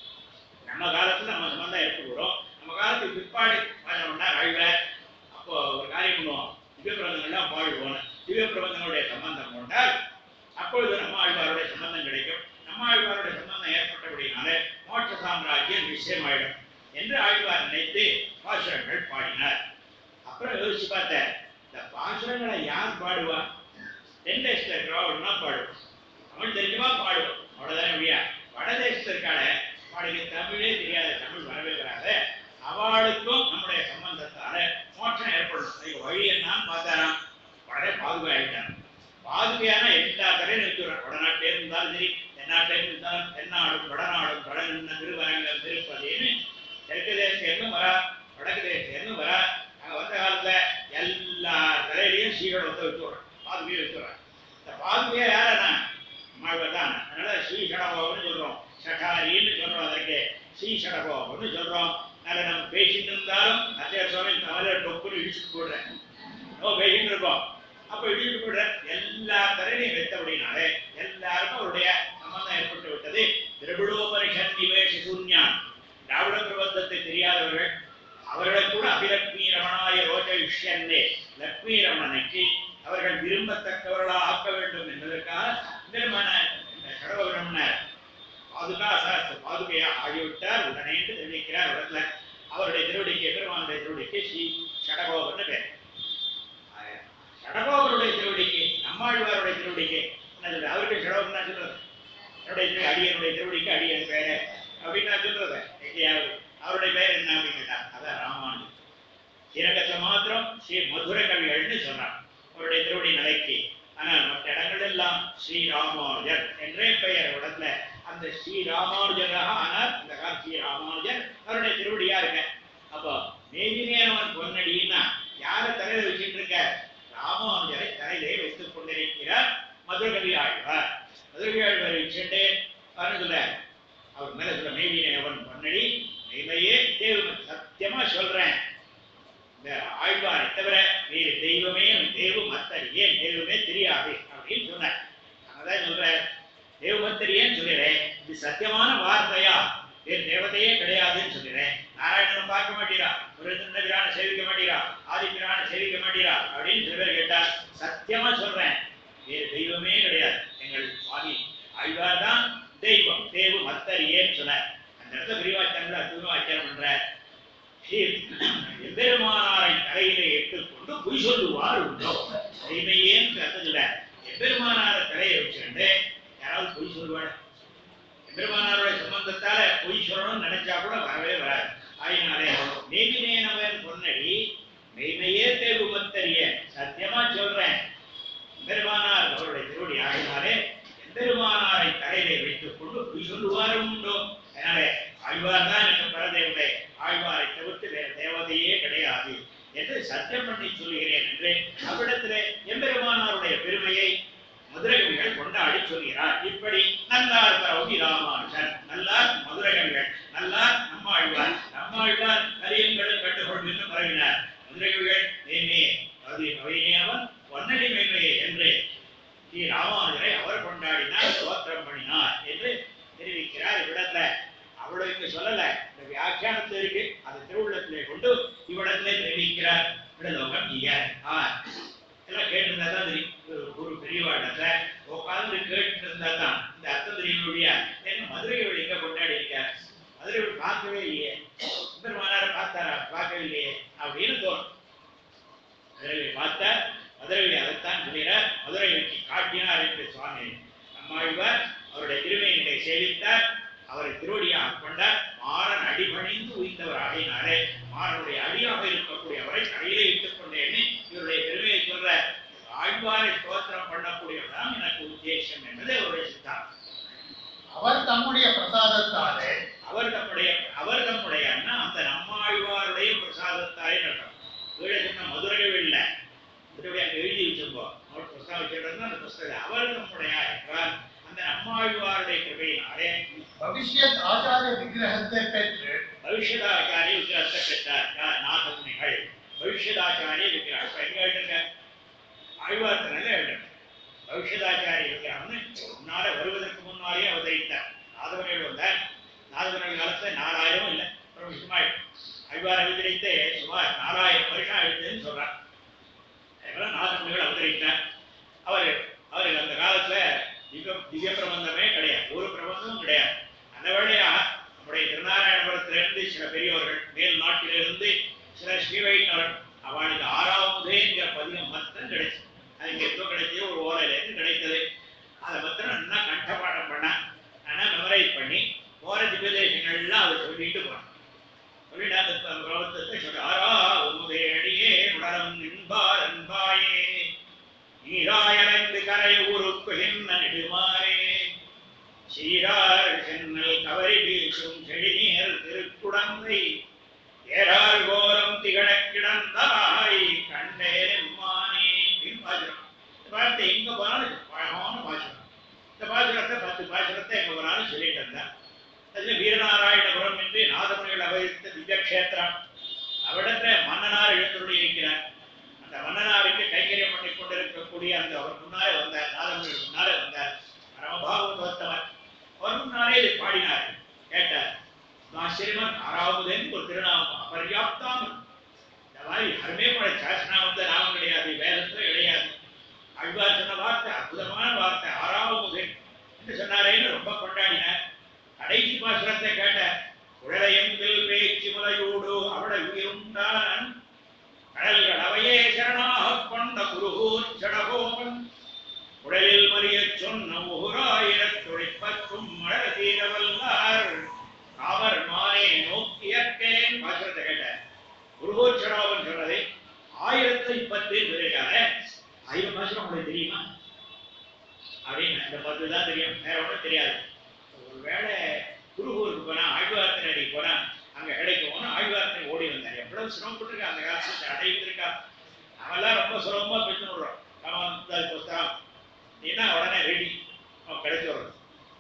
நம்ம காலத்துல நம்ம சம்பந்தம் ஏற்படுகிறோம் நம்ம காலத்துக்கு பிற்பாடு பார்த்தோம்னா ஆழ்வார் அப்போ ஒரு காரியம் பண்ணுவோம் திவ்ய பிரபந்தங்கள்லாம் பாடுவோம் திவ்ய பிரபந்தங்களுடைய சம்பந்தம் கொண்டால் அப்பொழுது நம்ம ஆழ்வாருடைய சம்பந்தம் கிடைக்கும் நம்ம ஆழ்வாருடைய சம்பந்தம் ஏற்பட்டபடினாலே மோட்ச சாம்ராஜ்யம் நிச்சயமாயிடும் என்று ஆழ்வார் நினைத்து பாசுரங்கள் பாடினார் அப்புறம் யோசிச்சு பார்த்தேன் இந்த பாசுரங்களை யார் பாடுவா தென் தேசத்துல இருக்கிறவா பாடுவோம் தமிழ் தெரிஞ்சுமா பாடுவோம் அவ்வளவுதானே முடியா வட தேசத்துல இருக்காள அவளுக்கு தமிழே தெரியாத தமிழ் வரவே வராத அவளுக்கும் நம்முடைய சம்பந்தத்தால மோட்சம் ஏற்படும் அதுக்கு வழி என்னன்னு பார்த்தாராம் உடனே பாதுகா ஆயிட்டான் பாதுகையான எல்லா கரையும் நிறுத்துறான் வடநாட்டிலே இருந்தாலும் சரி தென்னாட்டிலே இருந்தாலும் தென்னாடும் வடநாடும் வடநின்ன திருவரங்கம் திருப்பதின்னு தெற்கு தேசம் வரா வடக்கு தேசம் வரா அங்க வந்த காலத்துல எல்லா கரையிலையும் சீரோட வந்து வச்சுடுறான் பாதுகையை வச்சுடுறான் இந்த பாதுகையா யாரா மாழ்வர் தான் அதனால ஸ்ரீ சடகோபம்னு சொல்றோம் சட்டாரின்னு சொல்றோம் அதற்கு ஸ்ரீ சடகோபம்னு சொல்றோம் அதனால நம்ம பேசிட்டு இருந்தாலும் அதே சமயம் தவற டொப்புன்னு இடிச்சுட்டு போடுறேன் நம்ம பேசிட்டு இருக்கோம் அப்ப இடிச்சுட்டு போடுற எல்லா தரையிலையும் வைத்தபடினாலே எல்லாருக்கும் அவருடைய சம்பந்தம் ஏற்பட்டு விட்டது அவர்கள் அவர்களை கூட அபிலக்ஷ்மி ரமணாய ரோஜ விஷயந்தே லக்ஷ்மி ரமணனுக்கு அவர்கள் விரும்பத்தக்கவர்களாக ஆக்க வேண்டும் என்பதற்காக பெருமான இந்த கடவுள் பிரம்மணர் பாதுகா சாஸ்திர பாதுகையா ஆகிவிட்டார் உடனே என்று தெரிவிக்கிறார் உடனே அவருடைய திருவடிக்கு பெருமானுடைய திருவடிக்கு ஸ்ரீ ஷடகோபர்னு பேர் அஹ் ஷடகோபருடைய திருவடிக்கு நம்மாழ்வாருடைய திருவடிக்கு என்ன சொல்றது அவருக்கு ஷடகோபர் நான் சொல்றது என்னுடைய திரு- அடியனுடைய திருவடிக்கு அடியன் பேரு அப்படின்னு நான் சொல்றது எங்கேயாவது அவருடைய பேர் என்ன அப்படின்னு கேட்டா அதான் ராமானுஜன் இறக்கத்துல மாத்திரம் ஸ்ரீ மதுர கவிகள்னு சொல்றான் அவருடைய திருவடி நிலைக்கு ஆனால் மற்ற இடங்கள் எல்லாம் ஸ்ரீ ராமானுஜர் என்றே பெயர் இடத்துல அந்த ஸ்ரீ ராமானுஜராக ஆனால் இந்த கால ஸ்ரீ ராமானுஜர் அவருடைய திருவடியா இருக்க அப்போ மேஜினேனவன் பொன்னடின்னா யார தலையில வச்சுட்டு இருக்க ராமானுஜரை தலையிலே வைத்துக் கொண்டிருக்கிறார் மதுரகவி ஆழ்வார் மதுரகவி ஆழ்வார் வச்சுட்டு சொல்ல அவர் மேல சொல்ல மேஜினேனவன் பொன்னடி மெய்மையே தேவ சத்தியமா சொல்றேன் இந்த ஆழ்வாரை தவிர வேறு தெய்வமே தெய்வம் மத்தர் ஏன் தெய்வமே தெரியாது அப்படின்னு சொன்னார் அதான் சொல்றேன் தெய்வமத்தரியேன்னு சொல்லிடுறேன் இது சத்தியமான வார்த்தையா வேறு தேவதையே கிடையாதுன்னு சொல்லிடுறேன் நாராயணன் பார்க்க மாட்டீரா சுரேந்திரன பிரான சேவிக்க மாட்டீரா ஆதி பிரான சேவிக்க மாட்டீரா அப்படின்னு சில பேர் கேட்டா சத்தியமா சொல்றேன் வேறு தெய்வமே கிடையாது எங்கள் சுவாமி ஆழ்வார் தான் தெய்வம் தேவு மத்தரியேன்னு சொன்னார் அந்த இடத்துல விரிவாச்சாரம் அற்புதமா ஆச்சாரம் பண்றார் ஸ்ரீ எம்பெருமானாரை தலையிலே எடுத்துக்கொண்டு பொய் சொல்லுவார் உண்டோ மெய்மையேன்னு அர்த்தத்துல எம்பெருமானாரை தலையை வச்சுக்கிட்டு யாராவது பொய் சொல்லுவாள் எம்பெருமானாருடைய சம்பந்தத்தால பொய் சொல்லணும்னு நினைச்சா கூட வரவே வராது ஆயினாலே மேதினேனவன் பொன்னடி மெய்மையே தேவுமத்தரிய சத்தியமா சொல்றேன் எம்பெருமானார் அவருடைய திருவடி ஆகினாலே எம்பெருமானாரை தலையிலே வைத்துக் கொண்டு பொய் சொல்லுவாரும் உண்டோ அதனாலே ஆழ்வார் தான் எனக்கு பரதேவதை ஆழ்வாரை தவிர்த்து வேறு தேவதையே கிடையாது என்று சத்தியம் பண்ணி சொல்கிறேன் என்று அவ்விடத்திலே எம்பெருமானாருடைய பெருமையை மதுரகவிகள் கொண்டாடி சொல்கிறார் இப்படி நல்லார் பரவி ராமானுஜன் நல்லார் மதுரகவிகள் நல்லார் நம்மாழ்வார் நம்மாழ்வார் கரியங்களும் கட்டுக்கொண்டு என்று பரவினார் மதுரகவிகள் மேமே அது பவையினவன் ஒன்னடி மேன்மையே என்று ஸ்ரீ ராமானுஜரை அவர் கொண்டாடினார் ஸ்தோத்திரம் பண்ணினார் என்று தெரிவிக்கிறார் இவ்விடத்துல அவ்வளவு இங்க சொல்லல இந்த வியாக்கியானத்துல இருக்கு அது திருவுள்ளத்திலே கொண்டு இவ்விடத்திலே தெரிவிக்கிறார் விடலோகம் நீங்க ஆஹ் எல்லாம் கேட்டிருந்தா தான் தெரியும் ஒரு ஒரு பெரியவாடத்துல உட்கார்ந்து கேட்டு இருந்தா தான் இந்த அர்த்தம் தெரியக்கூடிய என்ன மதுரை வழி எங்க கொண்டாடி இருக்கார் மதுரை வழி பார்க்கவே இல்லையே பெருமானார பார்த்தாரா பார்க்கவே இல்லையே அப்படின்னு தோணும் மதுரை பார்த்தா மதுரை அதைத்தான் சொல்கிறார் மதுரை நோக்கி காட்டினார் என்று சுவாமி நம்மாழ்வார் அவருடைய திருமையினை சேவித்தார் அவரை திருவடியாக கொண்டார் மாறன் அடிபணிந்து உயிர்ந்தவர் ஆகினாரே மாறனுடைய அடியாக இருக்கக்கூடிய அவரை கையிலே இட்டுக் கொண்டேன்னு இவருடைய பெருமையை சொல்ற ஆழ்வாரை ஸ்தோத்திரம் பண்ணக்கூடியவர்தான் எனக்கு உத்தேசம் என்பது அவருடைய சித்தாந்தம் அவர் தம்முடைய பிரசாதத்தாலே அவர் தம்முடைய அவர் தம்முடைய அண்ணா அந்த நம்மாழ்வாருடைய பிரசாதத்தாலே நடக்கும் கீழே சொன்ன மதுரைகள் இல்லை மதுரை அங்க எழுதி வச்சிருப்போம் அவர் புஸ்தகம் வச்சிருந்தா அந்த புஸ்தகம் அவர் நம்முடைய என்றால் அந்த நம்மாழ்வாருடைய கிருபையினாலே பவிஷ்யத் ஆச்சாரிய விக்கிரகத்தை பெற்று பவிஷ்யதாச்சாரிய விக்கிரகத்தை பெற்றார் யார் நாதமுனிகள் பவிஷ்யதாச்சாரிய விக்கிரகம் இப்ப எங்க எழுதுங்க ஆழ்வார்த்தனில் எழுதுங்க பவிஷ்யதாச்சாரிய விக்கிரகம்னு முன்னால வருவதற்கு முன்னாலே அவதரித்தார் நாதமுனிகள் வந்தார் நாதமுனிகள் காலத்துல நாலாயிரம் இல்லை அப்புறம் விஷயமாய் ஆழ்வார் அவதரித்து சுமார் நாலாயிரம் வருஷம் எழுதுன்னு சொல்றார் அதெல்லாம் நாதமுனிகள் அவதரித்தார் அவர் அவர் அந்த காலத்துல திவ்ய திவ்ய பிரபந்தமே கிடையாது ஒரு பிரபந்தமும் கிடையாது அந்த வேளையா நம்முடைய திருநாராயணபுரத்திலிருந்து சில பெரியவர்கள் மேல் நாட்டிலிருந்து சில ஸ்ரீவைஷ்ணவர் அவளுக்கு ஆறாவதுங்கிற பதிகம் மத்தம் கிடைச்சு அது இங்க எதோ கிடைச்சது ஒரு ஓலையில இருந்து கிடைத்தது அதை மத்திரம் நல்லா கண்டபாடம் பண்ண ஆனா மெமரைஸ் பண்ணி போற திவ்யதேசங்கள்லாம் அதை சொல்லிட்டு போறான் சொல்லிட்டு அந்த பிரபந்தத்தை சொல்ற ஆரா உமுதே அடியே உடலம் நின்பார் அன்பாயே நீராயணந்து கரை ஊருக்குகின்ற நெடுமாறே சீரார் சென்னல் கவரி வீசும் செடிநீர் திருக்குடந்தை ஏறார் கோலம் திகழக் கிடந்தாய் கண்டேன் மானே அப்படின்னு பாசுரம் இந்த வார்த்தை எங்க போனாலும் அழகான பாசுரம் இந்த பாசுரத்தை பத்து பாசுரத்தை எங்க போனாலும் சொல்லிட்டு இருந்தார் அதுல வீரநாராயணபுரம் என்று நாதமுனிகள் அவதரித்த திவ்யக்ஷேத்திரம் அவ்விடத்துல மன்னனார் எழுந்துள்ளி இருக்கிறார் அந்த மன்னனாருக்கு கைங்கரியம் பண்ணி கொண்டிருக்கக்கூடிய அந்த அவர் முன்னாலே வந்தார் நாதமுனிகள் முன்னாலே வந்தார் பரமபாகவதோத்தவர் அவர் முன்னாலே இதை பாடினார் கேட்டார் நான் ஆச்சரியமா ஆறாவதுன்னு ஒரு திருநாமம் அபர்யாப்தாம் இந்த மாதிரி யாருமே பழைய சாசனாமத்தை நாமம் கிடையாது வேதத்துல கிடையாது அழ்வார் சொன்ன வார்த்தை அற்புதமான வார்த்தை ஆறாவது என்று சொன்னாரேன்னு ரொம்ப கொண்டாடினார் கடைசி பாசுரத்தை கேட்ட உடலையெங்கில் பேச்சு முலையோடு அவளை உயிருண்டான் கடல்கள் அவையே சரணாக கொண்ட குருகூர் சடகோபன் உடலில் மறியச் சொன்ன உகுராயிரத் துடைப்பற்றும் மழை தீரவல்லார் அவர் மானே நோக்கியற்கேன் பாசுரத்தை கேட்டார் குருகூர் சடகோபன் சொன்னதை ஆயிரத்தி பத்து சொல்லிருக்காங்க ஆயிரம் பாசுரம் உங்களுக்கு தெரியுமா அப்படின்னு இந்த பத்து தான் தெரியும் வேற ஒன்றும் தெரியாது ஒருவேளை குருகூருக்கு போனா ஆழ்வார்த்தனடி போனா அங்க கடைக்கு போனா ஆழ்வார்த்தனை ஓடி வந்தார் எவ்வளவு சிரமப்பட்டிருக்கா அந்த காலத்துல அடைந்திருக்கா அவெல்லாம் ரொம்ப சுலபமா பெற்று விடுறோம் அவன் இந்த புஸ்தகம் நீனா உடனே ரெடி அவன் கிடைச்சு வர்றது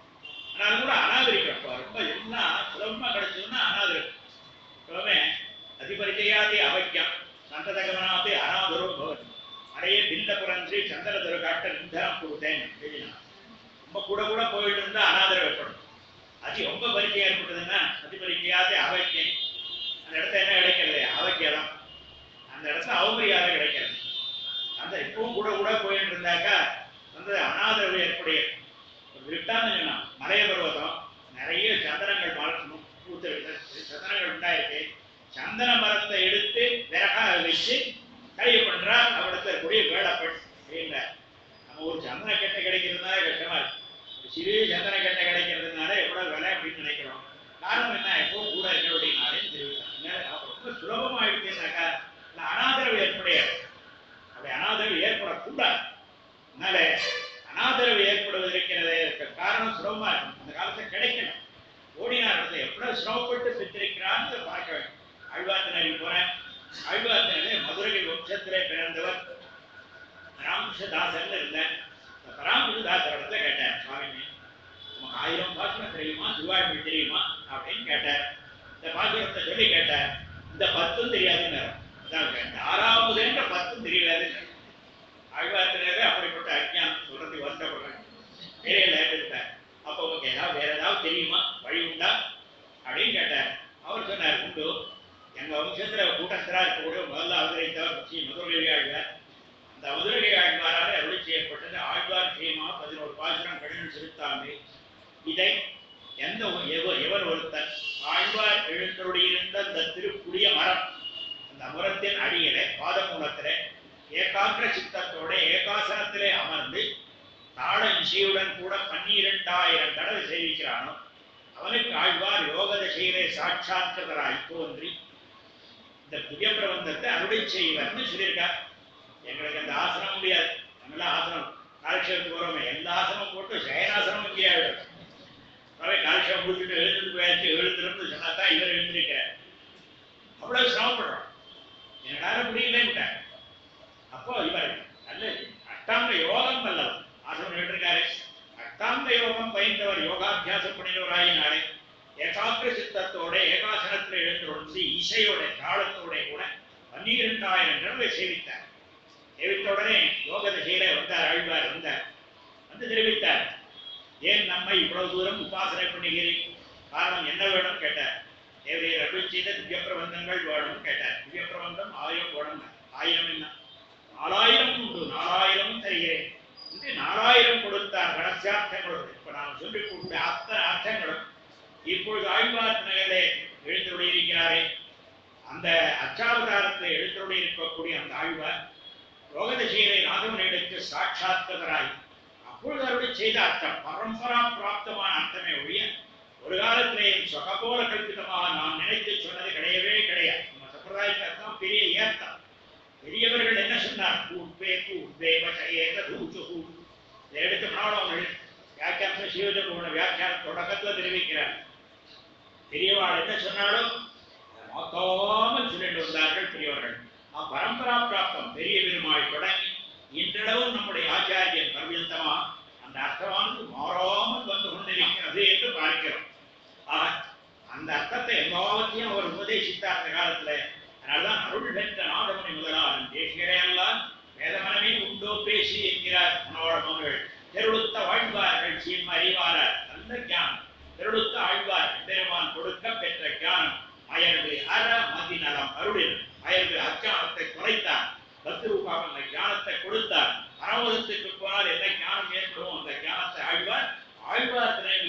ஆனா அது கூட அனாதரிக்கிறப்ப ரொம்ப எல்லாம் சுலபமா கிடைச்சதுன்னா அனாதரிக்கும் எப்பவுமே அதிபரிச்சையாதி அவக்கியம் சந்ததகமனாதி அனாதரோ பவதி அடையே பில்லபுரம் ஸ்ரீ சந்திரதரு காட்ட நிந்தனம் கொடுத்தேன் எழுதினான் ரொம்ப கூட கூட போயிட்டு இருந்தா அனாதரம் ஏற்படும் அது ரொம்ப பரிச்சயம் ஏற்பட்டதுன்னா அதிபரிக்கையாத அவக்கியம் அந்த இடத்துல என்ன கிடைக்கிறது அவக்கியம் அந்த இடத்துல அவமரியாதை கிடைக்கிறது அந்த இப்பவும் கூட கூட போயிட்டு இருந்தாக்கா வந்து அனாதரவு ஏற்புடைய ஒரு விட்டான்னு சொன்னான் மலைய பருவதம் நிறைய சந்தனங்கள் மரத்தணும் பூத்து சந்தனங்கள் உண்டாயிருக்கு சந்தன மரத்தை எடுத்து விறகாக வச்சு கை பண்றா அவடத்துல கூடிய வேடப்பட் அப்படின்றார் நம்ம ஒரு சந்தன கட்டை கிடைக்கிறதுனால கஷ்டமா இருக்கு ஒரு சிறு சந்தன கட்டை கிடைக்கிறதுனால எவ்வளவு விலை அப்படின்னு நினைக்கிறோம் காரணம் என்ன எப்பவும் கூட இருக்க அப்படின்னாலே தெரிவித்தார் ரொம்ப சுலபமாயிடுச்சுனாக்கா இந்த அனாதரவு ஏற்படையாது அப்படி அனாதரவு ஏற்படக்கூடாது அதனால அனாதரவு ஏற்படுவது இருக்கிறது இதற்கு காரணம் சுலபமா இருக்கும் அந்த காலத்துல கிடைக்கணும் ஓடினார் இடத்துல எவ்வளவு சிரமப்பட்டு பெற்றிருக்கிறான்னு பார்க்க வேண்டும் ஆழ்வார்த்தனரி போறேன் ஆழ்வார்த்தனே மதுரை வம்சத்திலே பிறந்தவர் ராமகிருஷ்ணதாசன் இருந்தேன் இந்த பராமகிருஷ்ணதாசர் இடத்துல கேட்டேன் சுவாமி உனக்கு ஆயிரம் பாசுரம் தெரியுமா திருவாழ்மொழி தெரியுமா அப்படின்னு கேட்டார் இந்த பாசுரத்தை சொல்லி கேட்டார் இந்த பத்தும் தெரியாதுன்னு அதான் கேட்டேன் ஆறாவதுன்ற பத்தும் தெரியாதுன்னு ஆழ்வார்த்தனரே அப்படிப்பட்ட அஜ்ஞானம் சொல்றது வருத்தப்படுறேன் வேலையில இருக்கார் அப்போ உங்களுக்கு ஏதாவது வேற ஏதாவது தெரியுமா வழி உண்டா அப்படின்னு கேட்டார் அவர் சொன்னார் உண்டு எங்க வம்சத்துல கூட்டஸ்தரா இருக்கக்கூடிய முதல்ல அவதரித்தவர் ஸ்ரீ மதுரை ஆழ்வார் அந்த மதுரை ஆழ்வாரால் அருளி செய்யப்பட்டது ஆழ்வார் விஷயமா பதினோரு பாசுரம் கடன் செலுத்தாமே இதை எந்த ஒரு- எவ- எவர் ஒருத்தர் ஆழ்வார் எழுந்தருளியிருந்த அந்த திருப்புளிய மரம் அந்த மரத்தின் அடியிலே பாதமூலத்திலே ஏகாகிர சித்தத்தோட ஏகாசனத்திலே அமர்ந்து தாள இசையுடன் கூட பன்னிரண்டாயிரம் தடவை சேவிக்கிறானோ அவனுக்கு ஆழ்வார் யோக தசையிலே சாட்சாத்கராய் தோன்றி இந்த புதிய பிரபந்தத்தை அருளை செய்வர்னு சொல்லியிருக்கார் எங்களுக்கு அந்த ஆசனம் முடியாது நம்மளாம் ஆசனம் காலட்சேபத்துக்கு வரோமே எல்லா ஆசனமும் போட்டு சயனாசனம் இங்கே ஆயிடும் அவை காலட்சேபம் முடிச்சுட்டு எழுந்து போயாச்சு எழுந்திருந்து சொன்னா தான் இவர் எழுந்திருக்கிறார் அவ்வளவு சிரமப்படுறோம் என்னால முடியலன்ட்டார் அப்போ இவர் நல்ல அஷ்டாங்க யோகம் வல்லவர் ஆசனம் கேட்டிருக்காரு அஷ்டாங்க யோகம் பயின்றவர் யோகாபியாசம் பண்ணினவராயினாலே ஏகாகிர சித்தத்தோட ஏகாசனத்தில் எழுந்து இசையோட தாளத்தோட கூட பன்னிரெண்டாயிரம் தடவை சேவித்தார் சேவித்த உடனே யோக திசையில வந்தார் ஆழ்வார் வந்தார் வந்து தெரிவித்தார் ஏன் நம்மை இவ்வளவு தூரம் உபாசனை பண்ணுகிறீர் காரணம் என்ன வேணும் கேட்டார் தேவையை அருள் செய்த திவ்ய பிரபந்தங்கள் வேணும் கேட்டார் திவ்ய பிரபந்தம் ஆயிரம் வேணும் ஆயிரம் என்ன நாலாயிரம் உண்டு நாலாயிரம் தருகிறேன் இது நாலாயிரம் கொடுத்தார் கடைசியார்த்தங்களும் இப்ப நாம் சொல்லிக் கொடுத்த அத்தனை அர்த்தங்களும் இப்பொழுது ஆழ்வார் நகரிலே எழுந்தருளி இருக்கிறாரே அந்த அச்சாவதாரத்தில் எழுந்தருளி இருக்கக்கூடிய அந்த ஆழ்வார் ரோகதசீரை ராகவனிடத்து சாட்சாத்கராய் அப்பொழுது அருளி செய்த அர்த்தம் பரம்பரா பிராப்தமான அர்த்தமே ஒழிய ஒரு காலத்திலேயும் சொகபோல கல்பிதமாக நாம் நினைத்து சொன்னது கிடையவே கிடையாது நம்ம சம்பிரதாயத்துக்கு அர்த்தம் பெரிய ஏத்தம் பெரியவர்கள் என்ன சொன்னார் கூட்பே கூட்பே வசையேத தூச்சுகு இதை எடுத்து மாணவர்கள் வியாக்கியானம் சிவஜபோன வியாக்கியானம் தொடக்கத்துல தெரிவிக்கிறார் பெரியவாள் என்ன சொன்னாலும் அதை மாத்தாமல் சொல்லிட்டு வந்தார்கள் பெரியவர்கள் ஆ, பரம்பரா பிராப்தம் பெரிய பெருமாள் தொடங்கி இன்றளவும் நம்முடைய ஆச்சாரியன் பர்யந்தமா அந்த அர்த்தமானது மாறாமல் வந்து கொண்டிருக்கிறது என்று பார்க்கிறோம் ஆக அந்த அர்த்தத்தை எல்லாவற்றையும் அவர் உபதேசித்தார் அந்த காலத்துல அதனால்தான் அருள் பெற்ற நாதமணி முதலாளன் தேசிகரையெல்லாம் வேதமனமே உண்டோ பேசி என்கிறார் மனோடமங்கள் தெருளுத்த வாழ்வார்கள் சீம் அறிவாரார் நல்ல ஞானம் தெருளுத்த ஆழ்வார் பெருமான் கொடுக்க பெற்ற ஞானம்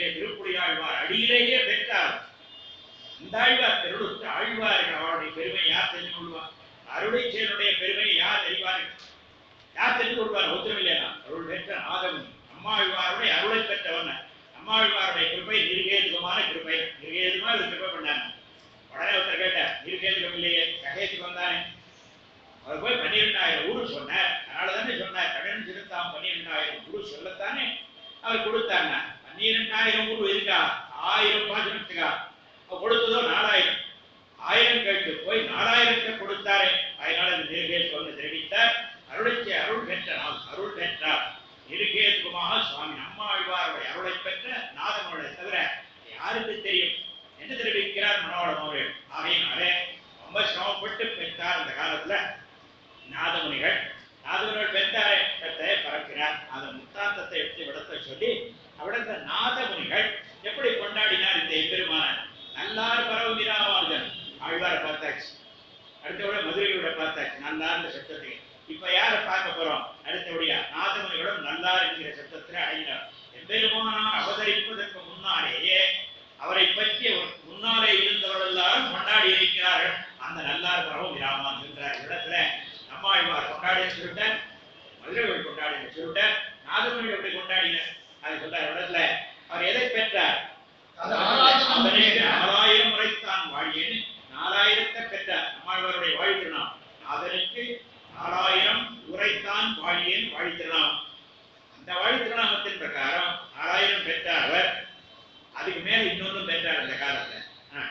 திருப்புடி ஆழ்வார் அடியிலேயே பெற்றார் இந்த ஆழ்வார் திருடுத்து ஆழ்வார்கள் அவருடைய பெருமை யார் தெரிந்து கொள்வார் அருளை செயலுடைய பெருமையை யார் அறிவார்கள் யார் தெரிந்து கொள்வார் ஒத்துமில்லையா அருள் பெற்ற ஆதவன் அம்மாழ்வாருடைய அருளை பெற்றவன் அம்மாழ்வாருடைய கிருப்பை நிருகேதுகமான கிருப்பை நிருகேதுமா இது கிருப்பை பண்ணாங்க உடனே ஒருத்தர் கேட்டார் நிருகேதுகம் இல்லையே சகேதுக்கு வந்தானே அவர் போய் பன்னிரெண்டாயிரம் ஊரு சொன்னார் அதனால தானே சொன்னார் கடன் சிறுத்தாம் பன்னிரெண்டாயிரம் ஊரு சொல்லத்தானே அவர் கொடுத்தாங்க பன்னிரெண்டாயிரம் ஊரு இருக்கா ஆயிரம் பாசனத்துக்கா அவர் கொடுத்ததோ நாலாயிரம் ஆயிரம் கேட்டு போய் நாலாயிரத்தை கொடுத்தாரே அதனால இந்த நிருகேத் வந்து தெரிவித்தார் அருளைக்கு அருள் பெற்ற நாள் அருள் பெற்றார் நிருகேதுகமாக சுவாமி நம்மாழ்வாருடைய அருளை பெற்ற நாதமருடைய தவிர யாருக்கு தெரியும் என்று தெரிவிக்கிறார் மனோடம் அவர்கள் ஆகையினாலே ரொம்ப சிரமப்பட்டு பெற்றார் அந்த காலத்துல நாதமுனிகள் நாதமுனிகள் பெற்றாரே பெற்றை பறக்கிறார் அந்த முத்தாந்தத்தை எடுத்து விடத்தை சொல்லி அவிடத்த நாதமுனிகள் எப்படி கொண்டாடினார் இந்த எம்பெருமான நல்லார் பரவுகிறாவார்கள் ஆழ்வார் பார்த்தாச்சு அடுத்தபடி மதுரையோட பார்த்தாச்சு நல்லார்ந்த சப்தத்துக்கு இப்ப யாரை பார்க்க போறோம் அடுத்தபடியா நாதமுனிகளும் நல்லார் என்கிற சப்தத்தில் அடைகிறார் எம்பெருமானார் அவதரிப்பதற்கு முன்னாலேயே அவரை பற்றி ஒரு முன்னாலே இருந்தவர்கள் எல்லாரும் கொண்டாடி இருக்கிறார்கள் அந்த நல்லார் பரவும் விராமான் என்கிறார் இடத்துல நம்மாழ்வார் கொண்டாடிய சொல்லிட்டார் மதுரைகள் கொண்டாடின சொல்லிட்டார் நாதமுனிகள் எப்படி கொண்டாடினர் அது சொல்றார் இடத்துல அவர் எதை பெற்றார் அது ஆராதனம் அவனே செய்கிறார். நாலாயிரம் முறைத்தான் வாழியேன்னு நாலாயிரத்தை பெற்றார் நம்மாழ்வாருடைய வாழ்த்திருநாம் அதற்கு நாலாயிரம் உரைத்தான் வாழியேன் வாழ்த்திருநாம் அந்த வாழ்த்திருநாமத்தின் பிரகாரம் நாலாயிரம் பெற்றார் அவர் அதுக்கு மேல இன்னொன்னும் பெற்றார் அந்த காலத்துல ஆ.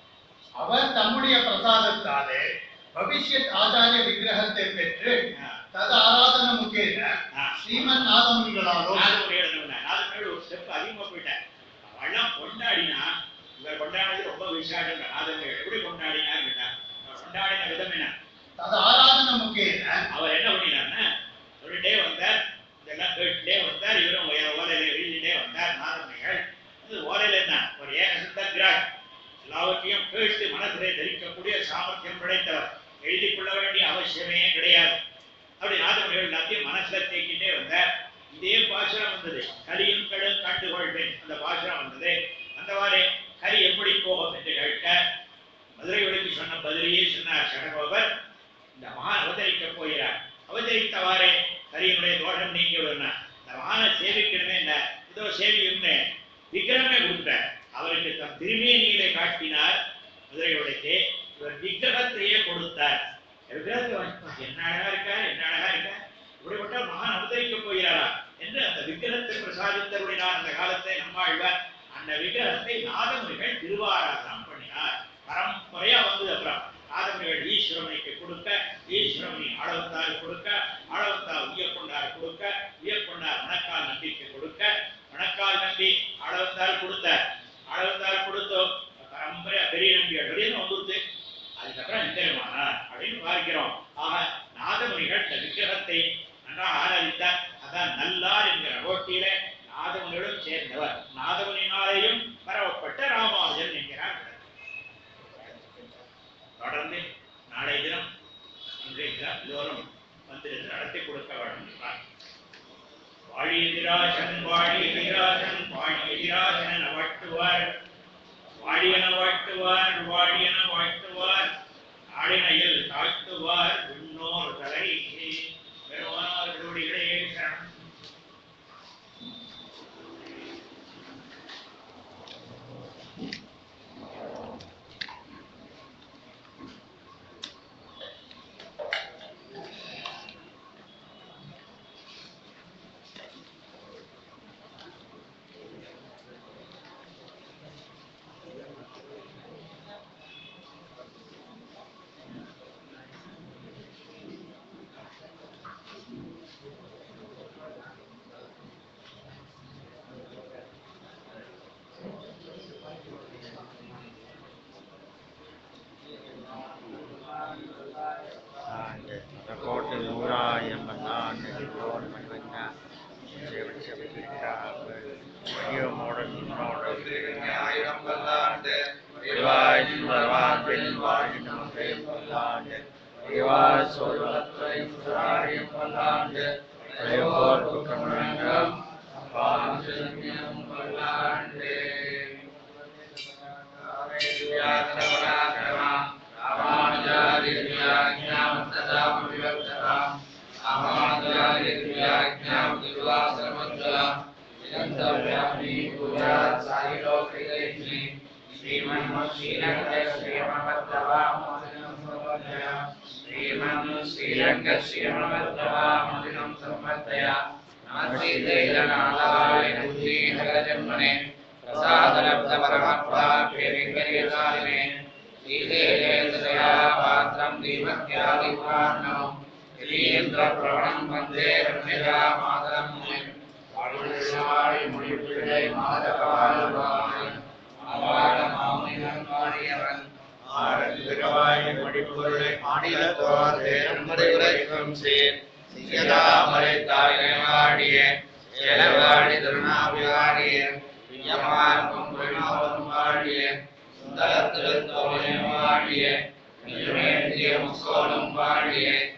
அவர் தம்முடைய பிரசாதத்தாலே பவிஷ்யத் ஆச்சாரிய விக்கிரகத்தை பெற்று ஆ. தது ஆராதன முகேன ஆ. ஸ்ரீமன் நாதமுனிகளாலும் நாதமுனிகள் என்ன பண்ணார்? நாதமுனிகள் ஒரு ஸ்டெப் அதிகமா போயிட்டார் அவெல்லாம் கொண்டாடினா இவர் கொண்டாடினது ரொம்ப விசேஷம் நாதமுனிகள் எப்படி கொண்டாடினார் கேட்டார் அவர் கொண்டாடின விதம் என்ன தது ஆராதன முகேன அவர் என்ன பண்ணினார்னா சொல்லிட்டே வந்தார் இதெல்லாம் கேட்டுட்டே வந்தார் இவரும் உயர ஓலையில எழுதிட்டே வந்தார் நாதமுனிகள் இது ஓலையில என்ன ஒரு ஏகசித்த கிராக் எல்லாவற்றையும் கேட்டு மனதிலே தரிக்கக்கூடிய சாமர்த்தியம் படைத்தவர் எழுதி கொள்ள வேண்டிய அவசியமே கிடையாது அப்படி நாதமுனிகள் எல்லாத்தையும் மனசுல தேக்கிட்டே வந்தார் இதே பாசுரம் வந்தது கலியும் கடும் கண்டுகொள்வேன் அந்த பாசுரம் வந்தது அந்தவாறே கலி எப்படி போகும் என்று கேட்க மதுரை விளக்கி சொன்ன பதிலையே சொன்னார் சடகோபர் இந்த மகான் அவதரிக்க போகிறார் அவதரித்தவாறே கரியனுடைய தோஷம் நீங்கி விடுனார் இந்த மகானை சேவிக்கணுமே என்ன இதோ சேவியும்னு விக்கிரமே கொடுத்தார் அவருக்கு தம் திருமேனியிலே காட்டினார் மதுரை விளக்கே இவர் விக்கிரகத்தையே கொடுத்தார் விக்கிரகத்தை வாங்கிப்பா, என்ன அழகா இருக்கார் என்ன அழகா இருக்கார் இப்படிப்பட்ட மகான் அவதரிக்க போகிறாரா என்று அந்த விக்கிரகத்தை பிரசாதித்தருளினார் அந்த காலத்தை நம்மாழ்வார் அந்த விக்கிரகத்தை நாதமுனிகள் திருவாராதனம் பண்ணினார் பரம்பரையா வந்தது அப்புறம் நாதமுனிகள் ஈஸ்வரமணிக்கு கொடுக்க ஈஸ்வரமணி ஆளவத்தார் கொடுக்க ஆளவத்தார் உய்யக்கொண்டார் கொடுக்க உய்யக்கொண்டார் மணக்கால் நம்பிக்கை கொடுக்க மணக்கால் நம்பி ஆளவத்தார் கொடுத்தார் ஆளவத்தார் கொடுத்தோம் பரம்பரையா பெரிய நம்பி அப்படின்னு வந்துருது அதுக்கப்புறம் நிச்சயமானார் அப்படின்னு பார்க்கிறோம் ஆக நாதமுனிகள் இந்த விக்கிரகத்தை நன்றாக ஆராதித்தார் அதான் நல்லார் என்கிற கோட்டியில நாதமுனிகளும் சேர்ந்தவர் நாதமுனினாலேயும் பரவப்பட்ட ராமானுஜன் என்கிறார் தொடர்ந்து நாளைய தினம் இன்றைய தினம் எல்லோரும் வந்திருந்து நடத்தி கொடுக்க வேண்டும் வாழியதிராசன் வாழியதிராசன் வாழியதிராசன் அவட்டுவார் வாழியன வாழ்த்துவார் வாழியன வாழ்த்துவார் ஆடினையில் தாழ்த்துவார் விண்ணோர் தலை பெருமானார் திருவடிகளே சரணம் കോട്ട നൂറായിരം വന്നാണ്ട് ലോൺ മണിവന്ന ചെവിടി ചെവിട്ടിട്ടാപ്പ് വലിയ മോഡൽ മോഡൽ ആയിരം വന്നാണ്ട് റിവാജ് വരവാൻ വാഴി നമുക്ക് വന്നാണ്ട് റിവാജ് സോഴത്രയും ആയിരം വന്നാണ്ട് പ്രയോർക്കും പാഞ്ചന്യം വന്നാണ്ട് சாயிலோகிதேஷி ஸ்ரீமன் ஸ்ரீரங்க ஸ்ரீமவத்தவாமோதினம் சம்பத்தயா ஸ்ரீமன் ஸ்ரீரங்க ஸ்ரீமவத்தவாமோதினம் சம்பத்தயா நமஸ்தே தைலநாதாய புத்தீஹரஜன்மனே பிரசாதலப்த பரமாத்மா பேரிங்கரியாலினே ஸ்ரீதேலேந்திரயா பாத்திரம் தீபத்யாதிபாரணம் ஸ்ரீேந்திர பிரவணம் வந்தே ரம்யயா மாதரம் வாழ்வாய் மொழிப்பிள்ளை மாதவாழ்வாய் அவாட மாமினன் வாழியவன் ஆரம்பிகவாய் மொழிப்பொருளை மாநிலத்தோர் தேர்மறை உரைக்கும் சேர் சியதாமரை தாயை வாடிய சேலவாடி திருநாவியாடிய பிரியமார்க்கும் விண்ணாவரும் வாழிய சுந்தரத்திருத்தோழனை வாழிய நிஜமேந்திய முக்கோலம் வாழிய